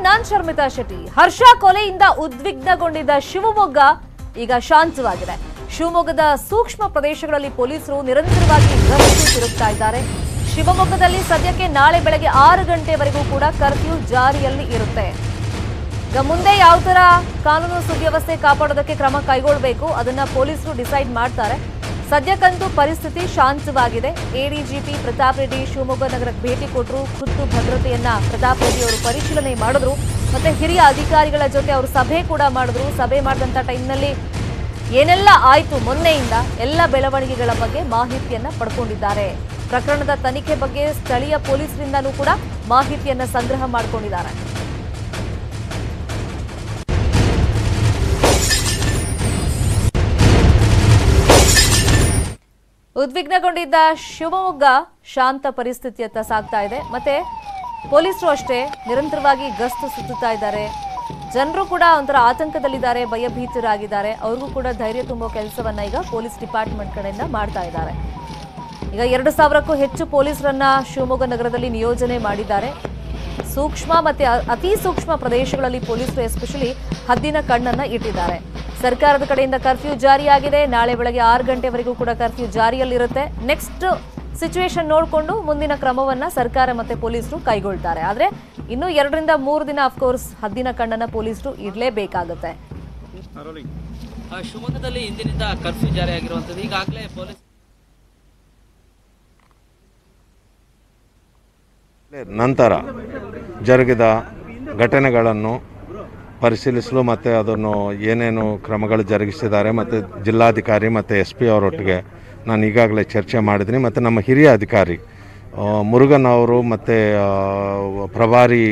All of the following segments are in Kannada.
ನಾನ್ ಶರ್ಮಿತಾ ಶೆಟ್ಟಿ ಹರ್ಷ ಕೊಲೆಯಿಂದ ಉದ್ವಿಗ್ನಗೊಂಡಿದ್ದ ಶಿವಮೊಗ್ಗ ಈಗ ಶಾಂತವಾಗಿದೆ ಶಿವಮೊಗ್ಗದ ಸೂಕ್ಷ್ಮ ಪ್ರದೇಶಗಳಲ್ಲಿ ಪೊಲೀಸರು ನಿರಂತರವಾಗಿ ಗಸ್ತು ತಿರುಗ್ತಾ ಇದ್ದಾರೆ ಶಿವಮೊಗ್ಗದಲ್ಲಿ ಸದ್ಯಕ್ಕೆ ನಾಳೆ ಬೆಳಗ್ಗೆ ಆರು ಗಂಟೆವರೆಗೂ ಕೂಡ ಕರ್ಫ್ಯೂ ಜಾರಿಯಲ್ಲಿ ಇರುತ್ತೆ ಈಗ ಮುಂದೆ ಯಾವ ತರ ಕಾನೂನು ಸುವ್ಯವಸ್ಥೆ ಕಾಪಾಡೋದಕ್ಕೆ ಕ್ರಮ ಕೈಗೊಳ್ಳಬೇಕು ಅದನ್ನ ಪೊಲೀಸರು ಡಿಸೈಡ್ ಮಾಡ್ತಾರೆ ಸದ್ಯಕ್ಕಂತೂ ಪರಿಸ್ಥಿತಿ ಶಾಂತವಾಗಿದೆ ಎಡಿಜಿಪಿ ಪ್ರತಾಪ್ ರೆಡ್ಡಿ ಶಿವಮೊಗ್ಗ ನಗರಕ್ಕೆ ಭೇಟಿ ಕೊಟ್ಟರು ಖುದ್ದು ಭದ್ರತೆಯನ್ನ ಪ್ರತಾಪ್ ರೆಡ್ಡಿ ಅವರು ಪರಿಶೀಲನೆ ಮಾಡಿದ್ರು ಮತ್ತೆ ಹಿರಿಯ ಅಧಿಕಾರಿಗಳ ಜೊತೆ ಅವರು ಸಭೆ ಕೂಡ ಮಾಡಿದ್ರು ಸಭೆ ಮಾಡಿದಂತ ಟೈಮ್ನಲ್ಲಿ ಏನೆಲ್ಲ ಆಯ್ತು ಮೊನ್ನೆಯಿಂದ ಎಲ್ಲ ಬೆಳವಣಿಗೆಗಳ ಬಗ್ಗೆ ಮಾಹಿತಿಯನ್ನ ಪಡ್ಕೊಂಡಿದ್ದಾರೆ ಪ್ರಕರಣದ ತನಿಖೆ ಬಗ್ಗೆ ಸ್ಥಳೀಯ ಪೊಲೀಸರಿಂದಲೂ ಕೂಡ ಮಾಹಿತಿಯನ್ನ ಸಂಗ್ರಹ ಮಾಡಿಕೊಂಡಿದ್ದಾರೆ ಉದ್ವಿಗ್ನಗೊಂಡಿದ್ದ ಶಿವಮೊಗ್ಗ ಶಾಂತ ಪರಿಸ್ಥಿತಿಯತ್ತ ಸಾಗ್ತಾ ಇದೆ ಮತ್ತೆ ಪೊಲೀಸರು ಅಷ್ಟೇ ನಿರಂತರವಾಗಿ ಗಸ್ತು ಸುತ್ತುತ್ತಾ ಇದ್ದಾರೆ ಜನರು ಕೂಡ ಒಂಥರ ಆತಂಕದಲ್ಲಿದ್ದಾರೆ ಭಯಭೀತರಾಗಿದ್ದಾರೆ ಅವ್ರಿಗೂ ಕೂಡ ಧೈರ್ಯ ತುಂಬೋ ಕೆಲಸವನ್ನ ಈಗ ಪೊಲೀಸ್ ಡಿಪಾರ್ಟ್ಮೆಂಟ್ ಕಡೆಯಿಂದ ಮಾಡ್ತಾ ಇದ್ದಾರೆ ಈಗ ಎರಡು ಸಾವಿರಕ್ಕೂ ಹೆಚ್ಚು ಪೊಲೀಸರನ್ನ ಶಿವಮೊಗ್ಗ ನಗರದಲ್ಲಿ ನಿಯೋಜನೆ ಮಾಡಿದ್ದಾರೆ ಸೂಕ್ಷ್ಮ ಮತ್ತೆ ಅ- ಅತಿ ಸೂಕ್ಷ್ಮ ಪ್ರದೇಶಗಳಲ್ಲಿ ಪೊಲೀಸರು ಎಸ್ಪೆಷಲಿ ಹದ್ದಿನ ಕಣ್ಣನ್ನ ಇಟ್ಟಿದ್ದಾರೆ ಸರ್ಕಾರದ ಕಡೆಯಿಂದ ಕರ್ಫ್ಯೂ ಜಾರಿಯಾಗಿದೆ ನಾಳೆ ಬೆಳಗ್ಗೆ ಆರು ಗಂಟೆವರೆಗೂ ಕೂಡ ಕರ್ಫ್ಯೂ ಜಾರಿಯಲ್ಲಿರುತ್ತೆ ನೆಕ್ಸ್ಟ್ ಸಿಚುವೇಶನ್ ನೋಡಿಕೊಂಡು ಮುಂದಿನ ಕ್ರಮವನ್ನ ಸರ್ಕಾರ ಮತ್ತೆ ಪೊಲೀಸರು ಕೈಗೊಳ್ತಾರೆ ಆದ್ರೆ ಇನ್ನು ಎರಡರಿಂದ ಮೂರು ದಿನ ಅಫ್ಕೋರ್ಸ್ ಹದ್ದಿನ ಕಣ್ಣನ್ನ ಪೊಲೀಸರು ಇಡಲೇಬೇಕಾಗುತ್ತೆ ಆ, ಶಿವಮೊಗ್ಗದಲ್ಲಿ ಇಂದಿನಿಂದ ಕರ್ಫ್ಯೂ ಜಾರಿಯಾಗಿರುವಂಥದ್ದು ಈಗಾಗಲೇ ಪೊಲೀಸ್ ನಂತರ ಜರುಗಿದ ಘಟನೆಗಳನ್ನು ಪರಿಶೀಲಿಸಲು ಮತ್ತು ಅದನ್ನು ಏನೇನು ಕ್ರಮಗಳು ಜರುಗಿಸಿದ್ದಾರೆ ಮತ್ತು ಜಿಲ್ಲಾಧಿಕಾರಿ ಮತ್ತು ಎಸ್ ಪಿ ಅವರೊಟ್ಟಿಗೆ ನಾನು ಈಗಾಗಲೇ ಚರ್ಚೆ ಮಾಡಿದ್ದೀನಿ ಮತ್ತು ನಮ್ಮ ಹಿರಿಯ ಅಧಿಕಾರಿ ಆ, ಮುರುಗನ್ ಅವರು ಮತ್ತು ಪ್ರಭಾರಿ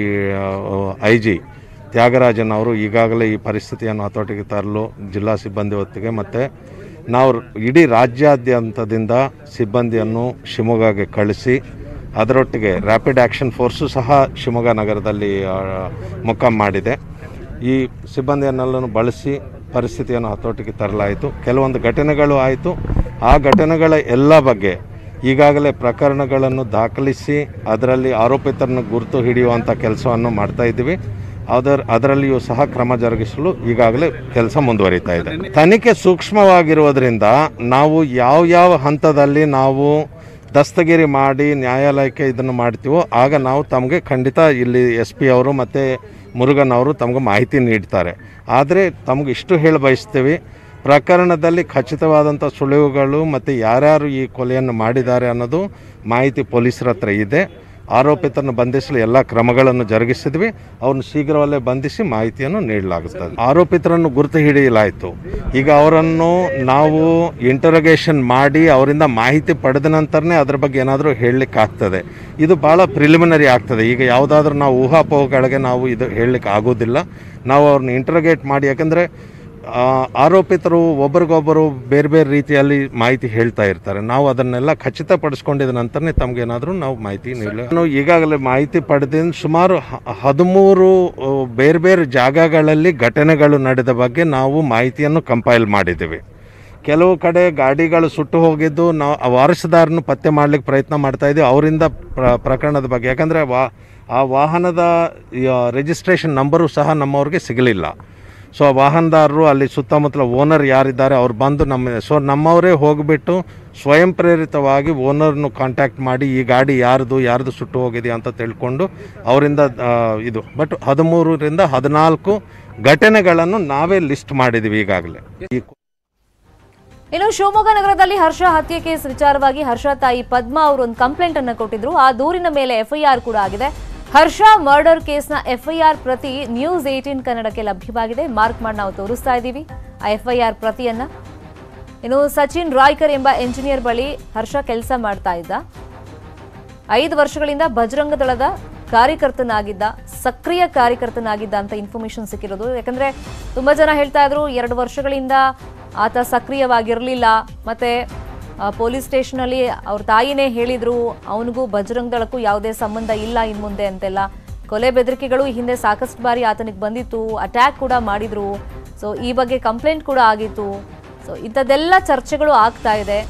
ಐ ಜಿ ತ್ಯಾಗರಾಜನ್ ಅವರು ಈಗಾಗಲೇ ಈ ಪರಿಸ್ಥಿತಿಯನ್ನು ಹತೋಟಿಗೆ ತರಲು ಜಿಲ್ಲಾ ಸಿಬ್ಬಂದಿ ಹೊತ್ತಿಗೆ ಮತ್ತು ನಾವು ಇಡೀ ರಾಜ್ಯಾದ್ಯಂತದಿಂದ ಸಿಬ್ಬಂದಿಯನ್ನು ಶಿವಮೊಗ್ಗಗೆ ಕಳಿಸಿ ಅದರೊಟ್ಟಿಗೆ ರ್ಯಾಪಿಡ್ ಆ್ಯಕ್ಷನ್ ಫೋರ್ಸು ಸಹ ಶಿವಮೊಗ್ಗ ನಗರದಲ್ಲಿ ಆ, ಮೊಕ್ಕಾಂ ಮಾಡಿದೆ ಈ ಸಿಬ್ಬಂದಿಯನ್ನೆಲ್ಲನೂ ಬಳಸಿ ಪರಿಸ್ಥಿತಿಯನ್ನು ಹತೋಟಿಗೆ ತರಲಾಯಿತು ಕೆಲವೊಂದು ಘಟನೆಗಳು ಆಯಿತು ಆ ಘಟನೆಗಳ ಎಲ್ಲ ಬಗ್ಗೆ ಈಗಾಗಲೇ ಪ್ರಕರಣಗಳನ್ನು ದಾಖಲಿಸಿ ಅದರಲ್ಲಿ ಆರೋಪಿತರನ್ನು ಗುರುತು ಹಿಡಿಯುವಂಥ ಕೆಲಸವನ್ನು ಮಾಡ್ತಾ ಇದ್ದೀವಿ ಅದರ ಅದರಲ್ಲಿಯೂ ಸಹ ಕ್ರಮ ಜರುಗಿಸಲು ಈಗಾಗಲೇ ಕೆಲಸ ಮುಂದುವರಿತಾ ಇದೆ ತನಿಖೆ ಸೂಕ್ಷ್ಮವಾಗಿರುವುದರಿಂದ ನಾವು ಯಾವ ಯಾವ ಹಂತದಲ್ಲಿ ನಾವು ದಸ್ತಗಿರಿ ಮಾಡಿ ನ್ಯಾಯಾಲಯಕ್ಕೆ ಇದನ್ನು ಮಾಡ್ತೀವೋ ಆಗ ನಾವು ತಮಗೆ ಖಂಡಿತ ಇಲ್ಲಿ ಎಸ್ ಪಿ ಅವರು ಮತ್ತು ಮುರುಗನ್ ಅವರು ತಮಗೆ ಮಾಹಿತಿ ನೀಡ್ತಾರೆ ಆದರೆ ತಮಗೆ ಇಷ್ಟು ಹೇಳಿ ಬಯಸ್ತೀವಿ ಪ್ರಕರಣದಲ್ಲಿ ಖಚಿತವಾದಂಥ ಸುಳಿವುಗಳು ಮತ್ತು ಯಾರ್ಯಾರು ಈ ಕೊಲೆಯನ್ನು ಮಾಡಿದ್ದಾರೆ ಅನ್ನೋದು ಮಾಹಿತಿ ಪೊಲೀಸರ ಹತ್ರ ಇದೆ ಆರೋಪಿತರನ್ನು ಬಂಧಿಸಲು ಎಲ್ಲ ಕ್ರಮಗಳನ್ನು ಜರುಗಿಸಿದ್ವಿ ಅವ್ರನ್ನ ಶೀಘ್ರವಲ್ಲೇ ಬಂಧಿಸಿ ಮಾಹಿತಿಯನ್ನು ನೀಡಲಾಗುತ್ತದೆ ಆರೋಪಿತರನ್ನು ಗುರುತು ಹಿಡಿಯಲಾಯಿತು ಈಗ ಅವರನ್ನು ನಾವು ಇಂಟರೋಗೇಷನ್ ಮಾಡಿ ಅವರಿಂದ ಮಾಹಿತಿ ಪಡೆದ ನಂತರನೇ ಅದ್ರ ಬಗ್ಗೆ ಏನಾದರೂ ಹೇಳಲಿಕ್ಕೆ ಆಗ್ತದೆ ಇದು ಭಾಳ ಪ್ರಿಲಿಮಿನರಿ ಆಗ್ತದೆ ಈಗ ಯಾವುದಾದ್ರೂ ನಾವು ಊಹಾಪೋಹಗಳಿಗೆ ನಾವು ಇದು ಹೇಳಲಿಕ್ಕೆ ಆಗೋದಿಲ್ಲ ನಾವು ಅವ್ರನ್ನ ಇಂಟರೋಗೇಟ್ ಮಾಡಿ ಯಾಕಂದರೆ ಆ, ಆರೋಪಿತರು ಒಬ್ರಿಗೊಬ್ಬರು ಬೇರೆ ಬೇರೆ ರೀತಿಯಲ್ಲಿ ಮಾಹಿತಿ ಹೇಳ್ತಾ ಇರ್ತಾರೆ ನಾವು ಅದನ್ನೆಲ್ಲ ಖಚಿತಪಡಿಸ್ಕೊಂಡಿದ ನಂತರನೇ ತಮಗೇನಾದರೂ ನಾವು ಮಾಹಿತಿ ನೀಡಲಿ ನಾನು ಈಗಾಗಲೇ ಮಾಹಿತಿ ಪಡೆದಿಂದ ಸುಮಾರು ಹ- ಹದಿಮೂರು ಆ, ಬೇರೆ ಬೇರೆ ಜಾಗಗಳಲ್ಲಿ ಘಟನೆಗಳು ನಡೆದ ಬಗ್ಗೆ ನಾವು ಮಾಹಿತಿಯನ್ನು ಕಂಪೈಲ್ ಮಾಡಿದ್ದೀವಿ ಕೆಲವು ಕಡೆ ಗಾಡಿಗಳು ಸುಟ್ಟು ಹೋಗಿದ್ದು ನಾವು ಆ ವಾರಸುದಾರನ್ನು ಪತ್ತೆ ಮಾಡಲಿಕ್ಕೆ ಪ್ರಯತ್ನ ಮಾಡ್ತಾ ಇದ್ದೀವಿ ಅವರಿಂದ ಪ್ರ ಪ್ರಕರಣದ ಬಗ್ಗೆ ಯಾಕಂದರೆ ವಾ ಆ ವಾಹನದ ರಿಜಿಸ್ಟ್ರೇಷನ್ ನಂಬರು ಸಹ ನಮ್ಮವ್ರಿಗೆ ಸಿಗಲಿಲ್ಲ ಸೊ ಆ ವಾಹನದಾರರು ಅಲ್ಲಿ ಸುತ್ತಮುತ್ತಲ ಓನರ್ ಯಾರಿದ್ದಾರೆ ಅವ್ರು ಬಂದು ನಮ್ಮ ಸೊ ನಮ್ಮವರೇ ಹೋಗಿಬಿಟ್ಟು ಸ್ವಯಂ ಪ್ರೇರಿತವಾಗಿ ಓನರ್ನು ಕಾಂಟ್ಯಾಕ್ಟ್ ಮಾಡಿ ಈ ಗಾಡಿ ಯಾರ್ದು ಯಾರ್ದು ಸುಟ್ಟು ಹೋಗಿದೆ ಅಂತ ತಿಳ್ಕೊಂಡು ಅವರಿಂದ ಆ, ಇದು ಬಟ್ ಹದಿಮೂರರಿಂದ ಹದಿನಾಲ್ಕು ಘಟನೆಗಳನ್ನು ನಾವೇ ಲಿಸ್ಟ್ ಮಾಡಿದ್ದೀವಿ ಈಗಾಗಲೇ ಈ ಇನ್ನು ಶಿವಮೊಗ್ಗ ನಗರದಲ್ಲಿ ಹರ್ಷ ಹತ್ಯೆ ಕೇಸ್ ವಿಚಾರವಾಗಿ ಹರ್ಷ ತಾಯಿ ಪದ್ಮಾ ಅವರು ಒಂದು ಕಂಪ್ಲೇಂಟ್ ಅನ್ನ ಕೊಟ್ಟಿದ್ರು ಆ ದೂರಿನ ಮೇಲೆ ಎಫ್ಐಆರ್ ಕೂಡ ಆಗಿದೆ ಹರ್ಷ ಮರ್ಡರ್ ಕೇಸ್ನ ಎಫ್ಐಆರ್ ಪ್ರತಿ ನ್ಯೂಸ್ ಏಟೀನ್ ಕನ್ನಡಕ್ಕೆ ಲಭ್ಯವಾಗಿದೆ ಮಾರ್ಕ್ ಮಾಡಿ ನಾವು ತೋರಿಸ್ತಾ ಇದ್ದೀವಿ ಆ ಎಫ್ಐಆರ್ ಪ್ರತಿಯನ್ನ ಇನ್ನು ಸಚಿನ್ ರಾಯ್ಕರ್ ಎಂಬ ಎಂಜಿನಿಯರ್ ಬಳಿ ಹರ್ಷ ಕೆಲಸ ಮಾಡ್ತಾ ಇದ್ದ ಐದು ವರ್ಷಗಳಿಂದ ಬಜರಂಗ ದಳದ ಕಾರ್ಯಕರ್ತನಾಗಿದ್ದ ಸಕ್ರಿಯ ಕಾರ್ಯಕರ್ತನಾಗಿದ್ದ ಅಂತ ಇನ್ಫಾರ್ಮೇಶನ್ ಸಿಕ್ಕಿರೋದು ಯಾಕಂದ್ರೆ ತುಂಬಾ ಜನ ಹೇಳ್ತಾ ಇದ್ರು ಎರಡು ವರ್ಷಗಳಿಂದ ಆತ ಸಕ್ರಿಯವಾಗಿರಲಿಲ್ಲ ಮತ್ತೆ ಆ, ಪೊಲೀಸ್ ಸ್ಟೇಷನಲ್ಲಿ ಅವ್ರ ತಾಯಿನೇ ಹೇಳಿದ್ರು ಅವನಿಗೂ ಬಜರಂಗ ದಳಕ್ಕೂ ಯಾವುದೇ ಸಂಬಂಧ ಇಲ್ಲ ಇನ್ ಮುಂದೆ ಅಂತೆಲ್ಲ ಕೊಲೆ ಬೆದರಿಕೆಗಳು ಈ ಹಿಂದೆ ಸಾಕಷ್ಟು ಬಾರಿ ಆತನಿಗೆ ಬಂದಿತ್ತು ಅಟ್ಯಾಕ್ ಕೂಡ ಮಾಡಿದ್ರು ಸೊ ಈ ಬಗ್ಗೆ ಕಂಪ್ಲೇಂಟ್ ಕೂಡ ಆಗಿತ್ತು ಸೊ ಇಂಥದ್ದೆಲ್ಲ ಚರ್ಚೆಗಳು ಆಗ್ತಾ ಇದೆ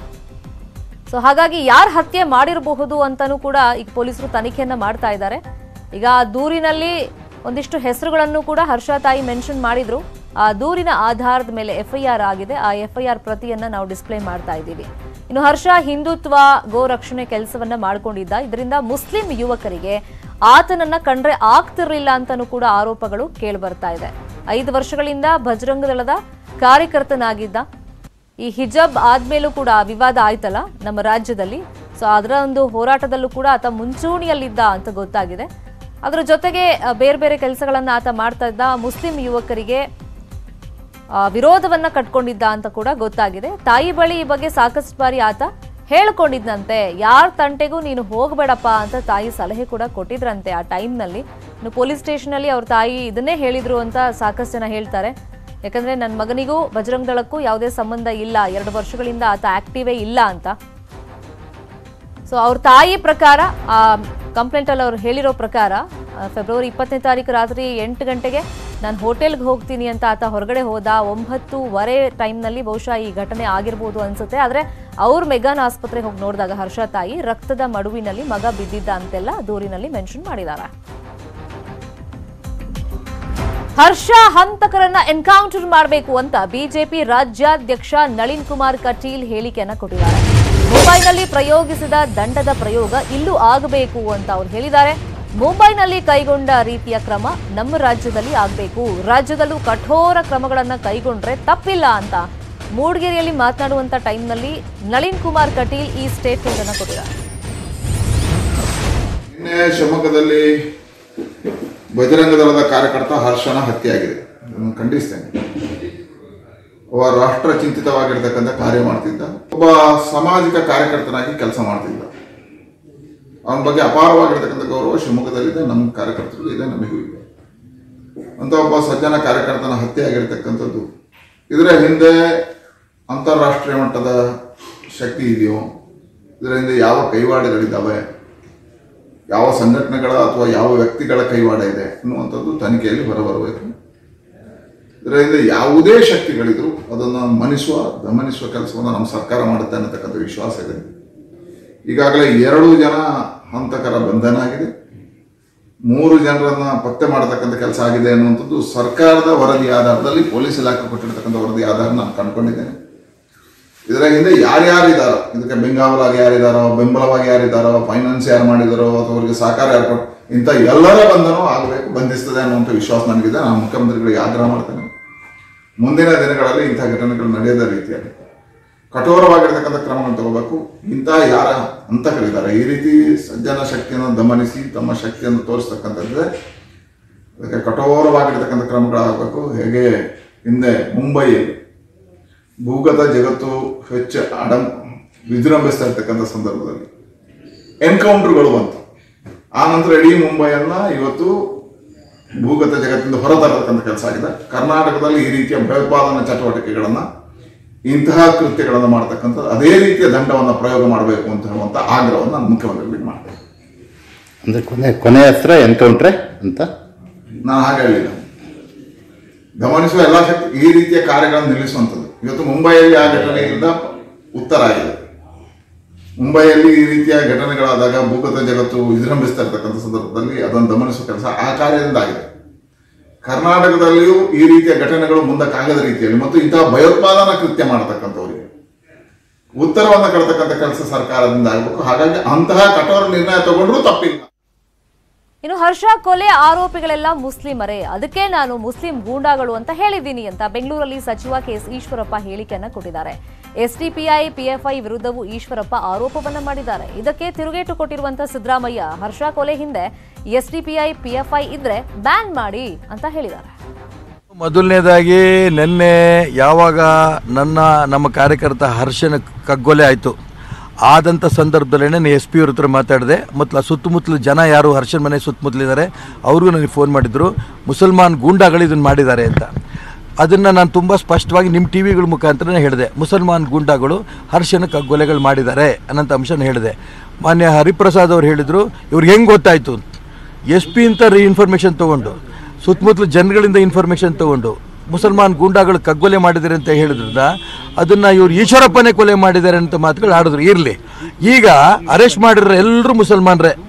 ಸೊ ಹಾಗಾಗಿ ಯಾರು ಹತ್ಯೆ ಮಾಡಿರಬಹುದು ಅಂತಾನೂ ಕೂಡ ಈಗ ಪೊಲೀಸರು ತನಿಖೆಯನ್ನ ಮಾಡ್ತಾ ಇದ್ದಾರೆ ಈಗ ಆ ದೂರಿನಲ್ಲಿ ಒಂದಿಷ್ಟು ಹೆಸರುಗಳನ್ನು ಕೂಡ ಹರ್ಷ ತಾಯಿ ಮೆನ್ಷನ್ ಮಾಡಿದ್ರು ಆ ದೂರಿನ ಆಧಾರದ ಮೇಲೆ ಎಫ್ಐಆರ್ ಆಗಿದೆ ಆ ಎಫ್ಐಆರ್ ಪ್ರತಿಯನ್ನ ನಾವು ಡಿಸ್ಪ್ಲೇ ಮಾಡ್ತಾ ಇದ್ದೀವಿ ಇನ್ನು ಹರ್ಷ ಹಿಂದುತ್ವ ಗೋ ರಕ್ಷಣೆ ಕೆಲಸವನ್ನ ಮಾಡ್ಕೊಂಡಿದ್ದ ಇದರಿಂದ ಮುಸ್ಲಿಂ ಯುವಕರಿಗೆ ಆತನನ್ನ ಕಂಡ್ರೆ ಆಗ್ತಿರ್ಲಿಲ್ಲ ಅಂತಾನೂ ಕೂಡ ಆರೋಪಗಳು ಕೇಳಿಬರ್ತಾ ಇದೆ ಐದು ವರ್ಷಗಳಿಂದ ಬಜರಂಗ ದಳದ ಕಾರ್ಯಕರ್ತನಾಗಿದ್ದ ಈ ಹಿಜಾಬ್ ಆದ್ಮೇಲೂ ಕೂಡ ವಿವಾದ ಆಯ್ತಲ್ಲ ನಮ್ಮ ರಾಜ್ಯದಲ್ಲಿ ಸೊ ಅದರ ಒಂದು ಹೋರಾಟದಲ್ಲೂ ಕೂಡ ಆತ ಮುಂಚೂಣಿಯಲ್ಲಿದ್ದ ಅಂತ ಗೊತ್ತಾಗಿದೆ ಅದರ ಜೊತೆಗೆ ಆ, ಬೇರೆ ಬೇರೆ ಕೆಲಸಗಳನ್ನ ಆತ ಮಾಡ್ತಾ ಇದ್ದ ಮುಸ್ಲಿಂ ಯುವಕರಿಗೆ ಆ, ವಿರೋಧವನ್ನ ಕಟ್ಕೊಂಡಿದ್ದ ಅಂತ ಕೂಡ ಗೊತ್ತಾಗಿದೆ ತಾಯಿ ಬಳಿ ಈ ಬಗ್ಗೆ ಸಾಕಷ್ಟು ಬಾರಿ ಆತ ಹೇಳ್ಕೊಂಡಿದ್ದಂತೆ ಯಾರ ತಂಟೆಗೂ ನೀನು ಹೋಗಬೇಡಪ್ಪ ಅಂತ ತಾಯಿ ಸಲಹೆ ಕೂಡ ಕೊಟ್ಟಿದ್ರಂತೆ ಆ ಟೈಮ್ನಲ್ಲಿ ಇನ್ನು ಪೊಲೀಸ್ ಸ್ಟೇಷನಲ್ಲಿ ಅವ್ರ ತಾಯಿ ಇದನ್ನೇ ಹೇಳಿದ್ರು ಅಂತ ಸಾಕಷ್ಟು ಜನ ಹೇಳ್ತಾರೆ ಯಾಕಂದ್ರೆ ನನ್ನ ಮಗನಿಗೂ ಬಜರಂಗ ದಳಕ್ಕೂ ಯಾವುದೇ ಸಂಬಂಧ ಇಲ್ಲ ಎರಡು ವರ್ಷಗಳಿಂದ ಆತ ಆಕ್ಟಿವೇ ಇಲ್ಲ ಅಂತ ಸೊ ಅವ್ರ ತಾಯಿ ಪ್ರಕಾರ ಆ ಕಂಪ್ಲೇಂಟ್ ಅಲ್ಲಿ ಅವ್ರು ಹೇಳಿರೋ ಪ್ರಕಾರ ಆ, ಫೆಬ್ರವರಿ ಇಪ್ಪತ್ತನೇ ತಾರೀಕು ರಾತ್ರಿ ಎಂಟು ಗಂಟೆಗೆ ನಾನು ಹೋಟೆಲ್ಗೆ ಹೋಗ್ತೀನಿ ಅಂತ ಆತ ಹೊರಗಡೆ ಹೋದ ಒಂಬತ್ತೂವರೆ ಟೈಮ್ನಲ್ಲಿ ಬಹುಶಃ ಈ ಘಟನೆ ಆಗಿರ್ಬೋದು ಅನ್ಸುತ್ತೆ ಆದರೆ ಅವ್ರು ಮೆಗಾನ್ ಆಸ್ಪತ್ರೆಗೆ ಹೋಗಿ ನೋಡಿದಾಗ ಹರ್ಷ ತಾಯಿ ರಕ್ತದ ಮಡುವಿನಲ್ಲಿ ಮಗ ಬಿದ್ದಿದ್ದ ಅಂತೆಲ್ಲ ದೂರಿನಲ್ಲಿ ಮೆನ್ಷನ್ ಮಾಡಿದ್ದಾರೆ ಹರ್ಷ ಹಂತಕರನ್ನ ಎನ್ಕೌಂಟರ್ ಮಾಡಬೇಕು ಅಂತ ಬಿಜೆಪಿ ರಾಜ್ಯಾಧ್ಯಕ್ಷ ನಳಿನ್ ಕುಮಾರ್ ಕಟೀಲ್ ಹೇಳಿಕೆಯನ್ನ ಕೊಟ್ಟಿದ್ದಾರೆ ಮುಂಬೈನಲ್ಲಿ ಪ್ರಯೋಗಿಸಿದ ದಂಡದ ಪ್ರಯೋಗ ಇಲ್ಲೂ ಆಗಬೇಕು ಅಂತ ಅವ್ರು ಹೇಳಿದ್ದಾರೆ ಮುಂಬೈನಲ್ಲಿ ಕೈಗೊಂಡ ರೀತಿಯ ಕ್ರಮ ನಮ್ಮ ರಾಜ್ಯದಲ್ಲಿ ಆಗಬೇಕು ರಾಜ್ಯದಲ್ಲೂ ಕಠೋರ ಕ್ರಮಗಳನ್ನ ಕೈಗೊಂಡ್ರೆ ತಪ್ಪಿಲ್ಲ ಅಂತ ಮೂಡಿಗೆರೆಯಲ್ಲಿ ಮಾತನಾಡುವಂತ ಟೈಮ್ನಲ್ಲಿ ನಳಿನ್ ಕುಮಾರ್ ಕಟೀಲ್ ಈ ಸ್ಟೇಟ್ಮೆಂಟ್ ಅನ್ನ ಕೊಟ್ಟಿದ್ದಾರೆ ನಿನ್ನೆ ಶಿವಮೊಗ್ಗದಲ್ಲಿ ಬಜರಂಗ ದಳದ ಕಾರ್ಯಕರ್ತ ಹರ್ಷನ ಹತ್ಯೆಯಾಗಿದೆ ಅದನ್ನು ಖಂಡಿಸ್ತೇನೆ ಒಬ್ಬ ರಾಷ್ಟ್ರ ಚಿಂತಿತವಾಗಿರ್ತಕ್ಕಂಥ ಕಾರ್ಯ ಮಾಡ್ತಿದ್ದ ಒಬ್ಬ ಸಾಮಾಜಿಕ ಕಾರ್ಯಕರ್ತನಾಗಿ ಕೆಲಸ ಮಾಡ್ತಿದ್ದ ಅವನ ಬಗ್ಗೆ ಅಪಾರವಾಗಿರ್ತಕ್ಕಂಥ ಗೌರವ ಶಿವಮೊಗ್ಗದಲ್ಲಿದೆ ನಮ್ಮ ಕಾರ್ಯಕರ್ತರಿಗೂ ಇದೆ ನಮಗೂ ಇದೆ ಅಂತ ಒಬ್ಬ ಸಜ್ಜನ ಕಾರ್ಯಕರ್ತನ ಹತ್ಯೆ ಆಗಿರ್ತಕ್ಕಂಥದ್ದು ಇದರ ಹಿಂದೆ ಅಂತಾರಾಷ್ಟ್ರೀಯ ಮಟ್ಟದ ಶಕ್ತಿ ಇದೆಯೋ ಇದರ ಹಿಂದೆ ಯಾವ ಕೈವಾಡಗಳಿದ್ದಾವೆ ಯಾವ ಸಂಘಟನೆಗಳ ಅಥವಾ ಯಾವ ವ್ಯಕ್ತಿಗಳ ಕೈವಾಡ ಇದೆ ಅನ್ನುವಂಥದ್ದು ತನಿಖೆಯಲ್ಲಿ ಹೊರಬರಬೇಕು ಇದರಿಂದ ಯಾವುದೇ ಶಕ್ತಿಗಳಿದ್ರು ಅದನ್ನು ಮನಿಸುವ ಗಮನಿಸುವ ಕೆಲಸವನ್ನು ನಮ್ಮ ಸರ್ಕಾರ ಮಾಡುತ್ತೆ ಅನ್ನತಕ್ಕಂಥ ವಿಶ್ವಾಸ ಇದೆ ಈಗಾಗಲೇ ಎರಡು ಜನ ಹಂತಕರ ಬಂಧನ ಆಗಿದೆ ಮೂರು ಜನರನ್ನ ಪತ್ತೆ ಮಾಡತಕ್ಕಂಥ ಕೆಲಸ ಆಗಿದೆ ಅನ್ನುವಂಥದ್ದು ಸರ್ಕಾರದ ವರದಿ ಆಧಾರದಲ್ಲಿ ಪೊಲೀಸ್ ಇಲಾಖೆ ಕೊಟ್ಟಿರ್ತಕ್ಕಂಥ ವರದಿ ಆಧಾರ ನಾನು ಕಂಡುಕೊಂಡಿದ್ದೇನೆ ಇದರ ಹಿಂದೆ ಯಾರ್ಯಾರಿದ್ದಾರೋ ಇದಕ್ಕೆ ಬೆಂಗಾವಲಾಗಿ ಯಾರಿದ್ದಾರೋ ಬೆಂಬಲವಾಗಿ ಯಾರಿದ್ದಾರೋ ಫೈನಾನ್ಸ್ ಯಾರು ಮಾಡಿದಾರೋ ಅಥವಾ ಅವರಿಗೆ ಸಹಕಾರ ಯಾರು ಕೊಟ್ಟು ಇಂಥ ಎಲ್ಲರ ಬಂಧನೂ ಆಗಬೇಕು ಬಂಧಿಸ್ತದೆ ಅನ್ನುವಂಥ ವಿಶ್ವಾಸ ನನಗಿದೆ ನಾನು ಮುಖ್ಯಮಂತ್ರಿಗಳಿಗೆ ಆಗ್ರಹ ಮಾಡ್ತೇನೆ ಮುಂದಿನ ದಿನಗಳಲ್ಲಿ ಇಂಥ ಘಟನೆಗಳು ನಡೆಯದ ರೀತಿಯಲ್ಲಿ ಕಠೋರವಾಗಿರ್ತಕ್ಕಂಥ ಕ್ರಮಗಳನ್ನು ತಗೋಬೇಕು ಇಂಥ ಯಾರ ಹಂತಕರಿದ್ದಾರೆ ಈ ರೀತಿ ಸಜ್ಜನ ಶಕ್ತಿಯನ್ನು ದಮನಿಸಿ ತಮ್ಮ ಶಕ್ತಿಯನ್ನು ತೋರಿಸ್ತಕ್ಕಂಥದ್ದೇ ಅದಕ್ಕೆ ಕಠೋರವಾಗಿರ್ತಕ್ಕಂಥ ಕ್ರಮಗಳಾಗಬೇಕು ಹೇಗೆ ಹಿಂದೆ ಮುಂಬೈಯಲ್ಲಿ ಭೂಗತ ಜಗತ್ತು ಹೆಚ್ಚು ಅಡಂ ವಿಜೃಂಭಿಸ್ತಾ ಇರ್ತಕ್ಕಂಥ ಸಂದರ್ಭದಲ್ಲಿ ಎನ್ಕೌಂಟರ್ಗಳು ಬಂತು ಆ ನಂತರ ಇಡೀ ಮುಂಬೈಯನ್ನ ಇವತ್ತು ಭೂಗತ ಜಗತ್ತಿಂದ ಹೊರತರತಕ್ಕಂಥ ಕೆಲಸ ಆಗಿದೆ ಕರ್ನಾಟಕದಲ್ಲಿ ಈ ರೀತಿಯ ಭಯೋತ್ಪಾದನಾ ಚಟುವಟಿಕೆಗಳನ್ನ ಇಂತಹ ಕೃತ್ಯಗಳನ್ನು ಮಾಡ್ತಕ್ಕಂಥ ಅದೇ ರೀತಿಯ ದಂಡವನ್ನು ಪ್ರಯೋಗ ಮಾಡಬೇಕು ಅಂತ ಹೇಳುವಂಥ ಆಗ್ರಹವನ್ನು ನಾನು ಮುಖ್ಯಮಂತ್ರಿಗಳಿಗೆ ಮಾಡ್ತೇನೆ ಅಂದರೆ ಕೊನೆ ಕೊನೆ ಹತ್ರ ಎನ್ಕೌಂಟ್ರೆ ಅಂತ ನಾನು ಹಾಗೆ ಹೇಳಿಲ್ಲ ಗಮನಿಸುವ ಎಲ್ಲ ಶಕ್ತಿ ಈ ರೀತಿಯ ಕಾರ್ಯಗಳನ್ನು ನಿಲ್ಲಿಸುವಂಥದ್ದು ಇವತ್ತು ಮುಂಬೈಯಲ್ಲಿ ಆ ಘಟನೆಯಿಂದ ಉತ್ತರ ಆಗಿದೆ ಮುಂಬೈಯಲ್ಲಿ ಈ ರೀತಿಯ ಘಟನೆಗಳಾದಾಗ ಭೂಗತ ಜಗತ್ತು ವಿಜೃಂಭಿಸ್ತಾ ಇರ್ತಕ್ಕಂಥ ಸಂದರ್ಭದಲ್ಲಿ ಅದನ್ನು ಗಮನಿಸುವ ಕೆಲಸ ಆ ಕಾರ್ಯದಿಂದ ಆಗಿದೆ ಕರ್ನಾಟಕದಲ್ಲಿಯೂ ಈ ರೀತಿಯ ಘಟನೆಗಳು ಮುಂದಕ್ಕಾಗದ ರೀತಿಯಲ್ಲಿ ಮತ್ತು ಇಂತಹ ಭಯೋತ್ಪಾದನಾ ಕೃತ್ಯ ಮಾಡತಕ್ಕಂಥವರಿಗೆ ಉತ್ತರವನ್ನು ಕಳ್ತಕ್ಕಂಥ ಕೆಲಸ ಸರ್ಕಾರದಿಂದ ಆಗಬೇಕು ಹಾಗಾಗಿ ಅಂತಹ ಕಠೋರ ನಿರ್ಣಯ ತಗೊಂಡ್ರೂ ತಪ್ಪಿಲ್ಲ ಇನ್ನು ಹರ್ಷ ಕೊಲೆ ಆರೋಪಿಗಳೆಲ್ಲ ಮುಸ್ಲಿಮರೇ ಅದಕ್ಕೆ ನಾನು ಮುಸ್ಲಿಂ ಗೂಂಡಾಗಳು ಅಂತ ಹೇಳಿದ್ದೀನಿ ಅಂತ ಬೆಂಗಳೂರಲ್ಲಿ ಸಚಿವ ಕೆಎಸ್ ಈಶ್ವರಪ್ಪ ಹೇಳಿಕೆಯನ್ನ ಕೊಟ್ಟಿದ್ದಾರೆ ಎಸ್ಡಿಪಿಐ ಪಿಎಫ್ಐ ವಿರುದ್ಧವೂ ಈಶ್ವರಪ್ಪ ಆರೋಪವನ್ನ ಮಾಡಿದ್ದಾರೆ ಇದಕ್ಕೆ ತಿರುಗೇಟು ಕೊಟ್ಟಿರುವಂತ ಸಿದ್ದರಾಮಯ್ಯ ಹರ್ಷ ಕೊಲೆ ಹಿಂದೆ ಎಸ್ಡಿಪಿಐ ಪಿಎಫ್ಐ ಇದ್ರೆ ಬ್ಯಾನ್ ಮಾಡಿ ಅಂತ ಹೇಳಿದ್ದಾರೆ ಮೊದಲನೇದಾಗಿ ನಿನ್ನೆ ಯಾವಾಗ ನನ್ನ ನಮ್ಮ ಕಾರ್ಯಕರ್ತ ಹರ್ಷನ ಕಗ್ಗೊಲೆ ಆಯಿತು ಆದಂಥ ಸಂದರ್ಭದಲ್ಲೇ ನಾನು ಎಸ್ ಪಿ ಅವ್ರ ಹತ್ರ ಮಾತಾಡಿದೆ ಮತ್ತು ಆ ಸುತ್ತಮುತ್ತಲು ಜನ ಯಾರು ಹರ್ಷನ್ ಮನೆ ಸುತ್ತಮುತ್ತಲಿದ್ದಾರೆ ಅವ್ರಿಗೂ ನನಗೆ ಫೋನ್ ಮಾಡಿದ್ರು ಮುಸಲ್ಮಾನ್ ಗೂಂಡಾಗಳು ಇದನ್ನು ಮಾಡಿದ್ದಾರೆ ಅಂತ ಅದನ್ನು ನಾನು ತುಂಬ ಸ್ಪಷ್ಟವಾಗಿ ನಿಮ್ಮ ಟಿ ವಿಗಳ ಮುಖಾಂತರನೇ ಹೇಳಿದೆ ಮುಸಲ್ಮಾನ್ ಗೂಂಡಾಗಳು ಹರ್ಷನ ಕಗ್ಗೊಲೆಗಳು ಮಾಡಿದ್ದಾರೆ ಅನ್ನೋಂಥ ಅಂಶನ ಹೇಳಿದೆ ಮಾನ್ಯ ಹರಿಪ್ರಸಾದ್ ಅವ್ರು ಹೇಳಿದರು ಇವ್ರಿಗೆ ಹೆಂಗೆ ಗೊತ್ತಾಯಿತು ಎಸ್ ಪಿ ಅಂತ ಇನ್ಫಾರ್ಮೇಷನ್ ತೊಗೊಂಡು ಸುತ್ತಮುತ್ತಲು ಜನಗಳಿಂದ ಇನ್ಫಾರ್ಮೇಷನ್ ತೊಗೊಂಡು ಮುಸಲ್ಮಾನ್ ಗೂಂಡಾಗಳು ಕಗ್ಗೊಲೆ ಮಾಡಿದ್ದಾರೆ ಅಂತ ಹೇಳಿದ್ರಿಂದ ಅದನ್ನು ಇವ್ರು ಈಶ್ವರಪ್ಪನೇ ಕೊಲೆ ಮಾಡಿದ್ದಾರೆ ಅಂತ ಮಾತುಗಳು ಆಡಿದ್ರು ಇರಲಿ ಈಗ ಅರೆಸ್ಟ್ ಮಾಡಿರೋ ಎಲ್ಲರೂ ಮುಸಲ್ಮಾನ್ರೇ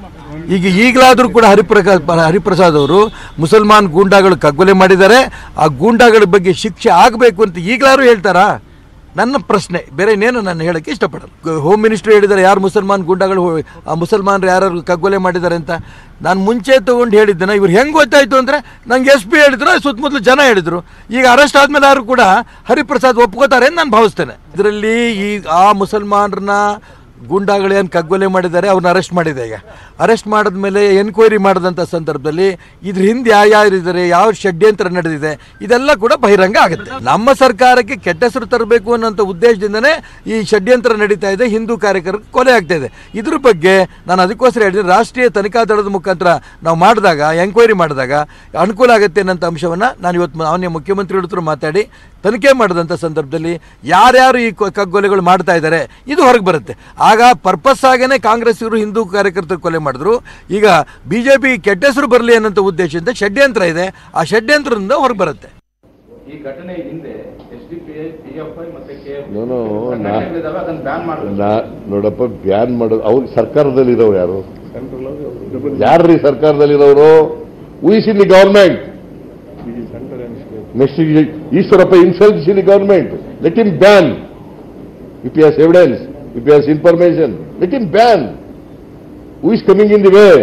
ಈಗ ಈಗಲಾದರೂ ಕೂಡ ಹರಿಪ್ರಕಾಶ್ ಹರಿಪ್ರಸಾದ್ ಅವರು ಮುಸಲ್ಮಾನ್ ಗೂಂಡಾಗಳು ಕಗ್ಗೊಲೆ ಮಾಡಿದ್ದಾರೆ ಆ ಗೂಂಡಾಗಳ ಬಗ್ಗೆ ಶಿಕ್ಷೆ ಆಗಬೇಕು ಅಂತ ಈಗಲಾದ್ರೂ ಹೇಳ್ತಾರಾ ನನ್ನ ಪ್ರಶ್ನೆ ಬೇರೆ ಇನ್ನೇನು ನಾನು ಹೇಳಕ್ಕೆ ಇಷ್ಟಪಡಲ್ಲ ಹೋಮ್ ಮಿನಿಸ್ಟ್ರಿ ಹೇಳಿದ್ದಾರೆ ಯಾರು ಮುಸಲ್ಮಾನ್ ಗುಂಡಾಗಳು ಹೋ- ಆ ಮುಸಲ್ಮಾನರು ಯಾರು ಕಗ್ಗೊಲೆ ಮಾಡಿದ್ದಾರೆ ಅಂತ ನಾನು ಮುಂಚೆ ತಗೊಂಡು ಹೇಳಿದ್ದೇನೆ ಇವ್ರು ಹೆಂಗೆ ಗೊತ್ತಾಯ್ತು ಅಂದರೆ ನಂಗೆ ಎಸ್ ಪಿ ಹೇಳಿದ್ರು ಸುತ್ತಮುತ್ತಲು ಜನ ಹೇಳಿದರು ಈಗ ಅರೆಸ್ಟ್ ಆದಮೇಲೆ ಯಾರು ಕೂಡ ಹರಿಪ್ರಸಾದ್ ಒಪ್ಕೋತಾರೆ ಅಂತ ನಾನು ಭಾವಿಸ್ತೇನೆ ಇದರಲ್ಲಿ ಈ ಆ ಮುಸಲ್ಮಾನರನ್ನ ಗೂಂಡಾಗಳು ಏನು ಕಗ್ಗೊಲೆ ಮಾಡಿದ್ದಾರೆ ಅವ್ರನ್ನ ಅರೆಸ್ಟ್ ಮಾಡಿದೆ ಈಗ ಅರೆಸ್ಟ್ ಮಾಡಿದ್ಮೇಲೆ ಎನ್ಕ್ವೈರಿ ಮಾಡಿದಂಥ ಸಂದರ್ಭದಲ್ಲಿ ಇದ್ರ ಹಿಂದೆ ಯಾರ್ಯಾರು ಇದ್ದಾರೆ ಯಾವ ಷಡ್ಯಂತ್ರ ನಡೆದಿದೆ ಇದೆಲ್ಲ ಕೂಡ ಬಹಿರಂಗ ಆಗುತ್ತೆ ನಮ್ಮ ಸರ್ಕಾರಕ್ಕೆ ಕೆಟ್ಟ ಹೆಸರು ತರಬೇಕು ಅನ್ನೋಂಥ ಉದ್ದೇಶದಿಂದನೇ ಈ ಷಡ್ಯಂತ್ರ ನಡೀತಾ ಇದೆ ಹಿಂದೂ ಕಾರ್ಯಕರ್ತರು ಕೊಲೆ ಆಗ್ತಾ ಇದೆ ಇದ್ರ ಬಗ್ಗೆ ನಾನು ಅದಕ್ಕೋಸ್ಕರ ಹೇಳಿದ್ರೆ ರಾಷ್ಟ್ರೀಯ ತನಿಖಾ ದಳದ ಮುಖಾಂತರ ನಾವು ಮಾಡಿದಾಗ ಎಂಕ್ವೈರಿ ಮಾಡಿದಾಗ ಅನುಕೂಲ ಆಗುತ್ತೆ ಅನ್ನೋಂಥ ಅಂಶವನ್ನು ನಾನು ಇವತ್ತು ಮಾನ್ಯ ಮುಖ್ಯಮಂತ್ರಿಗಳ ಹತ್ರ ಮಾತಾಡಿ ತನಿಖೆ ಮಾಡಿದಂಥ ಸಂದರ್ಭದಲ್ಲಿ ಯಾರ್ಯಾರು ಈ ಕ- ಕಗ್ಗೊಲೆಗಳು ಮಾಡ್ತಾ ಇದ್ದಾರೆ ಇದು ಹೊರಗೆ ಬರುತ್ತೆ ಆಗ ಪರ್ಪಸ್ ಆಗೇನೆ ಕಾಂಗ್ರೆಸ್ ಇವರು ಹಿಂದೂ ಕಾರ್ಯಕರ್ತರು ಕೊಲೆ ಮಾಡಿದ್ರು ಈಗ ಬಿ ಜೆ ಪಿ ಕೆಟ್ಟ ಹೆಸರು ಬರಲಿ ಅನ್ನೋಂಥ ಉದ್ದೇಶದಿಂದ ಷಡ್ಯಂತ್ರ ಇದೆ ಆ ಷಡ್ಯಂತ್ರದಿಂದ ಹೊರಗೆ ಬರುತ್ತೆ ಈ ಘಟನೆ ಹಿಂದೆ S D P I P F I ಮತ್ತೆ ಕೆ ಎಫ್ ನಾನು ನಾ- ಸಂಘಟನೆಗಳಿದಾವೆ ಅದನ್ನ ಬ್ಯಾನ್ ಮಾಡಬೇಕು ನಾ ನೋಡಪ್ಪ ಬ್ಯಾನ್ ಮಾಡೋದು ಅವ್ರು ಸರ್ಕಾರದಲ್ಲಿರೋರು ಯಾರು ಯಾರ್ರೀ ಸರ್ಕಾರದಲ್ಲಿರೋರು who is in the government next Eshwarappa insults in the government let in ban if yes evidence if yes information let in ban who is coming in the way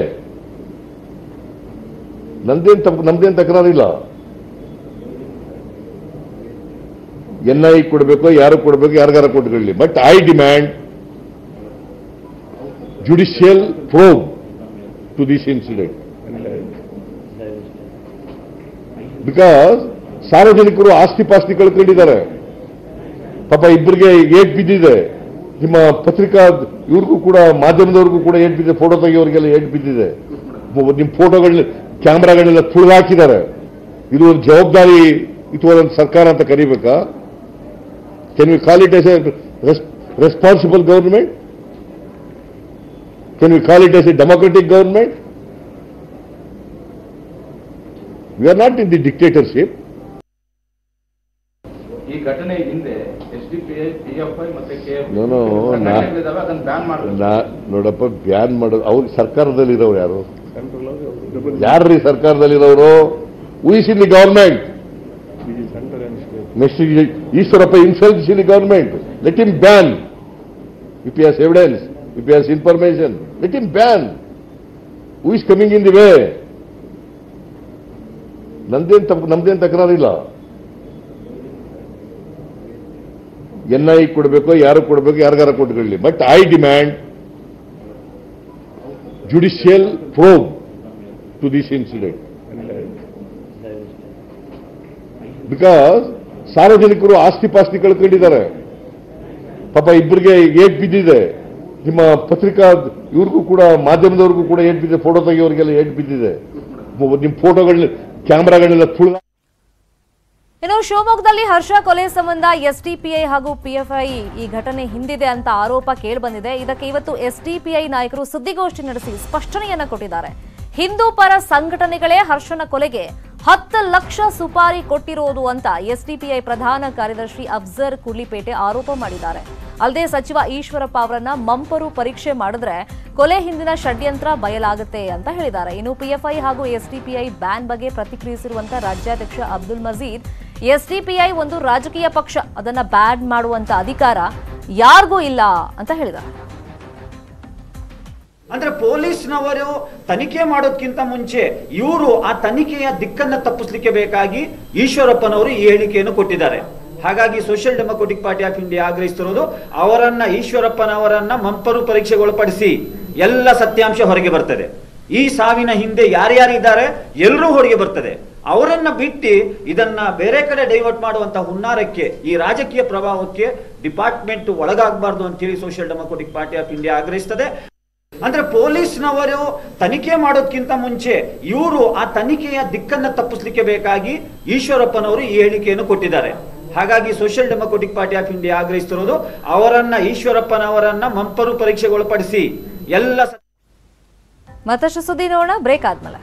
ನಮ್ದೇನ್ ತಪ್ಪು ನಮ್ದೇನ್ ತಕರಾರಿಲ್ಲ ಎನ್ ಐ ಕೊಡಬೇಕು ಯಾರು ಕೊಡಬೇಕು ಯಾರಿಗಾರ ಕೊಟ್ಕೊಳ್ಳಿ but I demand judicial probe to this incident because ಸಾರ್ವಜನಿಕರು ಆಸ್ತಿ ಪಾಸ್ತಿ ಕಳ್ಕೊಂಡಿದ್ದಾರೆ ಪಾಪ ಇಬ್ಬರಿಗೆ ಏಟ್ ಬಿದ್ದಿದೆ ನಿಮ್ಮ ಪತ್ರಿಕಾ ಇವ್ರಿಗೂ ಕೂಡ ಮಾಧ್ಯಮದವ್ರಿಗೂ ಕೂಡ ಏಟ್ ಬಿದ್ದಿದೆ ಫೋಟೋ ತೆಗಿಯೋರಿಗೆಲ್ಲ ಏಟ್ ಬಿದ್ದಿದೆ ಮು- ನಿಮ್ಮ ಫೋಟೋಗಳನ್ನ ಕ್ಯಾಮ್ರಾಗಳನ್ನೆಲ್ಲ ತುಳಿದಾಕಿದ್ದಾರೆ ಇದು ಒಂದು ಜವಾಬ್ದಾರಿ ಇತ್ತು ಸರ್ಕಾರ ಅಂತ ಕರಿಬೇಕಾ Can we call it as a res- responsible government? Can we call it as a democratic government? We are not in the dictatorship. ಈ ಘಟನೆ ಹಿಂದೆ S D P I P F I ಮತ್ತೆ ಕೆ ಎಫ್ No, no, ನಾ- ಸಂಘಟನೆಗಳಿದಾವೆ ಅದನ್ನ ಬ್ಯಾನ್ ಮಾಡಬೇಕು ನಾ ನೋಡಪ್ಪ ಬ್ಯಾನ್ ಮಾಡೋದು ಅವ್ರು ಸರ್ಕಾರದಲ್ಲಿರೋರು ಯಾರು ಯಾರ್ರೀ ಸರ್ಕಾರದಲ್ಲಿರೋರು who is in the government next Eshwarappa insults in the government let in ban if yes evidence if yes information let in ban who is coming in the way ನಮ್ದೇನ್ ತಪ್ಪು ನಮ್ದೇನ್ ತಕರಾರಿಲ್ಲ ಎನ್ ಐ ಕೊಡಬೇಕು ಯಾರು ಕೊಡಬೇಕು ಯಾರಿಗಾರ ಕೊಟ್ಕೊಳ್ಳಿ but I demand judicial probe to this incident because ಸಾರ್ವಜನಿಕರು ಆಸ್ತಿ ಪಾಸ್ತಿ ಕಳ್ಕೊಂಡಿದ್ದಾರೆ ಪಾಪ ಇಬ್ಬರಿಗೆ ಏಟ್ ಬಿದ್ದಿದೆ ನಿಮ್ಮ ಪತ್ರಿಕಾ ಇವ್ರಿಗೂ ಕೂಡ ಮಾಧ್ಯಮದವ್ರಿಗೂ ಕೂಡ ಏಟ್ ಬಿದ್ದಿದೆ ಫೋಟೋ ತೆಗಿಯೋರಿಗೆಲ್ಲ ಏಟ್ ಬಿದ್ದಿದೆ ಮು- ನಿಮ್ಮ ಫೋಟೋಗಳನ್ನ ಕ್ಯಾಮ್ರಾಗಳನ್ನೆಲ್ಲ ತುಳಿದ ಇನ್ನು ಶಿವಮೊಗ್ಗದಲ್ಲಿ ಹರ್ಷ ಕೊಲೆ ಸಂಬಂಧ ಎಸ್ಡಿಪಿಐ ಹಾಗೂ ಪಿಎಫ್ಐ ಈ ಘಟನೆ ಹಿಂದಿದೆ ಅಂತ ಆರೋಪ ಕೇಳಿಬಂದಿದೆ ಇದಕ್ಕೆ ಇವತ್ತು ಎಸ್ಡಿಪಿಐ ನಾಯಕರು ಸುದ್ದಿಗೋಷ್ಠಿ ನಡೆಸಿ ಸ್ಪಷ್ಟನೆಯನ್ನ ಕೊಟ್ಟಿದ್ದಾರೆ ಹಿಂದೂ ಪರ ಸಂಘಟನೆಗಳೇ ಹರ್ಷನ ಕೊಲೆಗೆ ಹತ್ತು ಲಕ್ಷ ಸುಪಾರಿ ಕೊಟ್ಟಿರೋದು ಅಂತ ಎಸ್ಡಿಪಿಐ ಪ್ರಧಾನ ಕಾರ್ಯದರ್ಶಿ ಅಫ್ಜರ್ ಕುರ್ಲಿಪೇಟೆ ಆರೋಪ ಮಾಡಿದ್ದಾರೆ ಅಲ್ಲದೆ ಸಚಿವ ಈಶ್ವರಪ್ಪ ಅವರನ್ನ ಮಂಪರು ಪರೀಕ್ಷೆ ಮಾಡಿದ್ರೆ ಕೊಲೆ ಹಿಂದಿನ ಷಡ್ಯಂತ್ರ ಬಯಲಾಗುತ್ತೆ ಅಂತ ಹೇಳಿದ್ದಾರೆ ಇನ್ನು ಪಿಎಫ್ಐ ಹಾಗೂ ಎಸ್ಡಿಪಿಐ ಬ್ಯಾನ್ ಬಗ್ಗೆ ಪ್ರತಿಕ್ರಿಯಿಸಿರುವಂತ ರಾಜ್ಯಾಧ್ಯಕ್ಷ ಅಬ್ದುಲ್ ಮಜೀದ್ ಎಸ್ಡಿಪಿಐ ಒಂದು ರಾಜಕೀಯ ಪಕ್ಷ ಅದನ್ನ ಬ್ಯಾನ್ ಮಾಡುವಂತ ಅಧಿಕಾರ ಯಾರಿಗೂ ಇಲ್ಲ ಅಂತ ಹೇಳಿದ್ದಾರೆ ಅಂದ್ರೆ ಪೊಲೀಸ್ನವರು ತನಿಖೆ ಮಾಡೋದ್ಕಿಂತ ಮುಂಚೆ ಇವರು ಆ ತನಿಖೆಯ ದಿಕ್ಕನ್ನ ತಪ್ಪಿಸ್ಲಿಕ್ಕೆ ಬೇಕಾಗಿ ಈಶ್ವರಪ್ಪನವರು ಈ ಹೇಳಿಕೆಯನ್ನು ಕೊಟ್ಟಿದ್ದಾರೆ ಹಾಗಾಗಿ Social Democratic Party of India ಆಗ್ರಹಿಸ್ತಿರೋದು ಅವರನ್ನ ಈಶ್ವರಪ್ಪನವರನ್ನ ಮಂಪರು ಪರೀಕ್ಷೆಗೊಳಪಡಿಸಿ ಎಲ್ಲ ಸತ್ಯಾಂಶ ಹೊರಗೆ ಬರ್ತದೆ ಈ ಸಾವಿನ ಹಿಂದೆ ಯಾರ್ಯಾರಿದ್ದಾರೆ ಎಲ್ಲರೂ ಹೊರಗೆ ಬರ್ತದೆ ಅವರನ್ನ ಬಿಟ್ಟು ಇದನ್ನ ಬೇರೆ ಕಡೆ ಡೈವರ್ಟ್ ಮಾಡುವಂತ ಹುನ್ನಾರಕ್ಕೆ ಈ ರಾಜಕೀಯ ಪ್ರಭಾವಕ್ಕೆ ಡಿಪಾರ್ಟ್ಮೆಂಟ್ ಒಳಗಾಗಬಾರ್ದು ಅಂತೇಳಿ Social Democratic Party of India ಆಗ್ರಹಿಸ್ತದೆ ಅಂದ್ರೆ ಪೊಲೀಸ್ನವರು ತನಿಖೆ ಮಾಡೋದ್ಕಿಂತ ಮುಂಚೆ ಇವರು ಆ ತನಿಖೆಯ ದಿಕ್ಕನ್ನ ತಪ್ಪಿಸ್ಲಿಕ್ಕೆ ಬೇಕಾಗಿ ಈಶ್ವರಪ್ಪನವರು ಈ ಹೇಳಿಕೆಯನ್ನು ಕೊಟ್ಟಿದ್ದಾರೆ ಹಾಗಾಗಿ Social Democratic Party of India ಆಗ್ರಹಿಸ್ತಿರೋದು ಅವರನ್ನ ಈಶ್ವರಪ್ಪನವರನ್ನ ಮಂಪರು ಪರೀಕ್ಷೆಗೊಳಪಡಿಸಿ ಎಲ್ಲ ಸ- ಮತ್ತಷ್ಟು ಸುದ್ದಿ ನೋಡೋಣ ಬ್ರೇಕ್ ಆದ್ಮೇಲೆ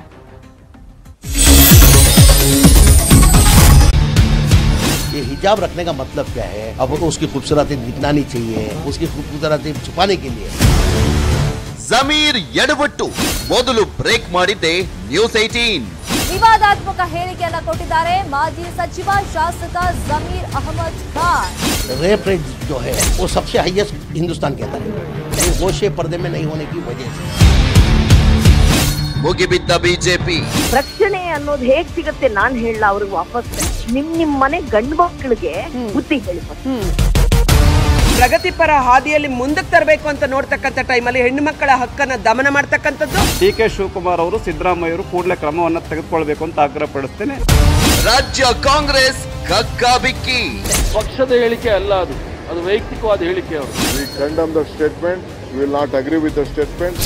ये हिजाब रखने का मतलब क्या है अब उसकी खूबसूरती दिखना नहीं चाहिए उसकी खूबसूरती छुपाने के लिए ಜಮೀರ್ ಎಡವಟ್ಟು ಮೊದಲು ಬ್ರೇಕ್ ಮಾಡಿದ್ದೆ ನ್ಯೂಸ್ ಏಟೀನ್ ವಿವಾದಾತ್ಮಕ ಹೇಳಿಕೆಯನ್ನ ಕೊಟ್ಟಿದ್ದಾರೆ ಮಾಜಿ ಸಚಿವ ಶಾಸಕ ಜಮೀರ್ ಅಹಮದ್ ಖಾನ್ रेप रेट जो है वो सबसे हाईएस्ट हिंदुस्तान के अंदर है ये गोशे पर्दे में नहीं होने की वजह से ಮುಗಿಬಿದ್ದ ಬಿಜೆಪಿ ರಕ್ಷಣೆ ಅನ್ನೋದು ಹೇಗ್ ಸಿಗುತ್ತೆ ನಾನ್ ಹೇಳಲ್ಲ ಅವ್ರಿಗೆ ವಾಪಸ್ ನಿಮ್ ನಿಮ್ ಮನೆ ಗಂಡು ಮಕ್ಕಳಿಗೆ ಬುದ್ಧಿ ಹೇಳಿ ಪ್ರಗತಿಪರ ಹಾದಿಯಲ್ಲಿ ಮುಂದಕ್ಕೆ ತರಬೇಕು ಅಂತ ನೋಡ್ತಕ್ಕಂಥ ಟೈಮಲ್ಲಿ ಹೆಣ್ಣು ಮಕ್ಕಳ ಹಕ್ಕನ್ನ ದಮನ ಮಾಡ್ತಕ್ಕಂಥದ್ದು ಡಿ ಕೆ ಶಿವಕುಮಾರ್ ಅವರು ಸಿದ್ದರಾಮಯ್ಯವರು ಕೂಡಲೇ ಕ್ರಮವನ್ನು ತೆಗೆದುಕೊಳ್ಬೇಕು ಅಂತ ಆಗ್ರಹ ಪಡಿಸ್ತೇನೆ ರಾಜ್ಯ ಕಾಂಗ್ರೆಸ್ ಕಕ್ಕಾಬಿಕ್ಕಿ ಪಕ್ಷದ ಹೇಳಿಕೆ ಅಲ್ಲ ಅದು ಅದು ವೈಯಕ್ತಿಕವಾದ ಹೇಳಿಕೆ ಅವರು We condemn the statement. We will not agree with the statement.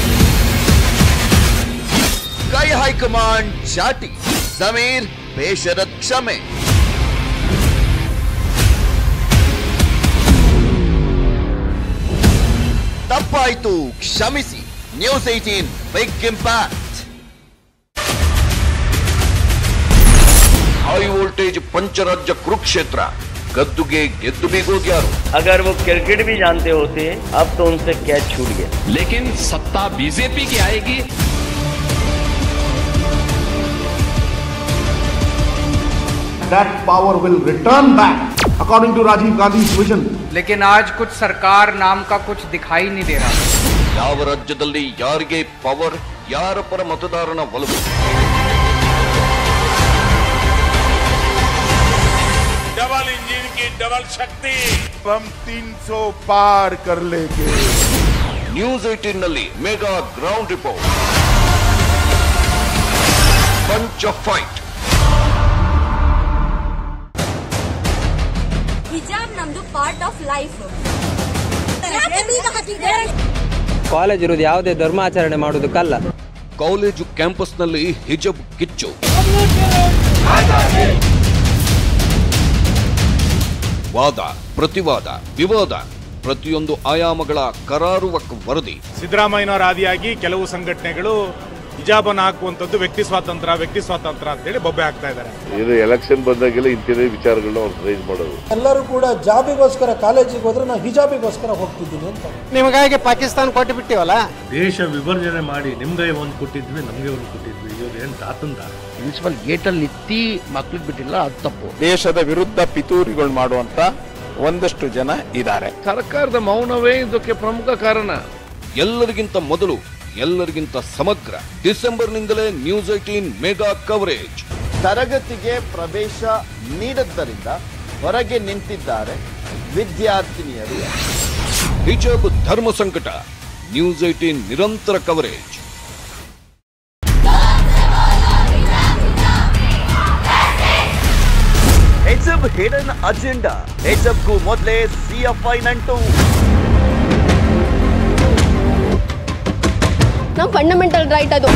ಕೈ ಹೈಕಮಾಂಡ್ ಚಾಟಿ ಸಮೀರ್ ಬೇಷರತ್ ಕ್ಷಮೆ ತಪ್ಪಾಯ್ತು ಕ್ಷಮಿಸಿ news eighteen big impact high voltage ಪಂಚರಾಜ್ಯ ಕುರುಕ್ಷೇತ್ರ ಗದ್ದುಗೆ ಗೆದ್ದು ಬೀಗೋದ್ಯಾರು अगर वो क्रिकेट भी जानते होते अब तो उनसे कैच छूट गया लेकिन सत्ता बीजेपी की आएगी that power will return back according to Rajiv Gandhi's vision. लेकिन आज कुछ सरकार नाम का कुछ दिखाई नहीं दे रहा ಯಾವ ರಾಜ್ಯದಲ್ಲಿ ಯಾರಿಗೆ ಪವರ್ ಯಾರ ಪರ ಮತದಾರನ ಒಲವು डबल इंजन की डबल शक्ति हम 300 पार कर लेंगे ನ್ಯೂಸ್ ಏಟೀನ್ ನಲ್ಲಿ ಮೆಗಾ ಗ್ರೌಂಡ್ ರಿಪೋರ್ಟ್ ಪಂಚ ಫೈಟ್ ಹಿಜಾಬ್ ನಮ್ದು ಪಾರ್ಟ್ ಆಫ್ ಲೈಫ್ ಕಾಲೇಜ್ ಇರೋದು ಯಾವುದೇ ಧರ್ಮಾಚರಣೆ ಮಾಡೋದಕ್ಕಲ್ಲ ಕಾಲೇಜು ಕ್ಯಾಂಪಸ್ನಲ್ಲಿ ಹಿಜಬ್ ಕಿಚ್ಚು ವಾದ ಪ್ರತಿವಾದ ವಿವಾದ ಪ್ರತಿಯೊಂದು ಆಯಾಮಗಳ ಕರಾರುವಕ್ ವರದಿ ಸಿದ್ದರಾಮಯ್ಯನವರ ಆದಿಯಾಗಿ ಕೆಲವು ಸಂಘಟನೆಗಳು ಹಿಜಾಬನ್ನು ಹಾಕುವಂಥದ್ದು ವ್ಯಕ್ತಿ ಸ್ವಾತಂತ್ರ್ಯ ವ್ಯಕ್ತಿ ಸ್ವಾತಂತ್ರ್ಯ ಅಂತೇಳಿ ಬೊಬ್ಬೆ ಹಾಕ್ತಾ ಇದ್ದಾರೆ ಇದು ಎಲೆಕ್ಷನ್ ಬಂದಾಗೆಲ್ಲ ಇಂಥದೇ ವಿಚಾರಗಳನ್ನ ಅವ್ರು ರೈಸ್ ಮಾಡೋದು ಎಲ್ಲರೂ ಕೂಡ ಜಾಬಿಗೋಸ್ಕರ ಕಾಲೇಜಿಗೆ ಹೋದ್ರೆ ನಾವು ಹಿಜಾಬಿಗೋಸ್ಕರ ಹೋಗ್ತಿದ್ದೀನಿ ಅಂತ ನಿಮಗಾಗಿ ಪಾಕಿಸ್ತಾನ ಕೊಟ್ಟು ಬಿಟ್ಟಿವಲ್ಲ ದೇಶ ವಿಭಜನೆ ಮಾಡಿ ನಿಮ್ಗೆ ಒಂದು ಕೊಟ್ಟಿದ್ವಿ ನಮ್ಗೆ ಒಂದು ಕೊಟ್ಟಿದ್ವಿ ಇವ್ರು ಏನ್ ತಾತಂದ ಪ್ರಿನ್ಸಿಪಲ್ ಗೇಟಲ್ಲಿ ನಿಂತಿ ಮಕ್ಳಿಗೆ ಬಿಟ್ಟಿಲ್ಲ ಅದು ತಪ್ಪು ದೇಶದ ವಿರುದ್ಧ ಪಿತೂರಿಗಳು ಮಾಡುವಂತ ಒಂದಷ್ಟು ಜನ ಇದ್ದಾರೆ ಸರ್ಕಾರದ ಮೌನವೇ ಇದಕ್ಕೆ ಪ್ರಮುಖ ಕಾರಣ ಎಲ್ಲರಿಗಿಂತ ಮೊದಲು ಎಲ್ಲರಿಗಿಂತ ಸಮಗ್ರ ಡಿಸೆಂಬರ್ನಿಂದಲೇ ನ್ಯೂಸ್ ಏಟೀನ್ ಮೆಗಾ ಕವರೇಜ್ ತರಗತಿಗೆ ಪ್ರವೇಶ ನೀಡದ್ದರಿಂದ ಹೊರಗೆ ನಿಂತಿದ್ದಾರೆ ವಿದ್ಯಾರ್ಥಿನಿಯರು ಹಿಜಬ್ ಧರ್ಮ ಸಂಕಟ ನ್ಯೂಸ್ ಏಟೀನ್ ನಿರಂತರ ಕವರೇಜ್ ಹಿಜಬ್ ಹಿಡನ್ ಅಜೆಂಡಾ ಹಿಜಬ್ಗೂ ಮೊದಲೇ ಸಿಎಫ್ಐ ನಂಟು ನಮ್ಮ ಫಂಡಮೆಂಟಲ್ ರೈಟ್ ಅದು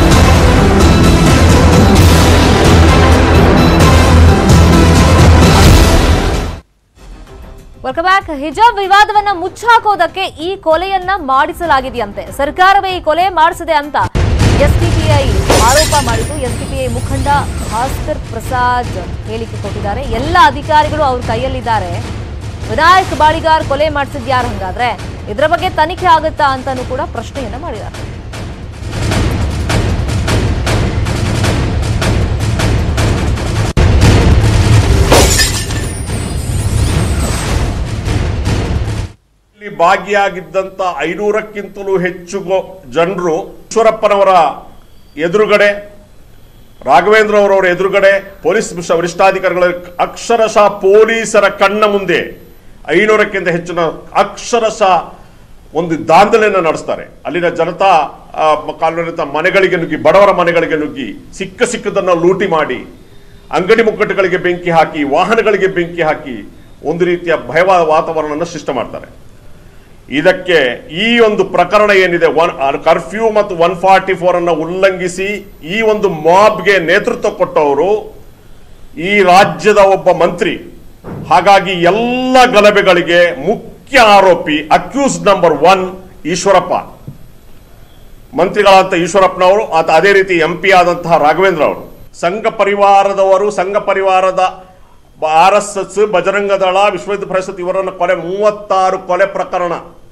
ವೆಲ್ಕಮ್ ಬ್ಯಾಕ್ ಹಿಜಾಬ್ ವಿವಾದವನ್ನ ಮುಚ್ಚಾಕೋದಕ್ಕೆ ಈ ಕೊಲೆಯನ್ನ ಮಾಡಿಸಲಾಗಿದೆಯಂತೆ ಸರ್ಕಾರವೇ ಈ ಕೊಲೆ ಮಾಡಿಸಿದೆ ಅಂತ ಎಸ್ಡಿಪಿಐ ಆರೋಪ ಮಾಡಿದ್ದು ಎಸ್ಡಿಪಿಐ ಮುಖಂಡ ಭಾಸ್ಕರ್ ಪ್ರಸಾದ್ ಹೇಳಿಕೆ ಕೊಟ್ಟಿದ್ದಾರೆ ಎಲ್ಲ ಅಧಿಕಾರಿಗಳು ಅವ್ರ ಕೈಯಲ್ಲಿದ್ದಾರೆ ವಿನಾಯಕ್ ಬಾಳಿಗಾರ್ ಕೊಲೆ ಮಾಡಿಸಿದ್ಯಾರು ಹಂಗಾದ್ರೆ ಇದರ ಬಗ್ಗೆ ತನಿಖೆ ಆಗುತ್ತಾ ಅಂತಾನೂ ಕೂಡ ಪ್ರಶ್ನೆಯನ್ನ ಮಾಡಿದ್ದಾರೆ ಇಲ್ಲಿ ಭಾಗಿಯಾಗಿದ್ದಂತ ಐನೂರಕ್ಕಿಂತಲೂ ಹೆಚ್ಚು ಜನರು ಈಶ್ವರಪ್ಪನವರ ಎದುರುಗಡೆ ರಾಘವೇಂದ್ರ ಅವರವರ ಎದುರುಗಡೆ ಪೊಲೀಸ್ ವಿಶ- ವರಿಷ್ಠಾಧಿಕಾರಿಗಳ ಅಕ್ಷರಶಃ ಪೊಲೀಸರ ಕಣ್ಣ ಮುಂದೆ ಐನೂರಕ್ಕಿಂತ ಹೆಚ್ಚಿನ ಅಕ್ಷರಶಃ ಒಂದು ದಾಂಧಲೆಯನ್ನು ನಡೆಸ್ತಾರೆ ಅಲ್ಲಿನ ಜನತಾ ಆ, ಕಾಲೋನಿತ ಮನೆಗಳಿಗೆ ನುಗ್ಗಿ ಬಡವರ ಮನೆಗಳಿಗೆ ನುಗ್ಗಿ ಸಿಕ್ಕ ಸಿಕ್ಕದನ್ನ ಲೂಟಿ ಮಾಡಿ ಅಂಗಡಿ ಮುಕ್ಕಟ್ಟುಗಳಿಗೆ ಬೆಂಕಿ ಹಾಕಿ ವಾಹನಗಳಿಗೆ ಬೆಂಕಿ ಹಾಕಿ ಒಂದು ರೀತಿಯ ಭಯವಾದ ವಾತಾವರಣವನ್ನು ಸೃಷ್ಟಿ ಮಾಡ್ತಾರೆ ಇದಕ್ಕೆ ಈ ಒಂದು ಪ್ರಕರಣ ಏನಿದೆ ಒನ್ ಕರ್ಫ್ಯೂ ಮತ್ತು ಒನ್ ಫಾರ್ಟಿ ಫೋರ್ ಅನ್ನ ಉಲ್ಲಂಘಿಸಿ ಈ ಒಂದು ಮಾಬ್ಗೆ ನೇತೃತ್ವ ಕೊಟ್ಟವರು ಈ ರಾಜ್ಯದ ಒಬ್ಬ ಮಂತ್ರಿ ಹಾಗಾಗಿ ಎಲ್ಲ ಗಲಭೆಗಳಿಗೆ ಮುಖ್ಯ ಆರೋಪಿ ಅಕ್ಯೂಸ್ ನಂಬರ್ ಒನ್ ಈಶ್ವರಪ್ಪ ಮಂತ್ರಿಗಳಾದಂಥ ಈಶ್ವರಪ್ಪನವರು ಆತ ಅದೇ ರೀತಿ ಎಂ ಪಿ ಆದಂತಹ ರಾಘವೇಂದ್ರ ಅವರು ಸಂಘ ಪರಿವಾರದವರು ಸಂಘ ಪರಿವಾರದ ಆರ್ ಎಸ್ ಎಸ್ ಬಜರಂಗ ದಳ ವಿಶ್ವ ಹಿಂದೂ ಪರಿಷತ್ ಇವರನ್ನು ಕೊಲೆ ಮೂವತ್ತಾರು ಕೊಲೆ ಪ್ರಕರಣ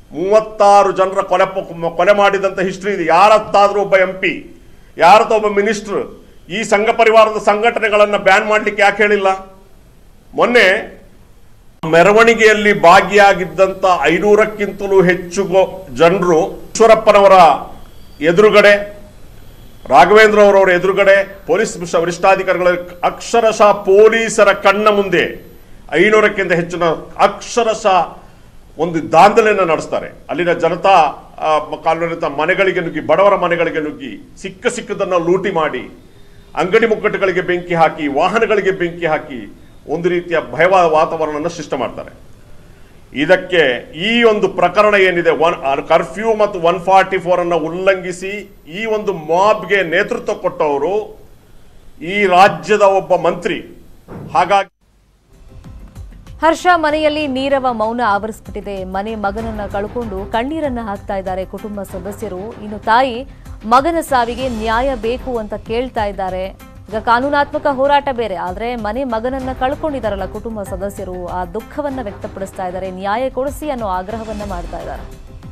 ಮೂವತ್ತಾರು ಜನರ ಕೊಲೆ ಪ- ಕೊಲೆ ಮಾಡಿದಂತ ಹಿಸ್ಟ್ರಿ ಇದೆ ಯಾರತ್ತಾದ್ರೂ ಒಬ್ಬ ಎಂ ಪಿ ಯಾರತ್ತ ಒಬ್ಬ ಮಿನಿಸ್ಟರ್ ಈ ಸಂಘ ಪರಿವಾರದ ಸಂಘಟನೆಗಳನ್ನ ಬ್ಯಾನ್ ಮಾಡ್ಲಿಕ್ಕೆ ಯಾಕೆ ಹೇಳಿಲ್ಲ ಮೊನ್ನೆ ಮೆರವಣಿಗೆಯಲ್ಲಿ ಭಾಗಿಯಾಗಿದ್ದಂತ ಐನೂರಕ್ಕಿಂತಲೂ ಹೆಚ್ಚು ಗೊ- ಜನರು ಈಶ್ವರಪ್ಪನವರ ಎದುರುಗಡೆ ರಾಘವೇಂದ್ರ ಅವರವರ ಎದುರುಗಡೆ ಪೊಲೀಸ್ ವಿಶ- ವರಿಷ್ಠಾಧಿಕಾರಿಗಳ ಅಕ್ಷರಶಃ ಪೊಲೀಸರ ಕಣ್ಣ ಮುಂದೆ ಐನೂರಕ್ಕಿಂತ ಹೆಚ್ಚಿನ ಅಕ್ಷರಶಃ ಒಂದು ದಾಂಧಲೆಯನ್ನು ನಡೆಸ್ತಾರೆ ಅಲ್ಲಿನ ಜನತಾ ಆ, ಕಾಲೋನಿತ ಮನೆಗಳಿಗೆ ನುಗ್ಗಿ ಬಡವರ ಮನೆಗಳಿಗೆ ನುಗ್ಗಿ ಸಿಕ್ಕ ಸಿಕ್ಕದನ್ನ ಲೂಟಿ ಮಾಡಿ ಅಂಗಡಿ ಮುಕ್ಕಟ್ಟುಗಳಿಗೆ ಬೆಂಕಿ ಹಾಕಿ ವಾಹನಗಳಿಗೆ ಬೆಂಕಿ ಹಾಕಿ ಒಂದು ರೀತಿಯ ಭಯವಾದ ವಾತಾವರಣವನ್ನು ಸೃಷ್ಟಿ ಮಾಡ್ತಾರೆ ಇದಕ್ಕೆ ಈ ಒಂದು ಪ್ರಕರಣ ಏನಿದೆ ಒನ್ ಕರ್ಫ್ಯೂ ಮತ್ತು ಒನ್ ಫಾರ್ಟಿ ಫೋರ್ ಅನ್ನ ಉಲ್ಲಂಘಿಸಿ ಈ ಒಂದು ಮಾಬ್ಗೆ ನೇತೃತ್ವ ಕೊಟ್ಟವರು ಈ ರಾಜ್ಯದ ಒಬ್ಬ ಮಂತ್ರಿ ಹಾಗಾಗಿ ಹರ್ಷ ಮನೆಯಲ್ಲಿ ನೀರವ ಮೌನ ಆವರಿಸ್ಬಿಟ್ಟಿದೆ ಮನೆ ಮಗನನ್ನ ಕಳ್ಕೊಂಡು ಕಣ್ಣೀರನ್ನ ಹಾಕ್ತಾ ಇದ್ದಾರೆ ಕುಟುಂಬ ಸದಸ್ಯರು ಇನ್ನು ತಾಯಿ ಮಗನ ಸಾವಿಗೆ ನ್ಯಾಯ ಬೇಕು ಅಂತ ಕೇಳ್ತಾ ಇದ್ದಾರೆ ಈಗ ಕಾನೂನಾತ್ಮಕ ಹೋರಾಟ ಬೇರೆ ಆದ್ರೆ ಮನೆ ಮಗನನ್ನ ಕಳ್ಕೊಂಡಿದಾರಲ್ಲ ಕುಟುಂಬ ಸದಸ್ಯರು ಆ ದುಃಖವನ್ನ ವ್ಯಕ್ತಪಡಿಸ್ತಾ ಇದ್ದಾರೆ ನ್ಯಾಯ ಕೊಡಿಸಿ ಅನ್ನೋ ಆಗ್ರಹವನ್ನ ಮಾಡ್ತಾ ಇದ್ದಾರೆ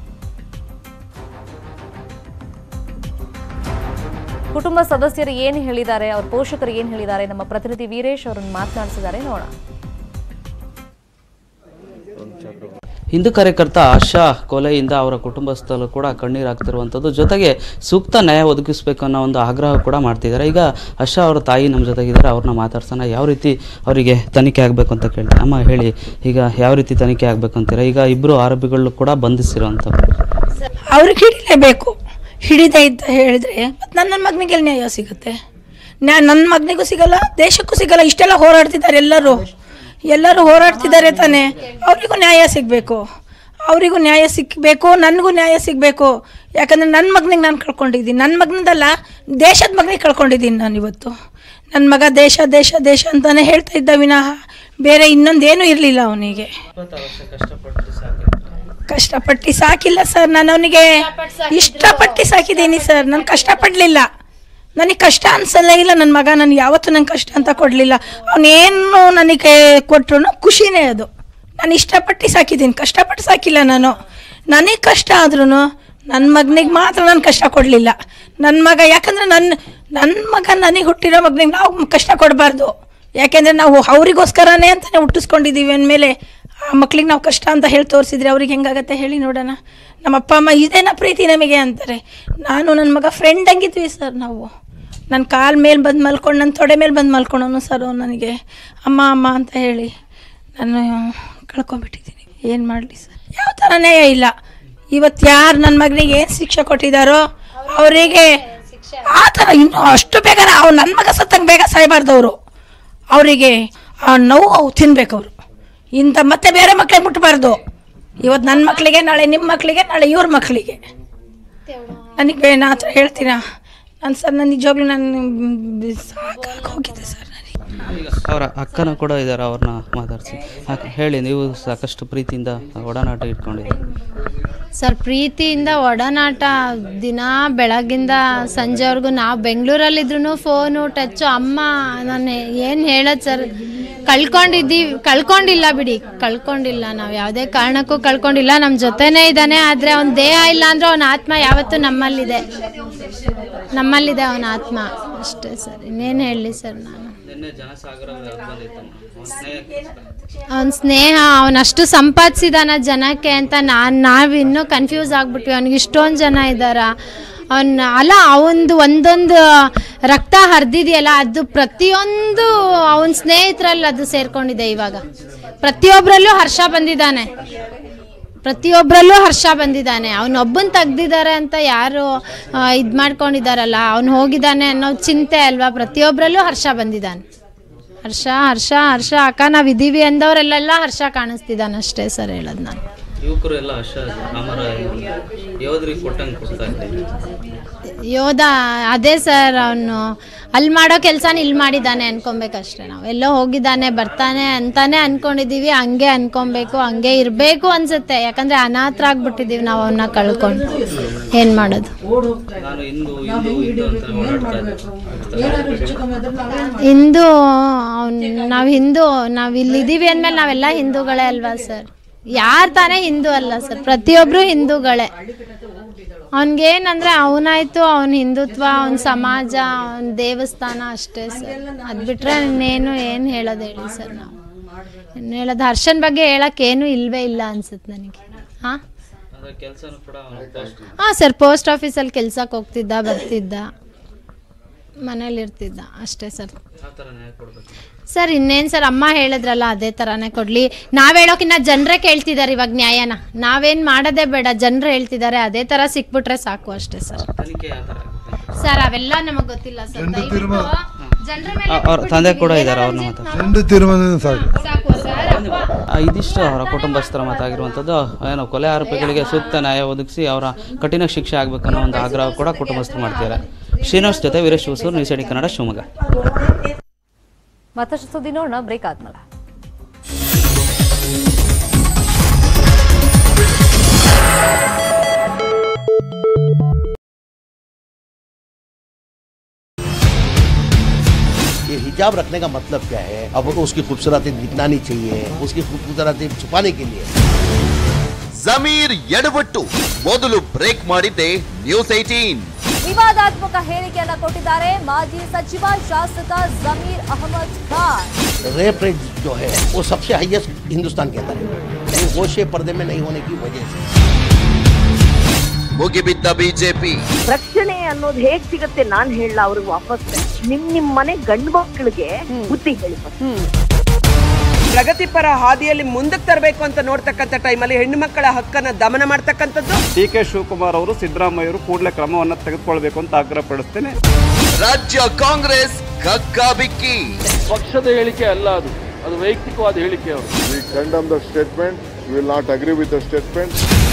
ಕುಟುಂಬ ಸದಸ್ಯರು ಏನ್ ಹೇಳಿದ್ದಾರೆ ಅವ್ರ ಪೋಷಕರು ಏನ್ ಹೇಳಿದ್ದಾರೆ ನಮ್ಮ ಪ್ರತಿನಿಧಿ ವೀರೇಶ್ ಅವರನ್ನು ಮಾತನಾಡಿಸಿದ್ದಾರೆ ನೋಡೋಣ ಹಿಂದೂ ಕಾರ್ಯಕರ್ತ ಆಶಾ ಕೊಲೆಯಿಂದ ಅವರ ಕುಟುಂಬಸ್ಥರು ಕೂಡ ಕಣ್ಣೀರು ಹಾಕ್ತಿರುವಂಥದ್ದು ಜೊತೆಗೆ ಸೂಕ್ತ ನ್ಯಾಯ ಒದಗಿಸಬೇಕು ಅನ್ನೋ ಒಂದು ಆಗ್ರಹ ಕೂಡ ಮಾಡ್ತಿದ್ದಾರೆ ಈಗ ಆಶಾ ಅವರ ತಾಯಿ ನಮ್ಮ ಜೊತೆಗಿದ್ದಾರೆ ಅವ್ರನ್ನ ಮಾತಾಡ್ಸೋಣ ಯಾವ ರೀತಿ ಅವರಿಗೆ ತನಿಖೆ ಆಗಬೇಕು ಅಂತ ಕೇಳ್ತಾರೆ ಅಮ್ಮ ಹೇಳಿ ಈಗ ಯಾವ ರೀತಿ ತನಿಖೆ ಆಗಬೇಕು ಅಂತೀರಾ ಈಗ ಇಬ್ಬರು ಆರೋಪಿಗಳು ಕೂಡ ಬಂಧಿಸಿರೋಂಥವ್ರು ಅವ್ರಿಗೆ ಹಿಡಿಲೇಬೇಕು ಹಿಡಿದೇ ಇದ್ದ ಹೇಳಿದ್ರೆ ಮತ್ತು ನನ್ನ ಮಗನಿಗೆ ನ್ಯಾಯ ಸಿಗುತ್ತೆ ನ್ಯಾ ನನ್ನ ಮಗನಿಗೂ ಸಿಗಲ್ಲ ದೇಶಕ್ಕೂ ಸಿಗಲ್ಲ ಇಷ್ಟೆಲ್ಲ ಹೋರಾಡ್ತಿದ್ದಾರೆ ಎಲ್ಲರೂ ಎಲ್ಲರೂ ಹೋರಾಡ್ತಿದ್ದಾರೆ ತಾನೇ ಅವರಿಗೂ ನ್ಯಾಯ ಸಿಗಬೇಕು ಅವರಿಗೂ ನ್ಯಾಯ ಸಿಗಬೇಕು ನನಗೂ ನ್ಯಾಯ ಸಿಗಬೇಕು ಯಾಕಂದರೆ ನನ್ನ ಮಗನಿಗೆ ನಾನು ಕಳ್ಕೊಂಡಿದ್ದೀನಿ ನನ್ನ ಮಗನದಲ್ಲ ದೇಶದ ಮಗನಿಗೆ ಕಳ್ಕೊಂಡಿದ್ದೀನಿ ನಾನು ಇವತ್ತು ನನ್ನ ಮಗ ದೇಶ ದೇಶ ದೇಶ ಅಂತಾನೆ ಹೇಳ್ತಾ ಇದ್ದ ವಿನಃ ಬೇರೆ ಇನ್ನೊಂದೇನೂ ಇರಲಿಲ್ಲ ಅವನಿಗೆ ಕಷ್ಟಪಟ್ಟು ಸಾಕಿಲ್ಲ ಸರ್ ನಾನು ಅವನಿಗೆ ಇಷ್ಟಪಟ್ಟು ಸಾಕಿದ್ದೀನಿ ಸರ್ ನಾನು ಕಷ್ಟಪಡಲಿಲ್ಲ ನನಗೆ ಕಷ್ಟ ಅನ್ಸಲ್ಲ ಇಲ್ಲ ನನ್ನ ಮಗ ನನಗೆ ಯಾವತ್ತೂ ನಂಗೆ ಕಷ್ಟ ಅಂತ ಕೊಡಲಿಲ್ಲ ಅವನೇನು ನನಗೆ ಕೊಟ್ಟರು ಖುಷಿನೇ ಅದು ನಾನು ಇಷ್ಟಪಟ್ಟು ಸಾಕಿದ್ದೀನಿ ಕಷ್ಟಪಟ್ಟು ಸಾಕಿಲ್ಲ ನಾನು ನನಗೆ ಕಷ್ಟ ಆದ್ರೂ ನನ್ನ ಮಗನಿಗೆ ಮಾತ್ರ ನಾನು ಕಷ್ಟ ಕೊಡಲಿಲ್ಲ ನನ್ನ ಮಗ ಯಾಕಂದರೆ ನನ್ನ ನನ್ನ ಮಗ ನನಗೆ ಹುಟ್ಟಿರೋ ಮಗನಿಗೆ ನಾವು ಕಷ್ಟ ಕೊಡಬಾರ್ದು ಯಾಕೆಂದರೆ ನಾವು ಅವರಿಗೋಸ್ಕರನೇ ಅಂತಲೇ ಹುಟ್ಟಿಸ್ಕೊಂಡಿದ್ದೀವಿ ಅಂದಮೇಲೆ ಆ ಮಕ್ಳಿಗೆ ನಾವು ಕಷ್ಟ ಅಂತ ಹೇಳಿ ತೋರಿಸಿದ್ರೆ ಅವ್ರಿಗೆ ಹೆಂಗಾಗತ್ತೆ ಹೇಳಿ ನೋಡೋಣ ನಮ್ಮ ಅಪ್ಪ ಅಮ್ಮ ಇದೇನ ಪ್ರೀತಿ ನಮಗೆ ಅಂತಾರೆ ನಾನು ನನ್ನ ಮಗ ಫ್ರೆಂಡ್ ಹಂಗಿದ್ವಿ ಸರ್ ನಾವು ನನ್ನ ಕಾಲ್ ಮೇಲೆ ಬಂದು ಮಲ್ಕೊಂಡು ನನ್ನ ತೊಡೆ ಮೇಲೆ ಬಂದು ಮಲ್ಕೊಂಡವನು ಸರ್ ಅವ್ನು ನನಗೆ ಅಮ್ಮ ಅಮ್ಮ ಅಂತ ಹೇಳಿ ನಾನು ಕಳ್ಕೊಂಬಿಟ್ಟಿದ್ದೀನಿ ಏನು ಮಾಡಲಿ ಸರ್ ಯಾವ ಥರ ನ್ಯಾಯ ಇಲ್ಲ ಇವತ್ತು ಯಾರು ನನ್ನ ಮಗನಿಗೆ ಏನು ಶಿಕ್ಷೆ ಕೊಟ್ಟಿದ್ದಾರೋ ಅವರಿಗೆ ಆ ಥರ ಇನ್ನೂ ಅಷ್ಟು ಬೇಗ ಅವ್ರು ನನ್ನ ಮಗ ಸತ್ತಂಗೆ ಬೇಗ ಸಾಯಬಾರ್ದವರು ಅವರಿಗೆ ಆ ನೋವು ಅವು ತಿನ್ಬೇಕು ಅವರು ಇಂಥ ಮತ್ತೆ ಬೇರೆ ಮಕ್ಕಳಿಗೆ ಮುಟ್ಟಬಾರ್ದು ಇವತ್ತು ನನ್ನ ಮಕ್ಕಳಿಗೆ ನಾಳೆ ನಿಮ್ಮ ಮಕ್ಕಳಿಗೆ ನಾಳೆ ಇವ್ರ ಮಕ್ಕಳಿಗೆ ನನಗೆ ಬೇ ನಾ ಆ ಥರ ಹೇಳ್ತೀರಾ ನಾನು ಸರ್ ನಾನು ನಿಜವಾಗ್ಲೂ ನಾನು ಸಾಕಾಗಿ ಹೋಗಿದೆ ಸರ್ ಅವರ ಅಕ್ಕನ ಕೂಡ ಇದ್ದಾರೆ ಅವ್ರನ್ನ ಮಾತಾಡಿಸಿ ಅಕ್ಕ ಹೇಳಿ ನೀವು ಸಾಕಷ್ಟು ಪ್ರೀತಿಯಿಂದ ಒಡನಾಟ ಇಟ್ಕೊಂಡಿದ್ದೀರಿ ಸರ್ ಪ್ರೀತಿಯಿಂದ ಒಡನಾಟ ದಿನ ಬೆಳಗ್ಗಿಂದ ಸಂಜೆವರೆಗೂ ನಾವು ಬೆಂಗಳೂರಲ್ಲಿದ್ರು ಫೋನು ಟಚ್ಚು ಅಮ್ಮ ನಾನು ಏನು ಹೇಳೋದು ಸರ್ ಕಳ್ಕೊಂಡಿದ್ದೀವಿ ಕಳ್ಕೊಂಡಿಲ್ಲ ಬಿಡಿ ಕಳ್ಕೊಂಡಿಲ್ಲ ನಾವು ಯಾವುದೇ ಕಾರಣಕ್ಕೂ ಕಳ್ಕೊಂಡಿಲ್ಲ ನಮ್ಮ ಜೊತೆನೇ ಇದ್ದಾನೆ ಆದರೆ ಅವನ ದೇಹ ಇಲ್ಲ ಅಂದ್ರೆ ಅವನ ಆತ್ಮ ಯಾವತ್ತೂ ನಮ್ಮಲ್ಲಿದೆ ನಮ್ಮಲ್ಲಿದೆ ಅವನ ಆತ್ಮ ಅಷ್ಟೇ ಸರ್ ಇನ್ನೇನು ಹೇಳಲಿ ಸರ್ ನಾನು ನಿನ್ನೆ ಜನಸಾಗರ ಅವನ ಸ್ನೇಹ ಅವನಷ್ಟು ಸಂಪಾದಿಸಿದಾನ ಜನಕ್ಕೆ ಅಂತ ನಾನು ನಾವು ಇನ್ನೂ ಕನ್ಫ್ಯೂಸ್ ಆಗ್ಬಿಟ್ವಿ ಅವ್ನಿಗೆ ಇಷ್ಟೊಂದು ಜನ ಇದ್ದಾರ ಅವನ ಅಲ್ಲ ಅವನದು ಒಂದೊಂದು ರಕ್ತ ಹರಿದಿದೆಯಲ್ಲ ಅದು ಪ್ರತಿಯೊಂದು ಅವನ ಸ್ನೇಹಿತರಲ್ಲಿ ಅದು ಸೇರ್ಕೊಂಡಿದೆ ಇವಾಗ ಪ್ರತಿಯೊಬ್ಬರಲ್ಲೂ ಹರ್ಷ ಬಂದಿದ್ದಾನೆ ಪ್ರತಿಯೊಬ್ಬರಲ್ಲೂ ಹರ್ಷ ಬಂದಿದ್ದಾನೆ ಅವನೊಬ್ಬನ ತೆಗ್ದಿದ್ದಾರೆ ಅಂತ ಯಾರು ಇದು ಮಾಡ್ಕೊಂಡಿದ್ದಾರಲ್ಲ ಅವನು ಹೋಗಿದ್ದಾನೆ ಅನ್ನೋ ಚಿಂತೆ ಅಲ್ವಾ ಪ್ರತಿಯೊಬ್ಬರಲ್ಲೂ ಹರ್ಷ ಬಂದಿದ್ದಾನೆ ಹರ್ಷ ಹರ್ಷ ಹರ್ಷ ಅಕ್ಕ ನಾವು ಇದ್ದೀವಿ ಅಂದವರೆಲ್ಲ ಹರ್ಷ ಕಾಣಿಸ್ತಿದ್ದಾನೆ ಅಷ್ಟೇ ಸರ್ ಹೇಳೋದು ನಾನು ಯುವಕರು ಎಲ್ಲ ಅಶ ಅಮರ ಯೋಧರಿಗೆ ಕೊಟ್ಟಂಗೆ ಕೊಡ್ತಾ ಇದ್ದಾರೆ ಯೋಧ ಅದೇ ಸರ್ ಅವನು ಅಲ್ಲಿ ಮಾಡೋ ಕೆಲಸನ ಇಲ್ಲಿ ಮಾಡಿದ್ದಾನೆ ಅನ್ಕೊಬೇಕಷ್ಟೇ ನಾವು ಎಲ್ಲೋ ಹೋಗಿದ್ದಾನೆ ಬರ್ತಾನೆ ಅಂತಾನೆ ಅನ್ಕೊಂಡಿದೀವಿ ಹಂಗೆ ಅನ್ಕೊಬೇಕು ಹಂಗೆ ಇರಬೇಕು ಅನ್ಸುತ್ತೆ ಯಾಕಂದ್ರೆ ಅನಾಥರಾಗ್ಬಿಟ್ಟಿದೀವಿ ನಾವು ಅವನ್ನ ಕಳ್ಕೊಂಡು ಏನು ಮಾಡೋದು ನಾನು ಇಂದು ಇಂದು ಇಂದು ಅಂತ ಓಡಾಡ್ತಾ ಇದ್ದೆ ಹಿಂದೂ ಅವ್ನ್ ನಾವು ಹಿಂದೂ ನಾವು ಇಲ್ಲಿದ್ದೀವಿ ಅಂದಮೇಲೆ ನಾವೆಲ್ಲ ಹಿಂದೂಗಳೇ ಅಲ್ವಾ ಸರ್ ಯಾರು ತಾನೇ ಹಿಂದೂ ಅಲ್ಲ ಸರ್ ಪ್ರತಿಯೊಬ್ಬರು ಹಿಂದೂಗಳೇ ಅವನಿಗೇನಂದ್ರೆ ಅವನಾಯ್ತು ಅವನ ಹಿಂದುತ್ವ ಅವನ ಸಮಾಜ ಅವನ ದೇವಸ್ಥಾನ ಅಷ್ಟೇ ಸರ್ ಅದು ಬಿಟ್ರೆ ಇನ್ನೇನು ಏನು ಹೇಳೋದು ಹೇಳಿ ಸರ್ ನಾವು ಏನು ಹೇಳೋದು ಹರ್ಷನ್ ಬಗ್ಗೆ ಹೇಳಕ್ಕೆ ಏನು ಇಲ್ವೇ ಇಲ್ಲ ಅನ್ಸುತ್ತೆ ನನಗೆ ಹಾಂ ಕೆಲಸನೂ ಕೂಡ ಹಾಂ ಸರ್ ಪೋಸ್ಟ್ ಆಫೀಸಲ್ಲಿ ಕೆಲ್ಸಕ್ಕೆ ಹೋಗ್ತಿದ್ದ ಬರ್ತಿದ್ದ ಮನೇಲಿ ಇರ್ತಿದ್ದ ಅಷ್ಟೇ ಸರ್ ಆ ಥರ ನ್ಯಾಯ ಕೊಡ್ಬೇಕು ಸರ್ ಇನ್ನೇನು ಸರ್ ಅಮ್ಮ ಹೇಳಿದ್ರಲ್ಲ ಅದೇ ಥರನೇ ಕೊಡಲಿ ನಾವು ಹೇಳೋಕ್ಕಿಂತ ಜನರೇ ಕೇಳ್ತಿದ್ದಾರೆ ಇವಾಗ ನ್ಯಾಯನ ನಾವೇನು ಮಾಡೋದೇ ಬೇಡ ಜನರು ಹೇಳ್ತಿದ್ದಾರೆ ಅದೇ ಥರ ಸಿಕ್ಬಿಟ್ರೆ ಸಾಕು ಅಷ್ಟೇ ಸರ್ ತನಿಖೆ ಯಾವ ಥರ ಸರ್ ಅವೆಲ್ಲ ನಮಗೆ ಗೊತ್ತಿಲ್ಲ ಸರ್ ದಯವಿಟ್ಟು ಜನರ ಮೇಲೆ ಅವ್ರ ತಂದೆ ಕೂಡ ಇದ್ದಾರೆ ಅವ್ರನ್ನ ಮಾತಾಡ್ತಾರೆ ಚಂಡು ತೀರ್ಮಾನ ಸಾಕು ಸಾಕು ಸರ್ ಅಪ್ಪ ಆ, ಇದಿಷ್ಟು ಅವರ ಕುಟುಂಬಸ್ಥರ ಮಾತಾಗಿರುವಂಥದ್ದು ಏನು ಕೊಲೆ ಆರೋಪಿಗಳಿಗೆ ಸೂಕ್ತ ನ್ಯಾಯ ಒದಗಿಸಿ ಅವರ ಕಠಿಣ ಶಿಕ್ಷೆ ಆಗಬೇಕನ್ನೋ ಒಂದು ಆಗ್ರಹ ಕೂಡ ಕುಟುಂಬಸ್ಥರು ಮಾಡ್ತಿದ್ದಾರೆ ಶ್ರೀನಿವಾಸ್ ಜೊತೆ ವೀರೇಶ್ ಹೊಸೂರು ನ್ಯೂಸ್ ಏಟಿ ಕನ್ನಡ ಶಿವಮೊಗ್ಗ ಮತ್ತಷ್ಟು ಸುದ್ದಿ ನೋಡೋಣ ಬ್ರೇಕ್ ಆದ್ಮೇಲೆ ये हिजाब रखने का मतलब क्या है अब उसकी खूबसूरती दिखना चाहिए उसकी खूबसूरती छुपाने के लिए ಜಮೀರ್ ಎಡವಟ್ಟು ಮೊದಲು ಬ್ರೇಕ್ ಮಾಡಿದ್ದೆ ನ್ಯೂಸ್ ಏಟೀನ್ ವಿವಾದಾತ್ಮಕ ಹೇಳಿಕೆಯನ್ನ ಕೊಟ್ಟಿದ್ದಾರೆ ಮಾಜಿ ಸಚಿವ ಶಾಸಕ ಜಮೀರ್ ಅಹಮದ್ ಖಾನ್ रेप रेट जो है वो सबसे हाईएस्ट हिंदुस्तान के अंदर है लेकिन होशे पर्दे में नहीं होने की वजह से ಮುಗಿಬಿದ್ದ ಬಿಜೆಪಿ ರಕ್ಷಣೆ ಅನ್ನೋದು ಹೇಗ್ ಸಿಗುತ್ತೆ ನಾನ್ ಹೇಳಲ್ಲ ಅವ್ರಿಗೆ ವಾಪಸ್ ನಿಮ್ ನಿಮ್ ಮನೆ ಗಂಡು ಮಕ್ಕಳಿಗೆ ಬುದ್ಧಿ ಹೇಳಿ first. ಪ್ರಗತಿಪರ ಹಾದಿಯಲ್ಲಿ ಮುಂದಕ್ಕೆ ತರಬೇಕು ಅಂತ ನೋಡ್ತಕ್ಕಂಥ ಟೈಮಲ್ಲಿ ಹೆಣ್ಣು ಮಕ್ಕಳ ಹಕ್ಕನ್ನ ದಮನ ಮಾಡ್ತಕ್ಕಂಥದ್ದು ಡಿ ಕೆ ಶಿವಕುಮಾರ್ ಅವರು ಸಿದ್ದರಾಮಯ್ಯವರು ಕೂಡಲೇ ಕ್ರಮವನ್ನು ತೆಗೆದುಕೊಳ್ಬೇಕು ಅಂತ ಆಗ್ರಹಪಡಿಸ್ತೇನೆ ರಾಜ್ಯ ಕಾಂಗ್ರೆಸ್ ಕಕ್ಕಾಬಿಕ್ಕಿ ಪಕ್ಷದ ಹೇಳಿಕೆ ಅಲ್ಲ ಅದು ಅದು ವೈಯಕ್ತಿಕವಾದ ಹೇಳಿಕೆ ಅವರು We condemn the statement. We will not agree with the statement.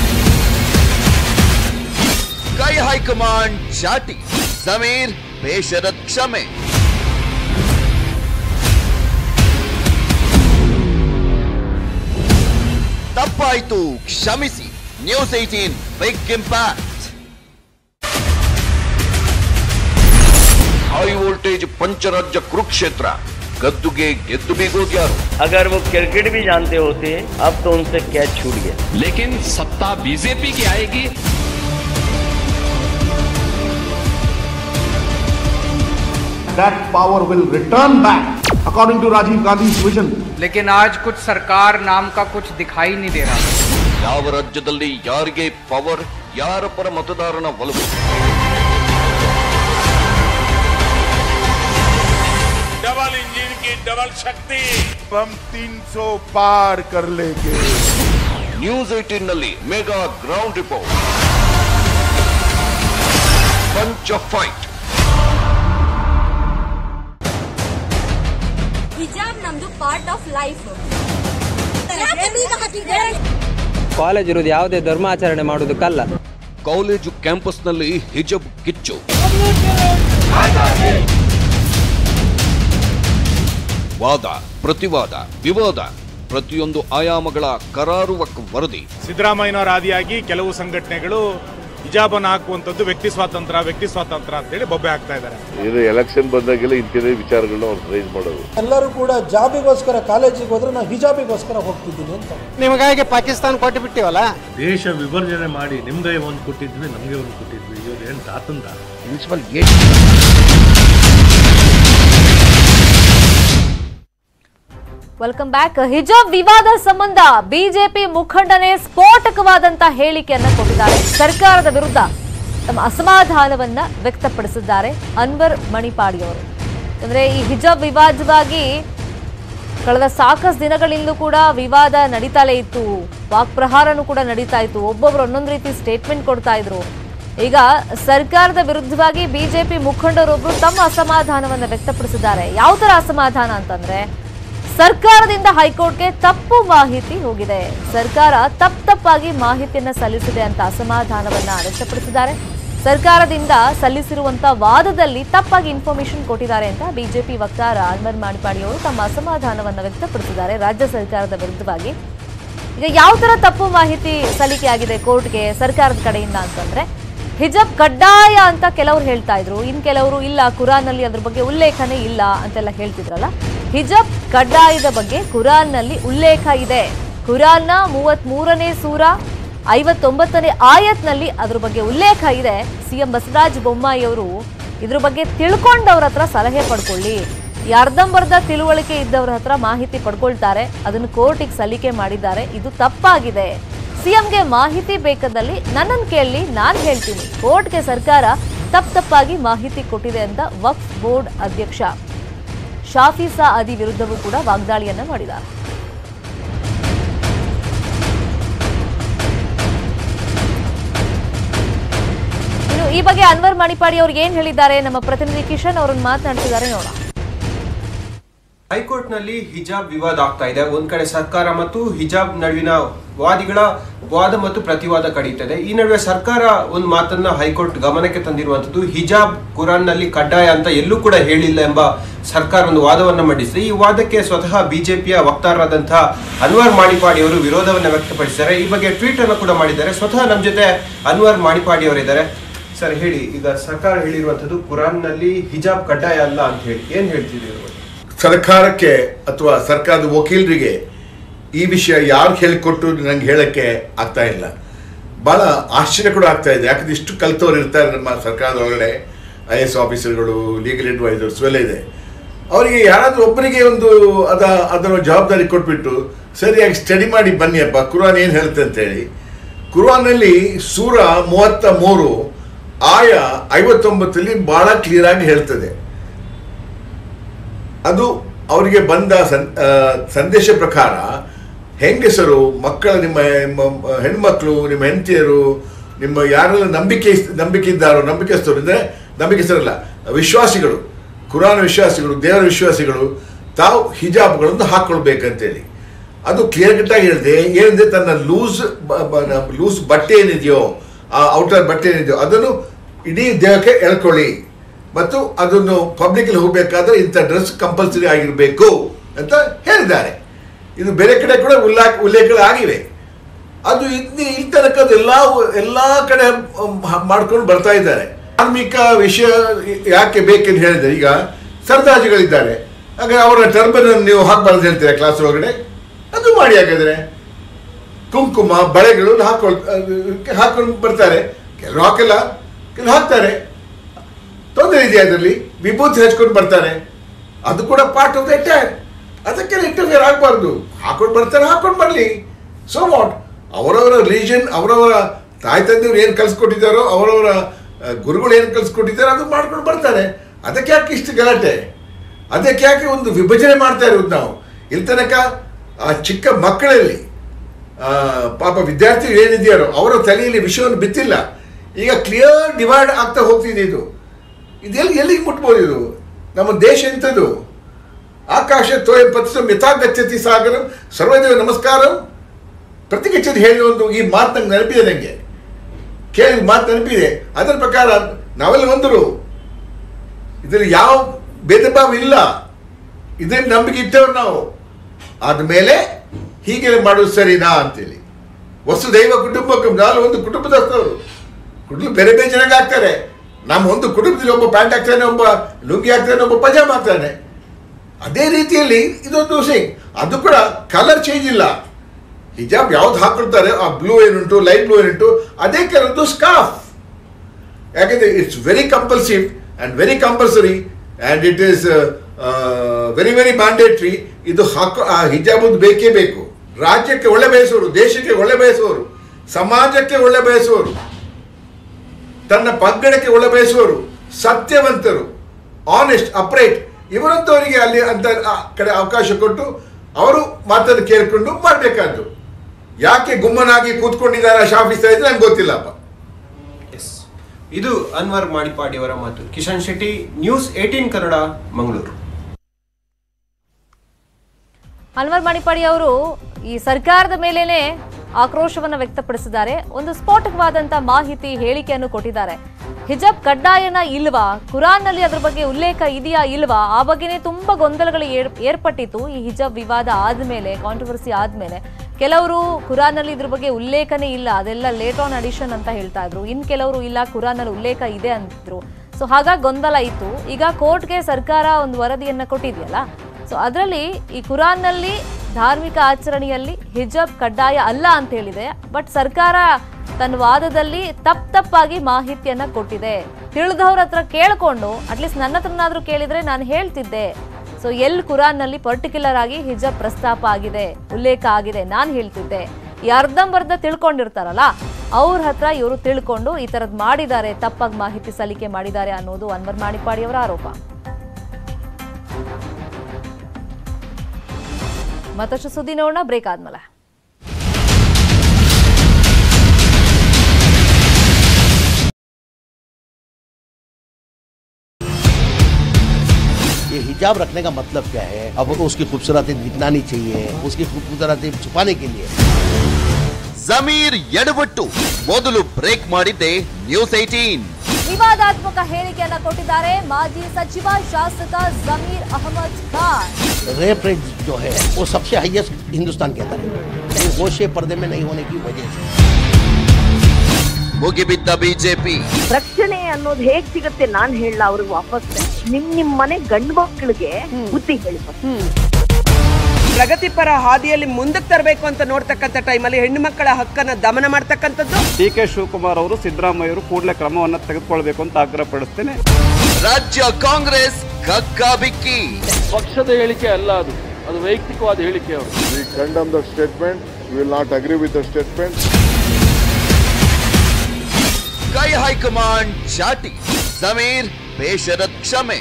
ಕೈ ಹೈಕಮಾಂಡ್ ಚಾಟಿ ಸಮೀರ್ ಬೇಷರತ್ ಕ್ಷಮೆ ತಪ್ಪಾಯ್ತು ಕ್ಷಮಿಸಿ news eighteen big impact high voltage ಪಂಚರಾಜ್ಯ ಕುರುಕ್ಷೇತ್ರ ಗದ್ದುಗೆ ಗೆದ್ದು ಬೀಗೋದ್ಯಾರು अगर वो क्रिकेट भी जानते होते अब तो उनसे कैच छूट गया लेकिन सत्ता बीजेपी की आएगी That power will return back according to Rajiv Gandhi's vision. लेकिन आज कुछ सरकार नाम का कुछ दिखाई नहीं दे रहा ಯಾವ ರಾಜ್ಯದಲ್ಲಿ ಯಾರಿಗೆ ಪವರ್ ಯಾರ ಪರ ಮತದಾರನ ಒಲವು डबल इंजन की डबल शक्ति हम 300 पार कर लेंगे ನ್ಯೂಸ್ ಏಟೀನ್ ನಲ್ಲಿ ಮೆಗಾ ಗ್ರೌಂಡ್ ರಿಪೋರ್ಟ್ ಪಂಚ ಫೈಟ್ ಹಿಜಾಬ್ ನಮ್ದು ಪಾರ್ಟ್ ಆಫ್ ಲೈಫ್ ಯಾಕೆ ಬೀಗ ಹಾಕಿದ್ದೀರಾ ಕಾಲೇಜ್ ಇರೋದು ಯಾವುದೇ ಧರ್ಮಾಚರಣೆ ಮಾಡೋದಕ್ಕಲ್ಲ ಕಾಲೇಜು ಕ್ಯಾಂಪಸ್ನಲ್ಲಿ ಹಿಜಬ್ ಕಿಚ್ಚು ವಾದ ಪ್ರತಿವಾದ ವಿವಾದ ಪ್ರತಿಯೊಂದು ಆಯಾಮಗಳ ಕರಾರುವಕ್ ವರದಿ ಸಿದ್ದರಾಮಯ್ಯನವರ ಆದಿಯಾಗಿ ಕೆಲವು ಸಂಘಟನೆಗಳು ಹಿಜಾಬನ್ನು ಹಾಕುವಂಥದ್ದು ವ್ಯಕ್ತಿ ಸ್ವಾತಂತ್ರ್ಯ ವ್ಯಕ್ತಿ ಸ್ವಾತಂತ್ರ್ಯ ಅಂತೇಳಿ ಬೊಬ್ಬೆ ಹಾಕ್ತಾ ಇದ್ದಾರೆ ಇದು ಎಲೆಕ್ಷನ್ ಬಂದಾಗೆಲ್ಲ ಇಂಥದೇ ವಿಚಾರಗಳನ್ನ ಅವ್ರು ರೈಸ್ ಮಾಡೋದು ಎಲ್ಲರೂ ಕೂಡ ಜಾಬಿಗೋಸ್ಕರ ಕಾಲೇಜಿಗೆ ಹೋದ್ರೆ ನಾವು ಹಿಜಾಬಿಗೋಸ್ಕರ ಹೋಗ್ತಿದ್ದೀನಿ ಅಂತ ನಿಮಗಾಗಿ ಪಾಕಿಸ್ತಾನ ಕೊಟ್ಟು ಬಿಟ್ಟಿವಲ್ಲ ದೇಶ ವಿಭಜನೆ ಮಾಡಿ ನಿಮ್ಗೆ ಒಂದು ಕೊಟ್ಟಿದ್ವಿ ನಮಗೆ ಒಂದು ಕೊಟ್ಟಿದ್ವಿ ಇವ್ರು ಏನು ತಾತಂದ ಮುನ್ಸಿಪಲ್ ಗೇಟ್ ವೆಲ್ಕಮ್ ಬ್ಯಾಕ್ ಹಿಜಾಬ್ ವಿವಾದ ಸಂಬಂಧ ಬಿಜೆಪಿ ಮುಖಂಡನೇ ಸ್ಫೋಟಕವಾದಂತ ಹೇಳಿಕೆಯನ್ನ ಕೊಟ್ಟಿದ್ದಾರೆ ಸರ್ಕಾರದ ವಿರುದ್ಧ ತಮ್ಮ ಅಸಮಾಧಾನವನ್ನ ವ್ಯಕ್ತಪಡಿಸಿದ್ದಾರೆ ಅನ್ವರ್ ಮಣಿಪಾಡಿಯವರು ಅಂದ್ರೆ ಈ ಹಿಜಾಬ್ ವಿವಾದವಾಗಿ ಕಳೆದ ಸಾಕಷ್ಟು ದಿನಗಳಿಂದಲೂ ಕೂಡ ವಿವಾದ ನಡೀತಾಲೇ ಇತ್ತು ವಾಕ್ಪ್ರಹಾರನೂ ಕೂಡ ನಡೀತಾ ಇತ್ತು ಒಬ್ಬೊಬ್ರು ಒಂದೊಂದು ರೀತಿ ಸ್ಟೇಟ್ಮೆಂಟ್ ಕೊಡ್ತಾ ಇದ್ರು ಈಗ ಸರ್ಕಾರದ ವಿರುದ್ಧವಾಗಿ ಬಿಜೆಪಿ ಮುಖಂಡರೊಬ್ರು ತಮ್ಮ ಅಸಮಾಧಾನವನ್ನ ವ್ಯಕ್ತಪಡಿಸಿದ್ದಾರೆ ಯಾವ ತರ ಅಸಮಾಧಾನ ಅಂತಂದ್ರೆ ಸರ್ಕಾರದಿಂದ ಹೈಕೋರ್ಟ್ಗೆ ತಪ್ಪು ಮಾಹಿತಿ ಹೋಗಿದೆ ಸರ್ಕಾರ ತಪ್ಪು ತಪ್ಪಾಗಿ ಮಾಹಿತಿಯನ್ನ ಸಲ್ಲಿಸಿದೆ ಅಂತ ಅಸಮಾಧಾನವನ್ನ ವ್ಯಕ್ತಪಡಿಸಿದ್ದಾರೆ ಸರ್ಕಾರದಿಂದ ಸಲ್ಲಿಸಿರುವಂತ ವಾದದಲ್ಲಿ ತಪ್ಪಾಗಿ ಇನ್ಫಾರ್ಮೇಶನ್ ಕೊಟ್ಟಿದ್ದಾರೆ ಅಂತ ಬಿಜೆಪಿ ವಕ್ತಾರ ಅನ್ವರ್ ಮಾಡಿಪಾಡಿ ಅವರು ತಮ್ಮ ಅಸಮಾಧಾನವನ್ನ ವ್ಯಕ್ತಪಡಿಸಿದ್ದಾರೆ ರಾಜ್ಯ ಸರ್ಕಾರದ ವಿರುದ್ಧವಾಗಿ ಈಗ ಯಾವ ತರ ತಪ್ಪು ಮಾಹಿತಿ ಸಲ್ಲಿಕೆ ಆಗಿದೆ ಕೋರ್ಟ್ಗೆ ಸರ್ಕಾರದ ಕಡೆಯಿಂದ ಅಂತಂದ್ರೆ ಹಿಜಾಬ್ ಕಡ್ಡಾಯ ಅಂತ ಕೆಲವರು ಹೇಳ್ತಾ ಇದ್ರು ಇನ್ ಕೆಲವರು ಇಲ್ಲ ಕುರಾನ್ನಲ್ಲಿ ಅದ್ರ ಬಗ್ಗೆ ಉಲ್ಲೇಖನೇ ಇಲ್ಲ ಅಂತೆಲ್ಲ ಹೇಳ್ತಿದ್ರಲ್ಲ ಹಿಜಾಬ್ ಕಡ್ಡಾಯದ ಬಗ್ಗೆ ಕುರಾನ್ನಲ್ಲಿ ಉಲ್ಲೇಖ ಇದೆ ಕುರಾನ್ನ ಮೂವತ್ತ್ ಮೂರನೇ ಸೂರ ಐವತ್ತೊಂಬತ್ತನೇ ಆಯತ್ನಲ್ಲಿ ಅದ್ರ ಬಗ್ಗೆ ಉಲ್ಲೇಖ ಇದೆ ಸಿಎಂ ಬಸವರಾಜ ಬೊಮ್ಮಾಯಿ ಅವರು ಇದ್ರ ಬಗ್ಗೆ ತಿಳ್ಕೊಂಡವ್ರ ಹತ್ರ ಸಲಹೆ ಪಡ್ಕೊಳ್ಳಿ ಈ ಅರ್ಧಂಬರ್ಧ ತಿಳುವಳಿಕೆ ಇದ್ದವ್ರ ಹತ್ರ ಮಾಹಿತಿ ಪಡ್ಕೊಳ್ತಾರೆ ಅದನ್ನು ಕೋರ್ಟಿಗೆ ಸಲ್ಲಿಕೆ ಮಾಡಿದ್ದಾರೆ ಇದು ತಪ್ಪಾಗಿದೆ ಸಿಎಂಗೆ ಮಾಹಿತಿ ಬೇಕಾದಲ್ಲಿ ನನ್ನನ್ನು ಕೇಳಿ ನಾನು ಹೇಳ್ತೀನಿ ಕೋರ್ಟ್ಗೆ ಸರ್ಕಾರ ತಪ್ಪ ತಪ್ಪಾಗಿ ಮಾಹಿತಿ ಕೊಟ್ಟಿದೆ ಅಂತ ವಕ್ಫ್ ಬೋರ್ಡ್ ಅಧ್ಯಕ್ಷ ಶಾಫಿಸಾ ಅದಿ ವಿರುದ್ಧವೂ ಕೂಡ ವಾಗ್ದಾಳಿಯನ್ನ ಮಾಡಿದ್ದಾರೆ ಇನ್ನು ಈ ಬಗ್ಗೆ ಅನ್ವರ್ ಮಣಿಪಾಡಿ ಅವ್ರು ಏನ್ ಹೇಳಿದ್ದಾರೆ ನಮ್ಮ ಪ್ರತಿನಿಧಿ ಕಿಶನ್ ಅವರನ್ನು ಮಾತನಾಡ್ತಿದ್ದಾರೆ ನೋಡೋಣ ಹೈಕೋರ್ಟ್ನಲ್ಲಿ ಹಿಜಾಬ್ ವಿವಾದ ಆಗ್ತಾ ಇದೆ ಒಂದ್ ಕಡೆ ಸರ್ಕಾರ ಮತ್ತು ಹಿಜಾಬ್ ನಡುವಿನ ವಾದಿಗಳ ವಾದ ಮತ್ತು ಪ್ರತಿವಾದ ಕಡಿಯುತ್ತದೆ ಈ ನಡುವೆ ಸರ್ಕಾರ ಒಂದು ಮಾತನ್ನ ಹೈಕೋರ್ಟ್ ಗಮನಕ್ಕೆ ತಂದಿರುವಂತದ್ದು ಹಿಜಾಬ್ ಕುರಾನ್ನಲ್ಲಿ ಕಡ್ಡಾಯ ಅಂತ ಎಲ್ಲೂ ಕೂಡ ಹೇಳಿಲ್ಲ ಎಂಬ ಸರ್ಕಾರ ಒಂದು ವಾದವನ್ನ ಮಂಡಿಸಿದೆ ಈ ವಾದಕ್ಕೆ ಸ್ವತಃ ಬಿಜೆಪಿಯ ವಕ್ತಾರರಾದಂತಹ ಅನ್ವರ್ ಮಾಣಿಪಾಡಿ ಅವರು ವಿರೋಧವನ್ನ ವ್ಯಕ್ತಪಡಿಸಿದ್ದಾರೆ ಈ ಬಗ್ಗೆ ಟ್ವೀಟ್ ಅನ್ನು ಕೂಡ ಮಾಡಿದ್ದಾರೆ ಸ್ವತಃ ನಮ್ಮ ಜೊತೆ ಅನ್ವರ್ ಮಾಣಿಪಾಡಿ ಅವರಿದ್ದಾರೆ ಸರ್ ಹೇಳಿ ಈಗ ಸರ್ಕಾರ ಹೇಳಿರುವಂತದ್ದು ಕುರಾನ್ನಲ್ಲಿ ಹಿಜಾಬ್ ಕಡ್ಡಾಯ ಅಲ್ಲ ಅಂತ ಹೇಳಿ ಏನ್ ಹೇಳ್ತಿದ್ದೀರಿ ಸರ್ಕಾರಕ್ಕೆ ಅಥವಾ ಸರ್ಕಾರದ ವಕೀಲರಿಗೆ ಈ ವಿಷಯ ಯಾರು ಹೇಳಿಕೊಟ್ಟು ನಂಗೆ ಹೇಳಕ್ಕೆ ಆಗ್ತಾ ಇಲ್ಲ ಬಹಳ ಆಶ್ಚರ್ಯ ಕೂಡ ಆಗ್ತಾ ಇದೆ ಯಾಕಂದ್ರೆ ಇಷ್ಟು ಕಲ್ತವ್ರು ಇರ್ತಾರೆ ನಮ್ಮ ಸರ್ಕಾರದ ಒಳಗಡೆ ಐ ಎಸ್ ಆಫೀಸರ್ಗಳು ಲೀಗಲ್ ಅಡ್ವೈಸರ್ಸ್ ಎಲ್ಲ ಇದೆ ಅವರಿಗೆ ಯಾರಾದ್ರೂ ಒಬ್ಬರಿಗೆ ಒಂದು ಅದ ಅದರ ಜವಾಬ್ದಾರಿ ಕೊಟ್ಬಿಟ್ಟು ಸರಿಯಾಗಿ ಸ್ಟಡಿ ಮಾಡಿ ಬನ್ನಿಯಪ್ಪ ಕುರಾನ್ ಏನು ಹೇಳುತ್ತೆ ಅಂತೇಳಿ ಕುರಾನಲ್ಲಿ ಸೂರ ಮೂವತ್ತ ಮೂರು ಆಯ ಐವತ್ತೊಂಬತ್ತಲ್ಲಿ ಬಹಳ ಕ್ಲಿಯರ್ ಆಗಿ ಹೇಳ್ತದೆ ಅದು ಅವರಿಗೆ ಬಂದ ಸಂ ಆ, ಸಂದೇಶ ಪ್ರಕಾರ ಹೆಂಗಸರು ಮಕ್ಕಳ ನಿಮ್ಮ ನಿಮ್ಮ ಹೆಣ್ಮಕ್ಳು ನಿಮ್ಮ ಹೆಂಡತಿಯರು ನಿಮ್ಮ ಯಾರೆಲ್ಲ ನಂಬಿಕೆ ನಂಬಿಕೆ ಇದ್ದಾರೋ ನಂಬಿಕೆಸ್ತರು ಅಂದರೆ ನಂಬಿಕೆಸ್ತರಲ್ಲ ವಿಶ್ವಾಸಿಗಳು ಕುರಾನ್ ವಿಶ್ವಾಸಿಗಳು ದೇವರ ವಿಶ್ವಾಸಿಗಳು ತಾವು ಹಿಜಾಬ್ಗಳನ್ನು ಹಾಕೊಳ್ಬೇಕಂತೇಳಿ ಅದು ಕ್ಲಿಯರ್ ಕಟ್ ಆಗಿ ಹೇಳಿದೆ ಏನಂದ್ರೆ ತನ್ನ ಲೂಸ್ ಲೂಸ್ ಬಟ್ಟೆ ಏನಿದೆಯೋ ಆ ಔಟರ್ ಬಟ್ಟೆ ಏನಿದೆಯೋ ಅದನ್ನು ಇಡೀ ದೇಹಕ್ಕೆ ಎಳ್ಕೊಳ್ಳಿ ಮತ್ತು ಅದನ್ನು ಪಬ್ಲಿಕಲ್ಲಿ ಹೋಗಬೇಕಾದ್ರೆ ಇಂಥ ಡ್ರೆಸ್ ಕಂಪಲ್ಸರಿ ಆಗಿರಬೇಕು ಅಂತ ಹೇಳಿದ್ದಾರೆ ಇದು ಬೇರೆ ಕಡೆ ಕೂಡ ಉಲ್ಲಾ ಉಲ್ಲೇಖಗಳಾಗಿವೆ ಅದು ಇಲ್ಲಿ ಇಲ್ಲಿ ತನಕ ಎಲ್ಲ ಎಲ್ಲ ಕಡೆ ಮ್, ಮಾಡ್ಕೊಂಡು ಬರ್ತಾ ಇದ್ದಾರೆ ಧಾರ್ಮಿಕ ವಿಷಯ ಯಾಕೆ ಬೇಕೆಂದು ಹೇಳಿದ್ರೆ ಈಗ ಸರ್ದಾಜಿಗಳಿದ್ದಾರೆ ಹಾಗೆ ಅವರ ಟರ್ಬನ್ ನೀವು ಹಾಕಬಾರ್ದು ಹೇಳ್ತೀರಾ ಕ್ಲಾಸ್ ಒಳಗಡೆ ಅದು ಮಾಡಿ ಹಾಗಾದ್ರೆ ಕುಂಕುಮ ಬಳೆಗಳು ಹಾಕೊಳ್ ಹಾಕೊಂಡು ಬರ್ತಾರೆ ಕೆಲವು ಹಾಕಲ್ಲ ಕೆಲವು ಹಾಕ್ತಾರೆ ತೊಂದರೆ ಇದೆಯಾ ಅದರಲ್ಲಿ ವಿಭೂತಿ ಹಚ್ಕೊಂಡು ಬರ್ತಾರೆ ಅದು ಕೂಡ ಪಾರ್ಟ್ ಆಫ್ ದ ಅಟ್ಯಾಕ್ ಅದಕ್ಕೆಲ್ಲ ಇಂಟರ್ಫಿಯರ್ ಆಗಬಾರ್ದು ಹಾಕೊಂಡು ಬರ್ತಾರೆ ಹಾಕೊಂಡು ಬರಲಿ ಸೊ ವಾಟ್ ಅವರವರ ರಿಲಿಜನ್ ಅವರವರ ತಾಯಿ ತಂದೆಯವರು ಏನು ಕಲಿಸ್ಕೊಟ್ಟಿದ್ದಾರೋ ಅವರವರ ಆ, ಗುರುಗಳು ಏನು ಕಲಿಸ್ಕೊಟ್ಟಿದ್ದಾರೋ ಅದು ಮಾಡ್ಕೊಂಡು ಬರ್ತಾರೆ ಅದಕ್ಕೆ ಯಾಕೆ ಇಷ್ಟು ಗಲಾಟೆ ಅದಕ್ಕೆ ಯಾಕೆ ಒಂದು ವಿಭಜನೆ ಮಾಡ್ತಾ ಇರೋದು ನಾವು ಇಲ್ಲಿ ತನಕ ಆ ಚಿಕ್ಕ ಮಕ್ಕಳಲ್ಲಿ ಆ, ಪಾಪ ವಿದ್ಯಾರ್ಥಿಗಳು ಏನಿದೆಯಾರೋ ಅವರ ತಲೆಯಲ್ಲಿ ವಿಷಯವನ್ನು ಬಿತ್ತಿಲ್ಲ ಈಗ ಕ್ಲಿಯರ್ ಡಿವೈಡ್ ಆಗ್ತಾ ಹೋಗ್ತಿದೆ ಇದು ಇದೆಲ್ಲಿ ಎಲ್ಲಿಗೆ ಮುಟ್ಬೋದು ಇದು ನಮ್ಮ ದೇಶ ಎಂಥದ್ದು ಆಕಾಶ ತೋಯ ಪತ್ರ ಮಿಥಾಗಚ್ಚತಿ ಸಾಗರಂ ಸರ್ವದೇವ ನಮಸ್ಕಾರಂ ಪ್ರತಿಗಚ್ಚತಿ ಹೇಳಿ ಒಂದು ಈ ಮಾತು ನಂಗೆ ನೆನಪಿದೆ ನನಗೆ ಕೇಳಿ ಮಾತು ನೆನಪಿದೆ ಅದರ ಪ್ರಕಾರ ನಾವೆಲ್ಲ ಒಂದರು ಇದರಲ್ಲಿ ಯಾವ ಭೇದ ಭಾವ ಇಲ್ಲ ಇದರಲ್ಲಿ ನಂಬಿಕೆ ಇಟ್ಟವ್ರು ನಾವು ಆದಮೇಲೆ ಹೀಗೆ ಮಾಡೋದು ಸರಿನಾ ಅಂತೇಳಿ ವಸುದೈವ ಕುಟುಂಬಕ್ಕೆ ನಾನು ಒಂದು ಕುಟುಂಬದವರು ಕುಟುಂಬ ಬೇರೆ ಬೇರೆ ಜನ ಆಗ್ತಾರೆ ನಮ್ಮ ಒಂದು ಕುಟುಂಬದಲ್ಲಿ ಒಬ್ಬ ಪ್ಯಾಂಟ್ ಹಾಕ್ತಾನೆ ಒಬ್ಬ ಲುಂಗಿ ಹಾಕ್ತಾನೆ ಒಬ್ಬ ಪಜಾಮ ಹಾಕ್ತಾನೆ ಅದೇ ರೀತಿಯಲ್ಲಿ ಇದೊಂದು ಸಿಂಗ್ ಅದು ಕೂಡ ಕಲರ್ ಚೇಂಜ್ ಇಲ್ಲ ಹಿಜಾಬ್ ಯಾವ್ದು ಹಾಕೊಳ್ತಾರೆ ಆ ಬ್ಲೂ ಏನುಂಟು ಲೈಟ್ ಬ್ಲೂ ಏನುಂಟು ಅದೇ ಕೆಲವೊಂದು ಸ್ಕಾಫ್ ಯಾಕಂದ್ರೆ it's very compulsive and very compulsory and it is very very mandatory ಇದು ಹಾಕೋ ಆ ಹಿಜಾಬ್ ಒಂದು ಬೇಕೇ ಬೇಕು ರಾಜ್ಯಕ್ಕೆ ಒಳ್ಳೆ ಬಯಸುವವರು ದೇಶಕ್ಕೆ ಒಳ್ಳೆ ಬಯಸುವವರು ಸಮಾಜಕ್ಕೆ ಒಳ್ಳೆ ಬಯಸುವವರು ತನ್ನ ಪಂಗಡಕ್ಕೆ ಒಳ್ಳೆ ಬಯಸುವವರು ಸತ್ಯವಂತರು ಆನೆಸ್ಟ್ ಅಪ್ರೈಟ್ ಇವರಂತವರಿಗೆ ಅಲ್ಲಿ ಅಂತ ಆ ಕಡೆ ಅವಕಾಶ ಕೊಟ್ಟು ಅವರು ಮಾತನ್ನು ಕೇಳಿಕೊಂಡು ಮಾಡಬೇಕಾದ್ದು ಯಾಕೆ ಗುಮ್ಮನಾಗಿ ಕೂತ್ಕೊಂಡಿದ್ದಾರೆ ಶಾಫೀಸ್ ಇದ್ರೆ ನಂಗೆ ಗೊತ್ತಿಲ್ಲಪ್ಪ ಇದು ಅನ್ವರ್ ಮಾಡಿಪಾಡಿ ಅವರ ಮಾತು ಕಿಶನ್ ಶೆಟ್ಟಿ ನ್ಯೂಸ್ ಏಟೀನ್ ಕನ್ನಡ ಮಂಗಳೂರು ಅನ್ವರ್ ಮಣಿಪಾಡಿ ಅವರು ಈ ಸರ್ಕಾರದ ಮೇಲೇನೆ ಆಕ್ರೋಶವನ್ನ ವ್ಯಕ್ತಪಡಿಸಿದ್ದಾರೆ ಒಂದು ಸ್ಫೋಟಕವಾದಂತ ಮಾಹಿತಿ ಹೇಳಿಕೆಯನ್ನು ಕೊಟ್ಟಿದ್ದಾರೆ ಹಿಜಾಬ್ ಕಡ್ಡಾಯನ ಇಲ್ವಾ ಕುರಾನ್ನಲ್ಲಿ ಅದ್ರ ಬಗ್ಗೆ ಉಲ್ಲೇಖ ಇದೆಯಾ ಇಲ್ವಾ ಆ ಬಗ್ಗೆನೇ ತುಂಬಾ ಗೊಂದಲಗಳು ಏರ್- ಏರ್ಪಟ್ಟಿತ್ತು ಈ ಹಿಜಾಬ್ ವಿವಾದ ಆದ್ಮೇಲೆ ಕಾಂಟ್ರವರ್ಸಿ ಆದ್ಮೇಲೆ ಕೆಲವರು ಕುರಾನ್ನಲ್ಲಿ ಇದ್ರ ಬಗ್ಗೆ ಉಲ್ಲೇಖನೇ ಇಲ್ಲ ಅದೆಲ್ಲ ಲೇಟ್ ಆನ್ ಅಡಿಷನ್ ಅಂತ ಹೇಳ್ತಾ ಇದ್ರು ಇನ್ ಕೆಲವರು ಇಲ್ಲ ಕುರಾನ್ನಲ್ಲಿ ಉಲ್ಲೇಖ ಇದೆ ಅಂತಿದ್ರು ಸೊ ಹಾಗಾಗಿ ಗೊಂದಲ ಇತ್ತು ಈಗ ಕೋರ್ಟ್ಗೆ ಸರ್ಕಾರ ಒಂದು ವರದಿಯನ್ನ ಕೊಟ್ಟಿದೆಯಲ್ಲ ಸೊ ಅದರಲ್ಲಿ ಈ ಕುರಾನ್ನಲ್ಲಿ ಧಾರ್ಮಿಕ ಆಚರಣೆಯಲ್ಲಿ ಹಿಜಾಬ್ ಕಡ್ಡಾಯ ಅಲ್ಲ ಅಂತ ಹೇಳಿದೆ ಬಟ್ ಸರ್ಕಾರ ತನ್ನ ವಾದದಲ್ಲಿ ತಪ್ಪ ತಪ್ಪಾಗಿ ಮಾಹಿತಿಯನ್ನ ಕೊಟ್ಟಿದೆ ತಿಳಿದವ್ರ ಹತ್ರ ಕೇಳ್ಕೊಂಡು ಅಟ್ಲೀಸ್ಟ್ ನನ್ನ ಹತ್ರನಾದ್ರೂ ಕೇಳಿದ್ರೆ ನಾನು ಹೇಳ್ತಿದ್ದೆ ಸೊ ಎಲ್ಲಿ ಕುರಾನ್ನಲ್ಲಿ ಪರ್ಟಿಕ್ಯುಲರ್ ಆಗಿ ಹಿಜಾಬ್ ಪ್ರಸ್ತಾಪ ಆಗಿದೆ ಉಲ್ಲೇಖ ಆಗಿದೆ ನಾನು ಹೇಳ್ತಿದ್ದೆ ಈ ಅರ್ಧಂಬರ್ಧ ತಿಳ್ಕೊಂಡಿರ್ತಾರಲ್ಲ ಅವ್ರ ಹತ್ರ ಇವರು ತಿಳ್ಕೊಂಡು ಈ ತರದ್ ಮಾಡಿದ್ದಾರೆ ತಪ್ಪಾಗಿ ಮಾಹಿತಿ ಸಲ್ಲಿಕೆ ಮಾಡಿದ್ದಾರೆ ಅನ್ನೋದು ಅನ್ವರ್ ಮಾಣಿಪಾಡಿಯವರ ಆರೋಪ ಮತ್ತಷ್ಟು ಸುದ್ದಿ ನೋಡೋಣ ಬ್ರೇಕ್ ಆದ್ಮೇಲೆ ये हिजाब रखने का मतलब क्या है अब उसकी खूबसूरती दिखना नहीं चाहिए उसकी खूबसूरती छुपाने के लिए ಜಮೀರ್ ಎಡವಟ್ಟು ಮೊದಲು ಬ್ರೇಕ್ ಮಾಡಿದ್ದೆ ನ್ಯೂಸ್ ಏಟೀನ್ ವಿವಾದಾತ್ಮಕ ಹೇಳಿಕೆಯನ್ನ ಕೊಟ್ಟಿದ್ದಾರೆ ಮಾಜಿ ಸಚಿವ ಶಾಸಕ ಜಮೀರ್ ಅಹಮದ್ ಖಾನ್ रेप रेट जो है वो सबसे हाईएस्ट हिंदुस्तान के अंदर है ये गोशे पर्दे में नहीं होने की वजह से ಮುಗಿಬಿದ್ದ ಬಿಜೆಪಿ ರಕ್ಷಣೆ ಅನ್ನೋದು ಹೇಗ್ ಸಿಗುತ್ತೆ ನಾನ್ ಹೇಳಲ್ಲ ಅವ್ರಿಗೆ ವಾಪಸ್ ನಿಮ್ ನಿಮ್ ಮನೆ ಗಂಡು ಮಕ್ಕಳಿಗೆ ಬುದ್ಧಿ ಹೇಳಿ ಪ್ರಗತಿಪರ ಹಾದಿಯಲ್ಲಿ ಮುಂದಕ್ಕೆ ತರಬೇಕು ಅಂತ ನೋಡ್ತಕ್ಕಂಥ ಟೈಮಲ್ಲಿ ಹೆಣ್ಣು ಮಕ್ಕಳ ಹಕ್ಕನ್ನ ದಮನ ಮಾಡ್ತಕ್ಕಂಥದ್ದು ಡಿ ಕೆ ಶಿವಕುಮಾರ್ ಅವರು ಸಿದ್ದರಾಮಯ್ಯವರು ಕೂಡಲೇ ಕ್ರಮವನ್ನು ತೆಗೆದುಕೊಳ್ಬೇಕು ಅಂತ ಆಗ್ರಹ ಪಡಿಸ್ತೇನೆ ರಾಜ್ಯ ಕಾಂಗ್ರೆಸ್ ಕಕ್ಕಾಬಿಕ್ಕಿ ಪಕ್ಷದ ಹೇಳಿಕೆ ಅಲ್ಲ ಅದು ಅದು ವೈಯಕ್ತಿಕವಾದ ಹೇಳಿಕೆ ಅವರು We condemn the statement. We will not agree with the statement. ಕೈ ಹೈಕಮಾಂಡ್ ಚಾಟಿ ಸಮೀರ್ ಬೇಷರತ್ ಕ್ಷಮೆ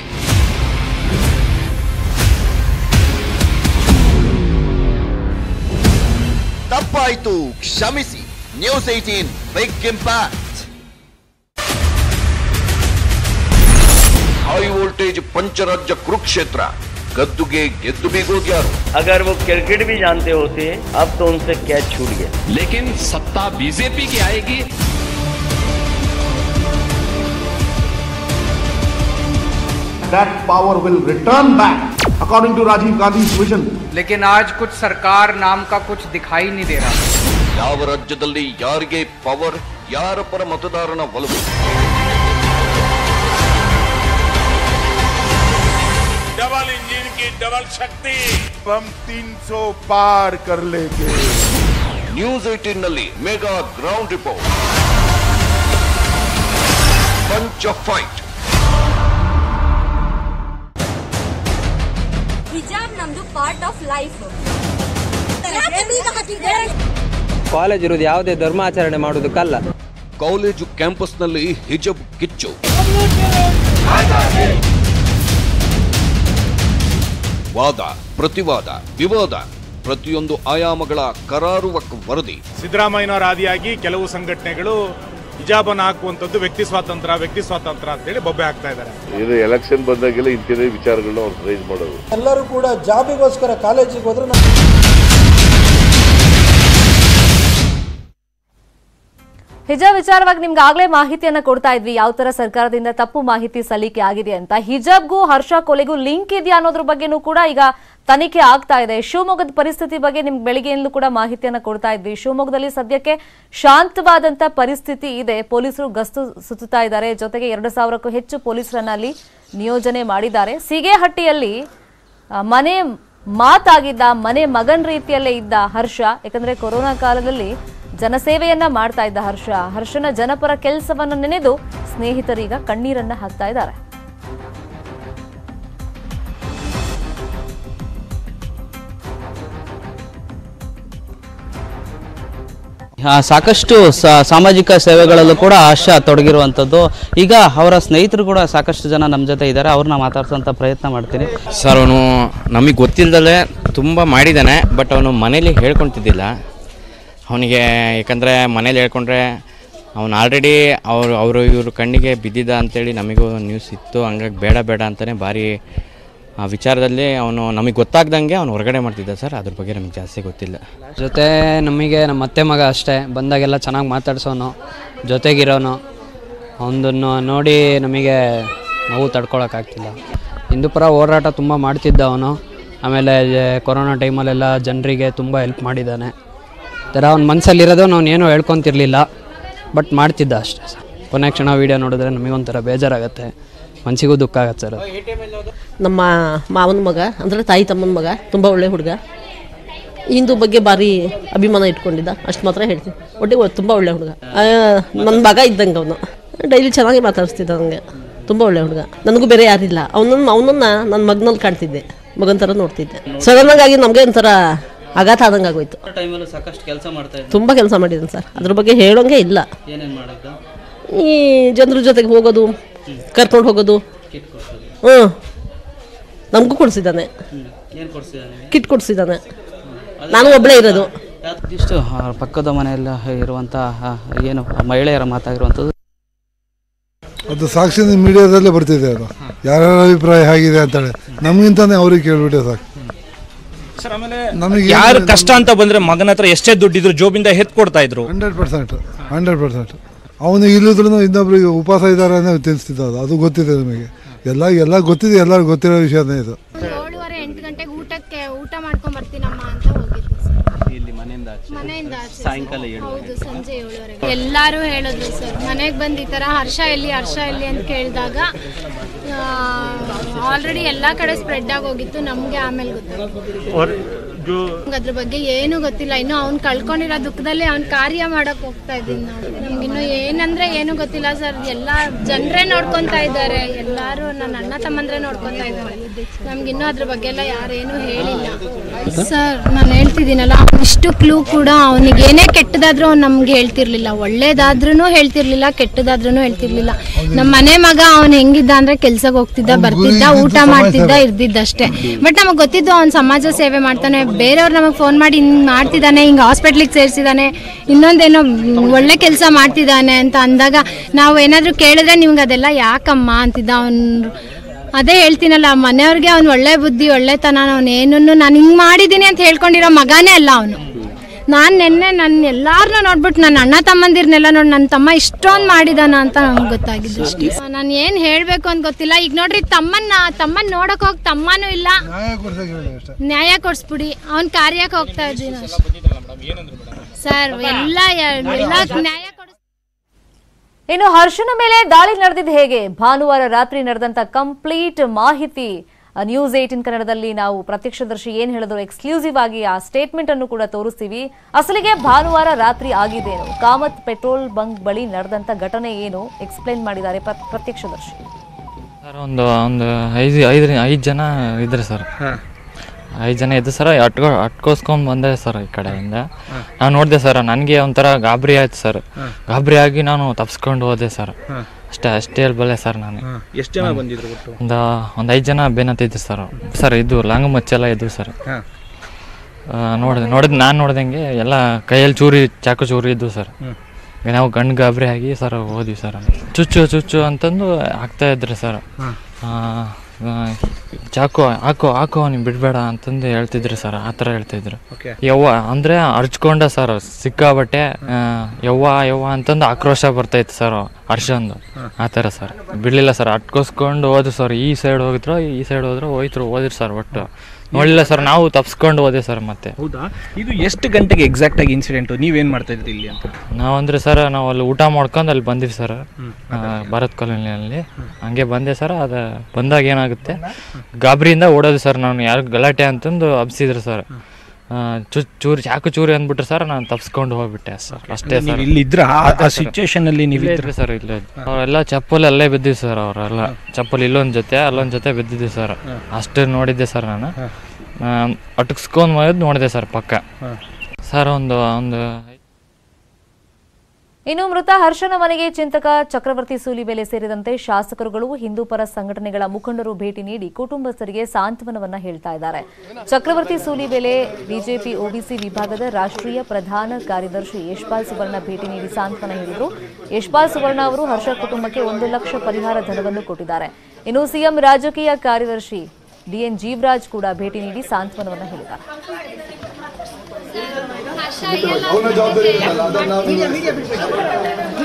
ತಪ್ಪಾಯ್ತು ಕ್ಷಮಿಸಿ news eighteen big impact high voltage ಪಂಚರಾಜ್ಯ ಕುರುಕ್ಷೇತ್ರ ಗದ್ದುಗೆ ಗೆದ್ದು ಬೀಗೋದ್ಯಾರು अगर वो क्रिकेट भी जानते होते अब तो उनसे कैच छूट गया लेकिन सत्ता बीजेपी की आएगी That power will return back according to Rajiv Gandhi's vision. लेकिन आज कुछ सरकार नाम का कुछ दिखाई नहीं दे रहा ಯಾವ ರಾಜ್ಯದಲ್ಲಿ ಯಾರಿಗೆ ಪವರ್ ಯಾರ ಪರ ಮತದಾರನ ಒಲವು डबल इंजन की डबल शक्ति हम 300 पार कर लेंगे ನ್ಯೂಸ್ ಏಟೀನ್ ನಲ್ಲಿ ಮೆಗಾ ಗ್ರೌಂಡ್ ರಿಪೋರ್ಟ್ ಪಂಚ ಫೈಟ್ ಹಿಜಾಬ್ ನಮ್ದು ಪಾರ್ಟ್ ಆಫ್ ಲೈಫ್ ಯಾಕೆ ಬೀಗ ಹಾಕಿದ್ದಾರೆ ಕಾಲೇಜ್ ಇರೋದು ಯಾವುದೇ ಧರ್ಮಾಚರಣೆ ಮಾಡೋದಕ್ಕಲ್ಲ ಕಾಲೇಜು ಕ್ಯಾಂಪಸ್ನಲ್ಲಿ ಹಿಜಬ್ ಕಿಚ್ಚು ವಾದ ಪ್ರತಿವಾದ ವಿವಾದ ಪ್ರತಿಯೊಂದು ಆಯಾಮಗಳ ಕರಾರುವಕ್ ವರದಿ ಸಿದ್ದರಾಮಯ್ಯನವರ ಆದಿಯಾಗಿ ಕೆಲವು ಸಂಘಟನೆಗಳು ಹಿಜಾಬನ್ನು ಹಾಕುವಂಥದ್ದು ವ್ಯಕ್ತಿ ಸ್ವಾತಂತ್ರ್ಯ ವ್ಯಕ್ತಿ ಸ್ವಾತಂತ್ರ್ಯ ಅಂತೇಳಿ ಬೊಬ್ಬೆ ಹಾಕ್ತಾ ಇದ್ದಾರೆ ಇದು ಎಲೆಕ್ಷನ್ ಬಂದಾಗೆಲ್ಲ ಇಂಥದೇ ವಿಚಾರಗಳನ್ನ ಅವ್ರು ರೈಸ್ ಮಾಡೋದು ಎಲ್ಲರೂ ಕೂಡ ಜಾಬಿಗೋಸ್ಕರ ಕಾಲೇಜಿಗೆ ಹೋದ್ರೆ ನಾವು ಹಿಜಾಬ್ ವಿಚಾರವಾಗಿ ನಿಮ್ಗೆ ಆಗ್ಲೇ ಮಾಹಿತಿಯನ್ನ ಕೊಡ್ತಾ ಇದ್ವಿ ಯಾವ ತರ ಸರ್ಕಾರದಿಂದ ತಪ್ಪು ಮಾಹಿತಿ ಸಲ್ಲಿಕೆ ಆಗಿದೆ ಅಂತ ಹಿಜಾಬ್ಗೂ ಹರ್ಷ ಕೊಲೆಗೂ ಲಿಂಕ್ ಇದೆಯಾ ಅನ್ನೋದ್ರ ಬಗ್ಗೆನೂ ಕೂಡ ಈಗ ತನಿಖೆ ಆಗ್ತಾ ಇದೆ ಶಿವಮೊಗ್ಗದ ಪರಿಸ್ಥಿತಿ ಬಗ್ಗೆ ನಿಮ್ಗೆ ಬೆಳಿಗ್ಗೆಯಿಂದಲೂ ಕೂಡ ಮಾಹಿತಿಯನ್ನ ಕೊಡ್ತಾ ಇದ್ವಿ ಶಿವಮೊಗ್ಗದಲ್ಲಿ ಸದ್ಯಕ್ಕೆ ಶಾಂತವಾದಂತ ಪರಿಸ್ಥಿತಿ ಇದೆ ಪೊಲೀಸರು ಗಸ್ತು ಸುತ್ತುತ್ತಾ ಇದ್ದಾರೆ ಜೊತೆಗೆ ಎರಡು ಸಾವಿರಕ್ಕೂ ಹೆಚ್ಚು ಪೊಲೀಸರನ್ನ ಅಲ್ಲಿ ನಿಯೋಜನೆ ಮಾಡಿದ್ದಾರೆ ಸೀಗೆಹಟ್ಟಿಯಲ್ಲಿ ಆ, ಮನೆ ಮಾತಾಗಿದ್ದ ಮನೆ ಮಗನ್ ರೀತಿಯಲ್ಲೇ ಇದ್ದ ಹರ್ಷ ಯಾಕಂದ್ರೆ ಕೊರೋನಾ ಕಾಲದಲ್ಲಿ ಜನಸೇವೆಯನ್ನ ಮಾಡ್ತಾ ಇದ್ದ ಹರ್ಷ ಹರ್ಷನ ಜನಪರ ಕೆಲಸವನ್ನು ನೆನೆದು ಸ್ನೇಹಿತರೀಗ ಕಣ್ಣೀರನ್ನ ಹಾಕ್ತಾ ಇದ್ದಾರೆ ಆ, ಸಾಕಷ್ಟು ಸ- ಸಾಮಾಜಿಕ ಸೇವೆಗಳಲ್ಲೂ ಕೂಡ ಹರ್ಷ ತೊಡಗಿರುವಂಥದ್ದು ಈಗ ಅವರ ಸ್ನೇಹಿತರು ಕೂಡ ಸಾಕಷ್ಟು ಜನ ನಮ್ಮ ಜೊತೆ ಇದ್ದಾರೆ ಅವ್ರನ್ನ ಮಾತಾಡ್ಸೋಂಥ ಪ್ರಯತ್ನ ಮಾಡ್ತೀನಿ ಸರ್ ಅವನು ನಮಗೆ ಗೊತ್ತಿಲ್ಲದಲ್ಲೇ ತುಂಬ ಮಾಡಿದ್ದಾನೆ ಬಟ್ ಅವನು ಮನೇಲಿ ಹೇಳ್ಕೊತಿದ್ದಿಲ್ಲ ಅವನಿಗೆ ಯಾಕಂದರೆ ಮನೇಲಿ ಹೇಳ್ಕೊಂಡ್ರೆ ಅವನು ಆಲ್ರೆಡಿ ಅವರು ಅವರು ಇವರು ಕಣ್ಣಿಗೆ ಬಿದ್ದಿದ್ದ ಅಂತೇಳಿ ನಮಗೂ ನ್ಯೂಸ್ ಇತ್ತು ಹಂಗಾಗಿ ಬೇಡ ಬೇಡ ಅಂತಲೇ ಭಾರಿ ಆ ವಿಚಾರದಲ್ಲಿ ಅವನು ನಮಗೆ ಗೊತ್ತಾಗ್ದಂಗೆ ಅವನು ಹೊರಗಡೆ ಮಾಡ್ತಿದ್ದ ಸರ್ ಅದ್ರ ಬಗ್ಗೆ ನಮಗೆ ಜಾಸ್ತಿ ಗೊತ್ತಿಲ್ಲ ಜೊತೆ ನಮಗೆ ನಮ್ಮ ಅತ್ತೆ ಮಗ ಅಷ್ಟೇ ಬಂದಾಗೆಲ್ಲ ಚೆನ್ನಾಗಿ ಮಾತಾಡ್ಸೋನು ಜೊತೆಗಿರೋನು ಅವನನ್ನು ನೋಡಿ ನಮಗೆ ನೋವು ತಡ್ಕೊಳಕ್ಕಾಗ್ತಿಲ್ಲ ಹಿಂದೂಪರ ಹೋರಾಟ ತುಂಬ ಮಾಡ್ತಿದ್ದ ಅವನು ಆಮೇಲೆ ಕೊರೋನಾ ಟೈಮಲ್ಲೆಲ್ಲ ಜನರಿಗೆ ತುಂಬ ಹೆಲ್ಪ್ ಮಾಡಿದ್ದಾನೆ ಥರ ಅವ್ನ ಮನಸ್ಸಲ್ಲಿರೋದು ನಾವು ಏನೂ ಹೇಳ್ಕೊತಿರ್ಲಿಲ್ಲ ಬಟ್ ಮಾಡ್ತಿದ್ದ ಅಷ್ಟೇ ಸರ್ ಕೊನೆ ಕ್ಷಣ ವೀಡಿಯೋ ನೋಡಿದ್ರೆ ನಮಗೊಂಥರ ಬೇಜಾರಾಗುತ್ತೆ ಮನಸ್ಸಿಗೂ ದುಃಖ ಆಗತ್ತೆ ಸರ್ ಅದು ನಮ್ಮ ಮಾವನ ಮಗ ಅಂದರೆ ತಾಯಿ ತಮ್ಮನ ಮಗ ತುಂಬ ಒಳ್ಳೆ ಹುಡುಗ ಹಿಂದೂ ಬಗ್ಗೆ ಭಾರಿ ಅಭಿಮಾನ ಇಟ್ಕೊಂಡಿದ್ದ ಅಷ್ಟು ಮಾತ್ರ ಹೇಳ್ತೀನಿ ಒಟ್ಟಿಗೆ ತುಂಬ ಒಳ್ಳೆ ಹುಡುಗ ನನ್ನ ಮಗ ಇದ್ದಂಗೆ ಅವನು ಡೈಲಿ ಚೆನ್ನಾಗಿ ಮಾತಾಡಿಸ್ತಿದ್ದ ನನಗೆ ತುಂಬ ಒಳ್ಳೆ ಹುಡುಗ ನನಗೂ ಬೇರೆ ಯಾರಿಲ್ಲ ಅವನನ್ನು ಅವನನ್ನ ನನ್ನ ಮಗನಲ್ಲಿ ಕಾಣ್ತಿದ್ದೆ ಮಗನ ಥರ ನೋಡ್ತಿದ್ದೆ ಸಡನ್ನಾಗಿ ಆಗಿ ನಮಗೆ ಒಂಥರ ಆಘಾತ ಆದಂಗೆ ಆಗೋಯ್ತು ಟೈಮಲ್ಲೂ ಸಾಕಷ್ಟು ಕೆಲಸ ಮಾಡ್ತಾ ಇದ್ದೆ ತುಂಬ ಕೆಲಸ ಮಾಡಿದ್ದೀನಿ ಸರ್ ಅದ್ರ ಬಗ್ಗೆ ಹೇಳೋಂಗೆ ಇಲ್ಲ ಏನೇನು ಮಾಡಿದ್ದ ಈ ಜನರ ಜೊತೆಗೆ ಹೋಗೋದು ಕರ್ಕೊಂಡು ಹೋಗೋದು ಕಿಟ್ ಕೊಡ್ಸೋದು ಹ್ಞೂ ನಮಗೂ ಕೊಡಿಸಿದ್ದಾನೆ ಏನು ಕೊಡ್ಸಿದ್ದಾನೆ ಕಿಟ್ ಕೊಡಿಸಿದ್ದಾನೆ ನಾನು ಒಬ್ಬಳೇ ಇರೋದು ಇಷ್ಟು ಆ, ಪಕ್ಕದ ಮನೆಯಲ್ಲ ಇರುವಂಥ ಆ, ಏನು ಮಹಿಳೆಯರ ಮಾತಾಗಿರುವಂಥದ್ದು ಅದು ಸಾಕ್ಷಿ ಮೀಡಿಯಾದಲ್ಲೇ ಬರ್ತಿದೆ ಅದು ಯಾರ್ಯಾರ ಅಭಿಪ್ರಾಯ ಹೇಗಿದೆ ಅಂತೇಳಿ ನಮಗಿಂತಾನೆ ಅವ್ರಿಗೆ ಕೇಳ್ಬಿಟ್ಟೆ ಸಾಕು ಸರ್ ಆಮೇಲೆ ನಮಗೆ ಯಾರು ಕಷ್ಟ ಅಂತ ಬಂದ್ರೆ ಮಗನ ಹತ್ರ ಎಷ್ಟೇ ದುಡ್ಡಿದ್ರು ಜೋಬಿಂದ ಎತ್ ಕೊಡ್ತಾ ಇದ್ರು ಹಂಡ್ರೆಡ್ ಪರ್ಸೆಂಟ್ ಹಂಡ್ರೆಡ್ ಪರ್ಸೆಂಟ್ ಅವನಿಗೆ ಇಲ್ಲಿದ್ರು ಇನ್ನೊಬ್ರಿಗೆ ಉಪವಾಸ ಇದ್ದಾರೆ ಅನ್ನೋ ತಿನ್ನಿಸ್ತಿದ್ದ ಅದು ಅದು ಗೊತ್ತಿದೆ ನಮಗೆ ಎಲ್ಲ ಎಲ್ಲ ಗೊತ್ತಿದೆ ಎಲ್ಲರಿಗೂ ಗೊತ್ತಿರೋ ವಿಷಯನೇ ಇದು ಏಳುವರೆ ಎಂಟು ಗಂಟೆಗೆ ಊಟಕ್ಕೆ ಊಟ ಮಾಡ್ಕೊಂಡ್ ಬರ್ತೀನಮ್ಮ ಅಂತ ಹೋಗಿದ್ವಿ ಇಲ್ಲಿ ಮನೆಯಿಂದ ಮನೆಯಿಂದ ಆಚೆ ಸರ್. ಸಾಯಂಕಾಲ ಏಳು ಹೌದು ಸಂಜೆ ಏಳುವರೆಗೆ ಎಲ್ಲರೂ ಹೇಳಿದ್ರು ಸರ್ ಮನೆಗೆ ಬಂದು ಈ ಥರ ಹರ್ಷ ಎಲ್ಲಿ ಹರ್ಷ ಎಲ್ಲಿ ಅಂತ ಕೇಳಿದಾಗ ಆಲ್ರೆಡಿ ಎಲ್ಲ ಕಡೆ ಸ್ಪ್ರೆಡ್ ಆಗೋಗಿತ್ತು ನಮಗೆ ಆಮೇಲೆ ಗೊತ್ತಾಗಿತ್ತು ನಮ್ಗ್ ಅದ್ರ ಬಗ್ಗೆ ಏನೂ ಗೊತ್ತಿಲ್ಲ ಇನ್ನು ಅವ್ನು ಕಳ್ಕೊಂಡಿರೋ ದುಃಖದಲ್ಲಿ ಅವ್ನ ಕಾರ್ಯ ಮಾಡಕ್ ಹೋಗ್ತಾ ಇದ್ದೀನಿ ನಾವು ನಮ್ಗಿನ್ನು ಏನಂದ್ರೆ ಏನು ಗೊತ್ತಿಲ್ಲ ಸರ್ ಎಲ್ಲ ಜನರೇ ನೋಡ್ಕೊಂತಾ ಇದ್ದಾರೆ ಎಲ್ಲಾರು ನನ್ನ ಅಣ್ಣ ತಮ್ಮಂದ್ರೆ ನೋಡ್ಕೊಂತಾ ಇದ್ದಾರೆ ನಮ್ಗಿನ್ನೂ ಅದ್ರ ಬಗ್ಗೆ ಎಲ್ಲ ಯಾರೇನು ಹೇಳಿಲ್ಲ ಸರ್ ನಾನು ಹೇಳ್ತಿದ್ದೀನಲ್ಲ ಇಷ್ಟು ಕ್ಲೂ ಕೂಡ ಅವನಿಗೆ ಏನೇ ಕೆಟ್ಟದಾದ್ರೂ ಅವ್ನು ನಮ್ಗೆ ಹೇಳ್ತಿರ್ಲಿಲ್ಲ ಒಳ್ಳೇದಾದ್ರೂ ಹೇಳ್ತಿರ್ಲಿಲ್ಲ ಕೆಟ್ಟದಾದ್ರೂ ಹೇಳ್ತಿರ್ಲಿಲ್ಲ ನಮ್ಮ ಮನೆ ಮಗ ಅವ್ನು ಹೆಂಗಿದ್ದ ಅಂದ್ರೆ ಕೆಲ್ಸಕ್ಕೆ ಹೋಗ್ತಿದ್ದ ಬರ್ತಿದ್ದ ಊಟ ಮಾಡ್ತಿದ್ದ ಇರ್ದಿದ್ದ ಅಷ್ಟೇ ಬಟ್ ನಮಗೆ ಗೊತ್ತಿದ್ದು ಅವ್ನು ಸಮಾಜ ಸೇವೆ ಮಾಡ್ತಾನೆ ಬೇರೆಯವ್ರು ನಮಗೆ ಫೋನ್ ಮಾಡಿ ಹಿಂಗ್ ಮಾಡ್ತಿದ್ದಾನೆ ಹಿಂಗ್ ಹಾಸ್ಪಿಟ್ಲಿಗೆ ಸೇರಿಸಿದಾನೆ ಇನ್ನೊಂದೇನೋ ಮ್, ಒಳ್ಳೆ ಕೆಲಸ ಮಾಡ್ತಿದ್ದಾನೆ ಅಂತ ಅಂದಾಗ ನಾವು ಏನಾದರೂ ಕೇಳಿದ್ರೆ ನಿಮ್ಗೆ ಅದೆಲ್ಲ ಯಾಕಮ್ಮ ಅಂತಿದ್ದ ಅವ್ನು ಅದೇ ಹೇಳ್ತೀನಲ್ಲ ಮನೆಯವ್ರಿಗೆ ಅವ್ನು ಒಳ್ಳೆ ಬುದ್ಧಿ ಒಳ್ಳೆತನ ಅವ್ನು ಏನನ್ನು ನಾನು ಹಿಂಗೆ ಮಾಡಿದ್ದೀನಿ ಅಂತ ಹೇಳ್ಕೊಂಡಿರೋ ಮಗನೇ ಅಲ್ಲ ಅವನು ನಾನು ನಿನ್ನೆ ನನ್ನ ಎಲ್ಲಾರನ್ನೂ ನೋಡ್ಬಿಟ್ಟು ನನ್ನ ಅಣ್ಣ ತಮ್ಮಂದಿರ್ನೆಲ್ಲ ನೋಡಿ ನನ್ನ ತಮ್ಮ ಇಷ್ಟೊಂದು ಮಾಡಿದಾನ ಅಂತ ನಂಗೆ ಗೊತ್ತಾಗಿದ್ದು ಅಷ್ಟೇ ನಾನು ಏನು ಹೇಳಬೇಕು ಅಂತ ಗೊತ್ತಿಲ್ಲ ಈಗ ನೋಡ್ರಿ ತಮ್ಮನ್ನ ತಮ್ಮನ್ನ ನೋಡಕ್ ಹೋಗಿ ತಮ್ಮನೂ ಇಲ್ಲ ನ್ಯಾಯ ಕೊಡಿಸ್ಬಿಡಿ ಅವ್ನ ಕಾರ್ಯಕ್ಕೆ ಹೋಗ್ತಾ ಇದ್ದೀನಿ ಅಷ್ಟೇ ಸರ್ ಎಲ್ಲ ಎಲ್ಲ ನ್ಯಾಯ ಇನ್ನು ಹರ್ಷನ ಮೇಲೆ ದಾಳಿ ನಡೆದಿದ್ದು ಹೇಗೆ ಭಾನುವಾರ ರಾತ್ರಿ ನಡೆದಂತ ಕಂಪ್ಲೀಟ್ ಮಾಹಿತಿ ಆ, ನ್ಯೂಸ್ ಏಟಿನ್ ಕನ್ನಡದಲ್ಲಿ ನಾವು ಪ್ರತ್ಯಕ್ಷದರ್ಶಿ ಏನ್ ಹೇಳಿದ್ರು ಎಕ್ಸ್ಕ್ಲೂಸಿವ್ ಆಗಿ ಆ ಸ್ಟೇಟ್ಮೆಂಟ್ ಅನ್ನು ಕೂಡ ತೋರಿಸ್ತೀವಿ ಅಸಲಿಗೆ ಭಾನುವಾರ ರಾತ್ರಿ ಆಗಿದ್ದೇನು ಕಾಮತ್ ಪೆಟ್ರೋಲ್ ಬಂಕ್ ಬಳಿ ನಡೆದಂತ ಘಟನೆ ಏನು ಎಕ್ಸ್ಪ್ಲೈನ್ ಮಾಡಿದ್ದಾರೆ ಪ್ರ- ಪ್ರತ್ಯಕ್ಷದರ್ಶಿ ಸರ್ ಒಂದು ಒಂದು ಐದು ಐದು ಐದು ಜನ ಇದ್ರು ಸರ್ ಐದು ಜನ ಇದ್ದು ಸರ್ ಅಟ್ಕೋ ಅಟ್ಕೋಸ್ಕೊಂಡ್ ಬಂದೆ ಸರ್ ಈ ಕಡೆಯಿಂದ ನಾನು ನೋಡಿದೆ ಸರ್ ನನಗೆ ಒಂಥರ ಗಾಬರಿ ಆಯ್ತು ಸರ್ ಗಾಬರಿ ಆಗಿ ನಾನು ತಪ್ಸ್ಕೊಂಡು ಹೋದೆ ಸರ್ ಅಷ್ಟೇ ಅಷ್ಟೇ ಹೇಳ್ಬಲ್ಲೆ ಸರ್ ನಾನು ಎಷ್ಟು ಜನ ಬಂದಿದ್ರು ಒಟ್ಟು ಒಂದು ಒಂದು ಐದು ಜನ ಬೇನತ್ತಿದ್ರು ಸರ್ ಸರ್ ಇದು ಲಾಂಗು ಮಚ್ಚೆಲ್ಲ ಇದ್ವು ಸರ್ ನೋಡಿದೆ ನೋಡಿದ್ ನಾನು ನೋಡ್ದಂಗೆ ಎಲ್ಲ ಕೈಯಲ್ಲಿ ಚೂರಿ ಚಾಕು ಚೂರಿ ಇದ್ವು ಸರ್ ಈಗ ನಾವು ಗಂಡು ಗಾಬರಿ ಆಗಿ ಸರ್ ಹೋದ್ವಿ ಸರ್ ಚುಚ್ಚು ಚುಚ್ಚು ಅಂತಂದು ಹಾಕ್ತಾ ಇದ್ರು ಸರ್ ಚಾಕು ಹಾಕೋ ಹಾಕೋ ನೀವು ಬಿಡಬೇಡ ಅಂತಂದು ಹೇಳ್ತಿದ್ರು ಸರ್ ಆ ಥರ ಹೇಳ್ತಿದ್ರು Okay. ಯವ್ವ ಅಂದರೆ ಅರ್ಚ್ಕೊಂಡ ಸರ್ ಸಿಕ್ಕಾಬಟ್ಟೆ ಆ, ಯವ್ವ ಯವ್ವ ಅಂತಂದು ಆಕ್ರೋಶ ಬರ್ತೈತೆ ಸರ್ ಹರ್ಷಂದು ಆ ಥರ ಸರ್ ಬಿಡಲಿಲ್ಲ ಸರ್ ಅಟ್ಕೋಸ್ಕೊಂಡು ಹೋದ್ರು ಸರ್ ಈ ಸೈಡ್ ಹೋಗಿದ್ರು ಈ ಸೈಡ್ ಹೋದ್ರು ಹೋಯ್ತು ಹೋದ್ರು ಸರ್ ಒಟ್ಟು ನೋಡಲಿಲ್ಲ ಸರ್ ನಾವು ತಪ್ಸ್ಕೊಂಡು ಹೋದೆ ಸರ್ ಮತ್ತೆ ಹೌದಾ ಇದು ಎಷ್ಟು ಗಂಟೆಗೆ ಎಕ್ಸಾಕ್ಟ್ ಆಗಿ ಇನ್ಸಿಡೆಂಟ್ ನೀವೇನ್ ಮಾಡ್ತಾ ಇದ್ರಿ ಇಲ್ಲಿ ಅಂತ ನಾವಂದ್ರೆ ಸರ್ ನಾವು ಅಲ್ಲಿ ಊಟ ಮಾಡ್ಕೊಂಡು ಅಲ್ಲಿ ಬಂದಿವಿ ಸರ್ ಆ, ಭಾರತ್ ಕಾಲೋನಿಯಲ್ಲಿ ಹಂಗೆ ಬಂದೆ ಸರ್ ಅದು ಬಂದಾಗ ಏನಾಗುತ್ತೆ ಗಾಬರಿಯಿಂದ ಓಡೋದು ಸರ್ ನಾನು ಯಾರು ಗಲಾಟೆ ಅಂತಂದು ಹಬ್ಸಿದ್ರು ಸರ್ ಆ, ಚು ಚೂರಿ ಚಾಕು ಚೂರಿ ಅಂದ್ಬಿಟ್ರು ಸರ್ ನಾನು ತಪ್ಸ್ಕೊಂಡು ಹೋಗ್ಬಿಟ್ಟೆ ಸರ್ ಅಷ್ಟೇ ನೀವು ಸರ್ ಇಲ್ಲಿ ಇದ್ರಾ? ಆ- ಆ situation ಅಲ್ಲಿ ನೀವು ಇಲ್ಲೇ ಇದ್ರಾ? ಇದ್ರಿ ಸರ್ ಇಲ್ಲೇ ಅವರೆಲ್ಲ ಚಪ್ಪಲ್ ಅಲ್ಲೇ ಬಿದ್ದಿವಿ ಸರ್ ಅವರೆಲ್ಲ ಚಪ್ಪಲ್ ಇಲ್ಲೊಂದು ಜೊತೆ ಅಲ್ಲೊಂದು ಜೊತೆ ಬಿದ್ದಿದ್ವಿ ಸರ್ ಅಷ್ಟು ನೋಡಿದ್ದೆ ಸರ್ ನಾನು ಅಟಕ್ಸ್ಕೊಂಡ್ ಹೋದ್ ನೋಡಿದೆ ಸರ್ ಪಕ್ಕ ಸರ್ ಒಂದು ಒಂದು ಇನ್ನು ಮೃತ ಹರ್ಷನ ಮನೆಗೆ ಚಿಂತಕ ಚಕ್ರವರ್ತಿ ಸೂಲಿಬೆಲೆ ಸೇರಿದಂತೆ ಶಾಸಕರುಗಳು ಹಿಂದೂ ಪರ ಸಂಘಟನೆಗಳ ಮುಖಂಡರು ಭೇಟಿ ನೀಡಿ ಕುಟುಂಬಸ್ಥರಿಗೆ ಸಾಂತ್ವನವನ್ನ ಹೇಳ್ತಾ ಇದ್ದಾರೆ ಚಕ್ರವರ್ತಿ ಸೂಲಿಬೆಲೆ ಬಿಜೆಪಿ ಒಬಿಸಿ ವಿಭಾಗದ ರಾಷ್ಟ್ರೀಯ ಪ್ರಧಾನ ಕಾರ್ಯದರ್ಶಿ ಯಶ್ಪಾಲ್ ಸುವರ್ಣ ಭೇಟಿ ನೀಡಿ ಸಾಂತ್ವನ ಹೇಳಿದರು ಯಶ್ಪಾಲ್ ಸುವರ್ಣ ಅವರು ಹರ್ಷ ಕುಟುಂಬಕ್ಕೆ ಒಂದು ಲಕ್ಷ ಪರಿಹಾರ ಧನವನ್ನು ಕೊಟ್ಟಿದ್ದಾರೆ ಇನ್ನು ಸಿಎಂ ರಾಜಕೀಯ ಕಾರ್ಯದರ್ಶಿ ಡಿಎನ್ ಜೀವರಾಜ್ ಕೂಡ ಭೇಟಿ ನೀಡಿ ಸಾಂತ್ವನವನ್ನ ಹೇಳಿದ್ದಾರೆ ಹರ್ಷ ಎಲ್ಲ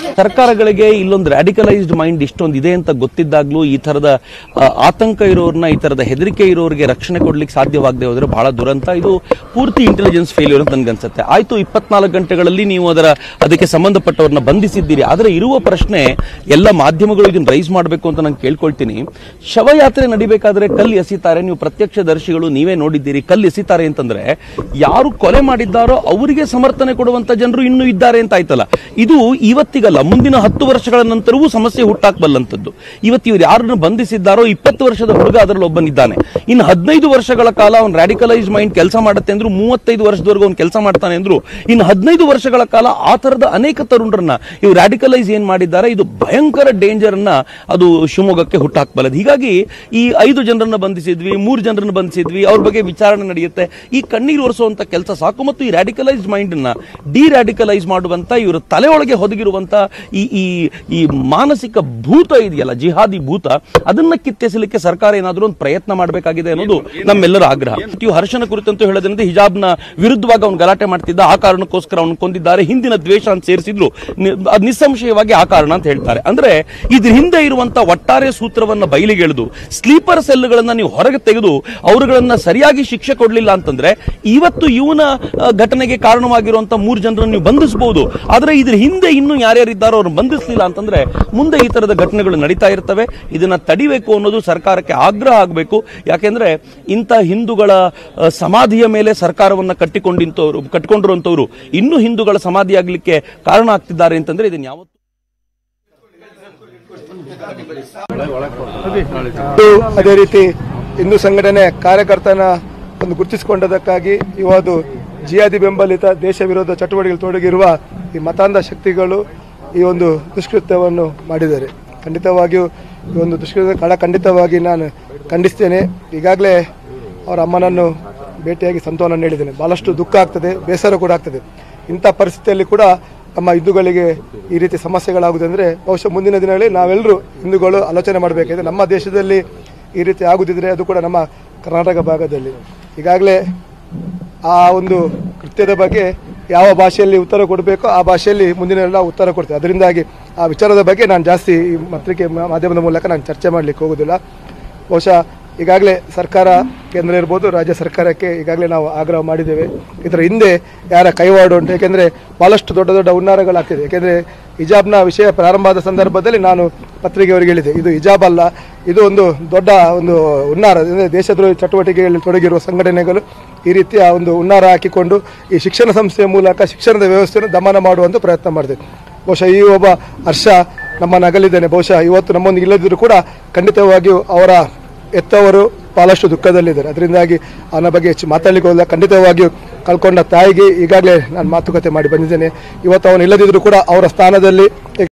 ಸರ್ಕಾರಗಳಿಗೆ ಇಲ್ಲೊಂದು ರ್ಯಾಡಿಕಲೈಸ್ಡ್ ಮೈಂಡ್ ಇಷ್ಟೊಂದು ಇದೆ ಅಂತ ಗೊತ್ತಿದ್ದಾಗ್ಲೂ ಈ ತರದ ಆ, ಆತಂಕ ಇರೋರ್ನ ಈ ತರದ ಹೆದರಿಕೆ ಇರೋರಿಗೆ ರಕ್ಷಣೆ ಕೊಡ್ಲಿಕ್ಕೆ ಸಾಧ್ಯವಾಗದೆ ಹೋದ್ರೆ ಬಹಳ ದುರಂತ ಇದು ಪೂರ್ತಿ ಇಂಟೆಲಿಜೆನ್ಸ್ ಫೇಲ್ಯೂರ್ ಅಂತ ನನ್ಗನ್ಸುತ್ತೆ ಆಯ್ತು ಇಪ್ಪತ್ನಾಲ್ಕು ಗಂಟೆಗಳಲ್ಲಿ ನೀವು ಅದರ ಅದಕ್ಕೆ ಸಂಬಂಧಪಟ್ಟವ್ರನ್ನ ಬಂಧಿಸಿದ್ದೀರಿ ಆದರೆ ಇರುವ ಪ್ರಶ್ನೆ ಎಲ್ಲ ಮಾಧ್ಯಮಗಳು ಇದನ್ನ ರೈಸ್ ಮಾಡಬೇಕು ಅಂತ ನಾನು ಕೇಳ್ಕೊಳ್ತೀನಿ ಶವಯಾತ್ರೆ ನಡಿಬೇಕಾದ್ರೆ ಕಲ್ಲು ಎಸಿತಾರೆ ನೀವು ಪ್ರತ್ಯಕ್ಷದರ್ಶಿಗಳು ನೀವೇ ನೋಡಿದ್ದೀರಿ ಕಲ್ಲು ಎಸಿತಾರೆ ಅಂತಂದ್ರೆ ಯಾರು ಕೊಲೆ ಮಾಡಿದ್ದಾರೋ ಅವರಿಗೆ ಸಮರ್ಥನೆ ಕೊಡುವಂತ ಜನರು ಇನ್ನೂ ಇದ್ದಾರೆ ಅಂತ ಆಯ್ತಲ್ಲ ಇದು ಇವತ್ತಿಗಲ್ಲ ಮುಂದಿನ ಹತ್ತು ವರ್ಷಗಳ ನಂತರವೂ ಸಮಸ್ಯೆ ಹುಟ್ಟಾಕ್ಬಲ್ಲಂತದ್ದು ಇವತ್ತು ಇವ್ರು ಯಾರನ್ನು ಬಂಧಿಸಿದ್ದಾರೋ ಇಪ್ಪತ್ತು ವರ್ಷದ ಹುಡುಗ ಅದರಲ್ಲಿ ಒಬ್ಬನಿದ್ದಾನೆ ಇನ್ನು ಹದಿನೈದು ವರ್ಷಗಳ ಕಾಲ ಅವ್ನು ರ್ಯಾಡಿಕಲೈಸ್ ಮೈಂಡ್ ಕೆಲಸ ಮಾಡುತ್ತೆ ಅಂದ್ರು ಮೂವತ್ತೈದು ವರ್ಷದವರೆಗೂ ಅವ್ನು ಕೆಲಸ ಮಾಡ್ತಾನೆ ಅಂದ್ರು ಇನ್ನು ಹದಿನೈದು ವರ್ಷಗಳ ಕಾಲ ಆ ತರದ ಅನೇಕ ತರುಣರನ್ನ ಇವು ರ್ಯಾಡಿಕಲೈಸ್ ಏನ್ ಮಾಡಿದ್ದಾರೆ ಇದು ಭಯಂಕರ ಡೇಂಜರ್ ಅನ್ನ ಅದು ಶಿವಮೊಗ್ಗಕ್ಕೆ ಹುಟ್ಟಾಕ್ಬಲ್ಲದು ಹೀಗಾಗಿ ಈ ಐದು ಜನರನ್ನ ಬಂಧಿಸಿದ್ವಿ ಮೂರು ಜನರನ್ನ ಬಂಧಿಸಿದ್ವಿ ಅವ್ರ ಬಗ್ಗೆ ವಿಚಾರಣೆ ನಡೆಯುತ್ತೆ ಈ ಕಣ್ಣೀರು ಒರೆಸುವಂತ ಕೆಲಸ ಸಾಕು ಮತ್ತು ಈ ರ್ಯಾಡಿಕಲೈಸ್ ಮೈಂಡ್ ಅನ್ನ ಡಿ ರ್ಯಾಡಿಕಲೈಸ್ ಮಾಡುವಂತ ಇವರ ತಲೆಯೊಳಗೆ ಹೊದಗಿರುವಂತ ಈ ಈ ಈ ಮಾನಸಿಕ ಭೂತ ಇದೆಯಲ್ಲ ಜಿಹಾದಿ ಭೂತ ಅದನ್ನ ಕಿತ್ತೆಸಲಿಕ್ಕೆ ಸರ್ಕಾರ ಏನಾದರೂ ಒಂದು ಪ್ರಯತ್ನ ಮಾಡಬೇಕಾಗಿದೆ ಅನ್ನೋದು ನಮ್ಮೆಲ್ಲರ ಆಗ್ರಹ ಇವು ಹರ್ಷನ ಕುರಿತಂತೂ ಹೇಳೋದ್ರಿಂದ ಹಿಜಾಬ್ನ ವಿರುದ್ಧವಾಗಿ ಅವ್ನು ಗಲಾಟೆ ಮಾಡ್ತಿದ್ದ ಆ ಕಾರಣಕ್ಕೋಸ್ಕರ ಅವ್ನು ಕೊಂದಿದ್ದಾರೆ ಹಿಂದಿನ ದ್ವೇಷ ಅಂತ ಸೇರಿಸಿದ್ರು ನಿ- ಅದ್ ನಿಸ್ಸಂಶಯವಾಗಿ ಆ ಕಾರಣ ಅಂತ ಹೇಳ್ತಾರೆ ಅಂದ್ರೆ ಇದ್ರ ಹಿಂದೆ ಇರುವಂತ ಒಟ್ಟಾರೆ ಸೂತ್ರವನ್ನ ಬಯಲಿಗೆಳೆದು ಸ್ಲೀಪರ್ ಸೆಲ್ಗಳನ್ನ ನೀವು ಹೊರಗೆ ತೆಗೆದು ಅವರುಗಳನ್ನ ಸರಿಯಾಗಿ ಶಿಕ್ಷೆ ಕೊಡ್ಲಿಲ್ಲ ಅಂತಂದ್ರೆ ಇವತ್ತು ಇವನ ಆ, ಘಟನೆಗೆ ಕಾರಣವಾಗಿರುವಂತ ಮೂರು ಜನರನ್ನು ನೀವು ಬಂಧಿಸಬಹುದು ಆದ್ರೆ ಇದ್ರ ಹಿಂದೆ ಇನ್ನೂ ಯಾರ್ಯಾರಿದ್ದಾರೋ ಅವ್ರನ್ನ ಬಂಧಿಸಲಿಲ್ಲ ಅಂತಂದ್ರೆ ಮುಂದೆ ಈ ತರದ ಘಟನೆಗಳು ನಡೀತಾ ಇರ್ತವೆ ಇದನ್ನ ತಡಿಬೇಕು ಅನ್ನೋದು ಸರ್ಕಾರಕ್ಕೆ ಆಗ್ರಹ ಆಗಬೇಕು ಯಾಕೆಂದ್ರೆ ಇಂಥ ಹಿಂದೂಗಳ ಆ, ಸಮಾಧಿಯ ಮೇಲೆ ಸರ್ಕಾರವನ್ನ ಕಟ್ಟಿಕೊಂಡಿಂತವ್ರು ಕಟ್ಟಿಕೊಂಡಿರುವಂತವ್ರು ಇನ್ನೂ ಹಿಂದೂಗಳ ಸಮಾಧಿ ಆಗ್ಲಿಕ್ಕೆ ಕಾರಣ ಆಗ್ತಿದ್ದಾರೆ ಅಂತಂದ್ರೆ ಇದನ್ನ ಯಾವತ್ತು ಮತ್ತು ಅದೇ ರೀತಿ ಹಿಂದೂ ಸಂಘಟನೆ ಕಾರ್ಯಕರ್ತನ ಒಂದು ಗುರುತಿಸಿಕೊಂಡದಕ್ಕಾಗಿ ಇವತ್ತು ಜಿಯಾದಿ ಬೆಂಬಲಿತ ದೇಶ ವಿರೋಧ ಚಟುವಟಿಕೆಗಳು ತೊಡಗಿರುವ ಈ ಮತಾಂಧ ಶಕ್ತಿಗಳು ಈ ಒಂದು ದುಷ್ಕೃತ್ಯವನ್ನು ಮಾಡಿದ್ದಾರೆ ಖಂಡಿತವಾಗಿಯೂ ಈ ಒಂದು ದುಷ್ಕೃತ್ಯ ಕಳ ಖಂಡಿತವಾಗಿ ನಾನು ಖಂಡಿಸ್ತೇನೆ ಈಗಾಗಲೇ ಅವರ ಅಮ್ಮನನ್ನು ಭೇಟಿಯಾಗಿ ಸಂತಾನ ನೀಡಿದ್ದೇನೆ ಬಹಳಷ್ಟು ದುಃಖ ಆಗ್ತದೆ ಬೇಸರ ಕೂಡ ಆಗ್ತದೆ ಇಂಥ ಪರಿಸ್ಥಿತಿಯಲ್ಲಿ ಕೂಡ ನಮ್ಮ ಹಿಂದೂಗಳಿಗೆ ಈ ರೀತಿ ಸಮಸ್ಯೆಗಳಾಗುವುದು ಅಂದರೆ ಬಹುಶಃ ಮುಂದಿನ ದಿನಗಳಲ್ಲಿ ನಾವೆಲ್ಲರೂ ಹಿಂದೂಗಳು ಆಲೋಚನೆ ಮಾಡಬೇಕಾಗಿದೆ ನಮ್ಮ ದೇಶದಲ್ಲಿ ಈ ರೀತಿ ಆಗುದಿದ್ರೆ ಅದು ಕೂಡ ನಮ್ಮ ಕರ್ನಾಟಕ ಭಾಗದಲ್ಲಿ ಈಗಾಗಲೇ ಆ ಒಂದು ಕೃತ್ಯದ ಬಗ್ಗೆ ಯಾವ ಭಾಷೆಯಲ್ಲಿ ಉತ್ತರ ಕೊಡಬೇಕೋ ಆ ಭಾಷೆಯಲ್ಲಿ ಮುಂದಿನ ಎಲ್ಲ ಉತ್ತರ ಕೊಡ್ತೇವೆ ಅದರಿಂದಾಗಿ ಆ ವಿಚಾರದ ಬಗ್ಗೆ ನಾನು ಜಾಸ್ತಿ ಈ ಪತ್ರಿಕೆ ಮಾ- ಮಾಧ್ಯಮದ ಮೂಲಕ ನಾನು ಚರ್ಚೆ ಮಾಡಲಿಕ್ಕೆ ಹೋಗೋದಿಲ್ಲ ಬಹುಶಃ ಈಗಾಗಲೇ ಸರ್ಕಾರ ಕೇಂದ್ರ ಇರ್ಬೋದು ರಾಜ್ಯ ಸರ್ಕಾರಕ್ಕೆ ಈಗಾಗಲೇ ನಾವು ಆಗ್ರಹ ಮಾಡಿದ್ದೇವೆ ಇದರ ಹಿಂದೆ ಯಾರ ಕೈವಾಡು ಉಂಟು ಏಕೆಂದರೆ ಭಾಳಷ್ಟು ದೊಡ್ಡ ದೊಡ್ಡ ಹುನ್ನಾರಗಳಾಗ್ತಿದೆ ಏಕೆಂದರೆ ಹಿಜಾಬ್ನ ವಿಷಯ ಪ್ರಾರಂಭ ಆದ ಸಂದರ್ಭದಲ್ಲಿ ನಾನು ಪತ್ರಿಕೆಯವರಿಗೆ ಹೇಳಿದೆ ಇದು ಹಿಜಾಬ್ ಅಲ್ಲ ಇದು ಒಂದು ದೊಡ್ಡ ಒಂದು ಹುನ್ನಾರ ಅಂದರೆ ದೇಶದ್ರೋಹಿ ಚಟುವಟಿಕೆಗಳಲ್ಲಿ ತೊಡಗಿರುವ ಸಂಘಟನೆಗಳು ಈ ರೀತಿಯ ಒಂದು ಹುನ್ನಾರ ಹಾಕಿಕೊಂಡು ಈ ಶಿಕ್ಷಣ ಸಂಸ್ಥೆಯ ಮೂಲಕ ಶಿಕ್ಷಣದ ವ್ಯವಸ್ಥೆಯನ್ನು ದಮನ ಮಾಡುವಂಥ ಪ್ರಯತ್ನ ಮಾಡಿದೆ ಬಹುಶಃ ಈ ಒಬ್ಬ ಹರ್ಷ ನಮ್ಮನ್ನು ಅಗಲಿದ್ದಾನೆ ಬಹುಶಃ ಇವತ್ತು ನಮ್ಮೊಂದಿಗೆ ಇಲ್ಲದಿದ್ದರೂ ಕೂಡ ಖಂಡಿತವಾಗಿಯೂ ಅವರ ಎತ್ತವರು ಬಹಳಷ್ಟು ದುಃಖದಲ್ಲಿದ್ದಾರೆ ಅದರಿಂದಾಗಿ ಅವನ ಬಗ್ಗೆ ಹೆಚ್ಚು ಮಾತಾಡಲಿಕ್ಕೆ ಹೋಗಲ್ಲ ಖಂಡಿತವಾಗಿಯೂ ಕಳ್ಕೊಂಡ ತಾಯಿಗೆ ಈಗಾಗಲೇ ನಾನು ಮಾತುಕತೆ ಮಾಡಿ ಬಂದಿದ್ದೇನೆ ಇವತ್ತು ಅವನು ಇಲ್ಲದಿದ್ದರೂ ಕೂಡ ಅವರ ಸ್ಥಾನದಲ್ಲಿ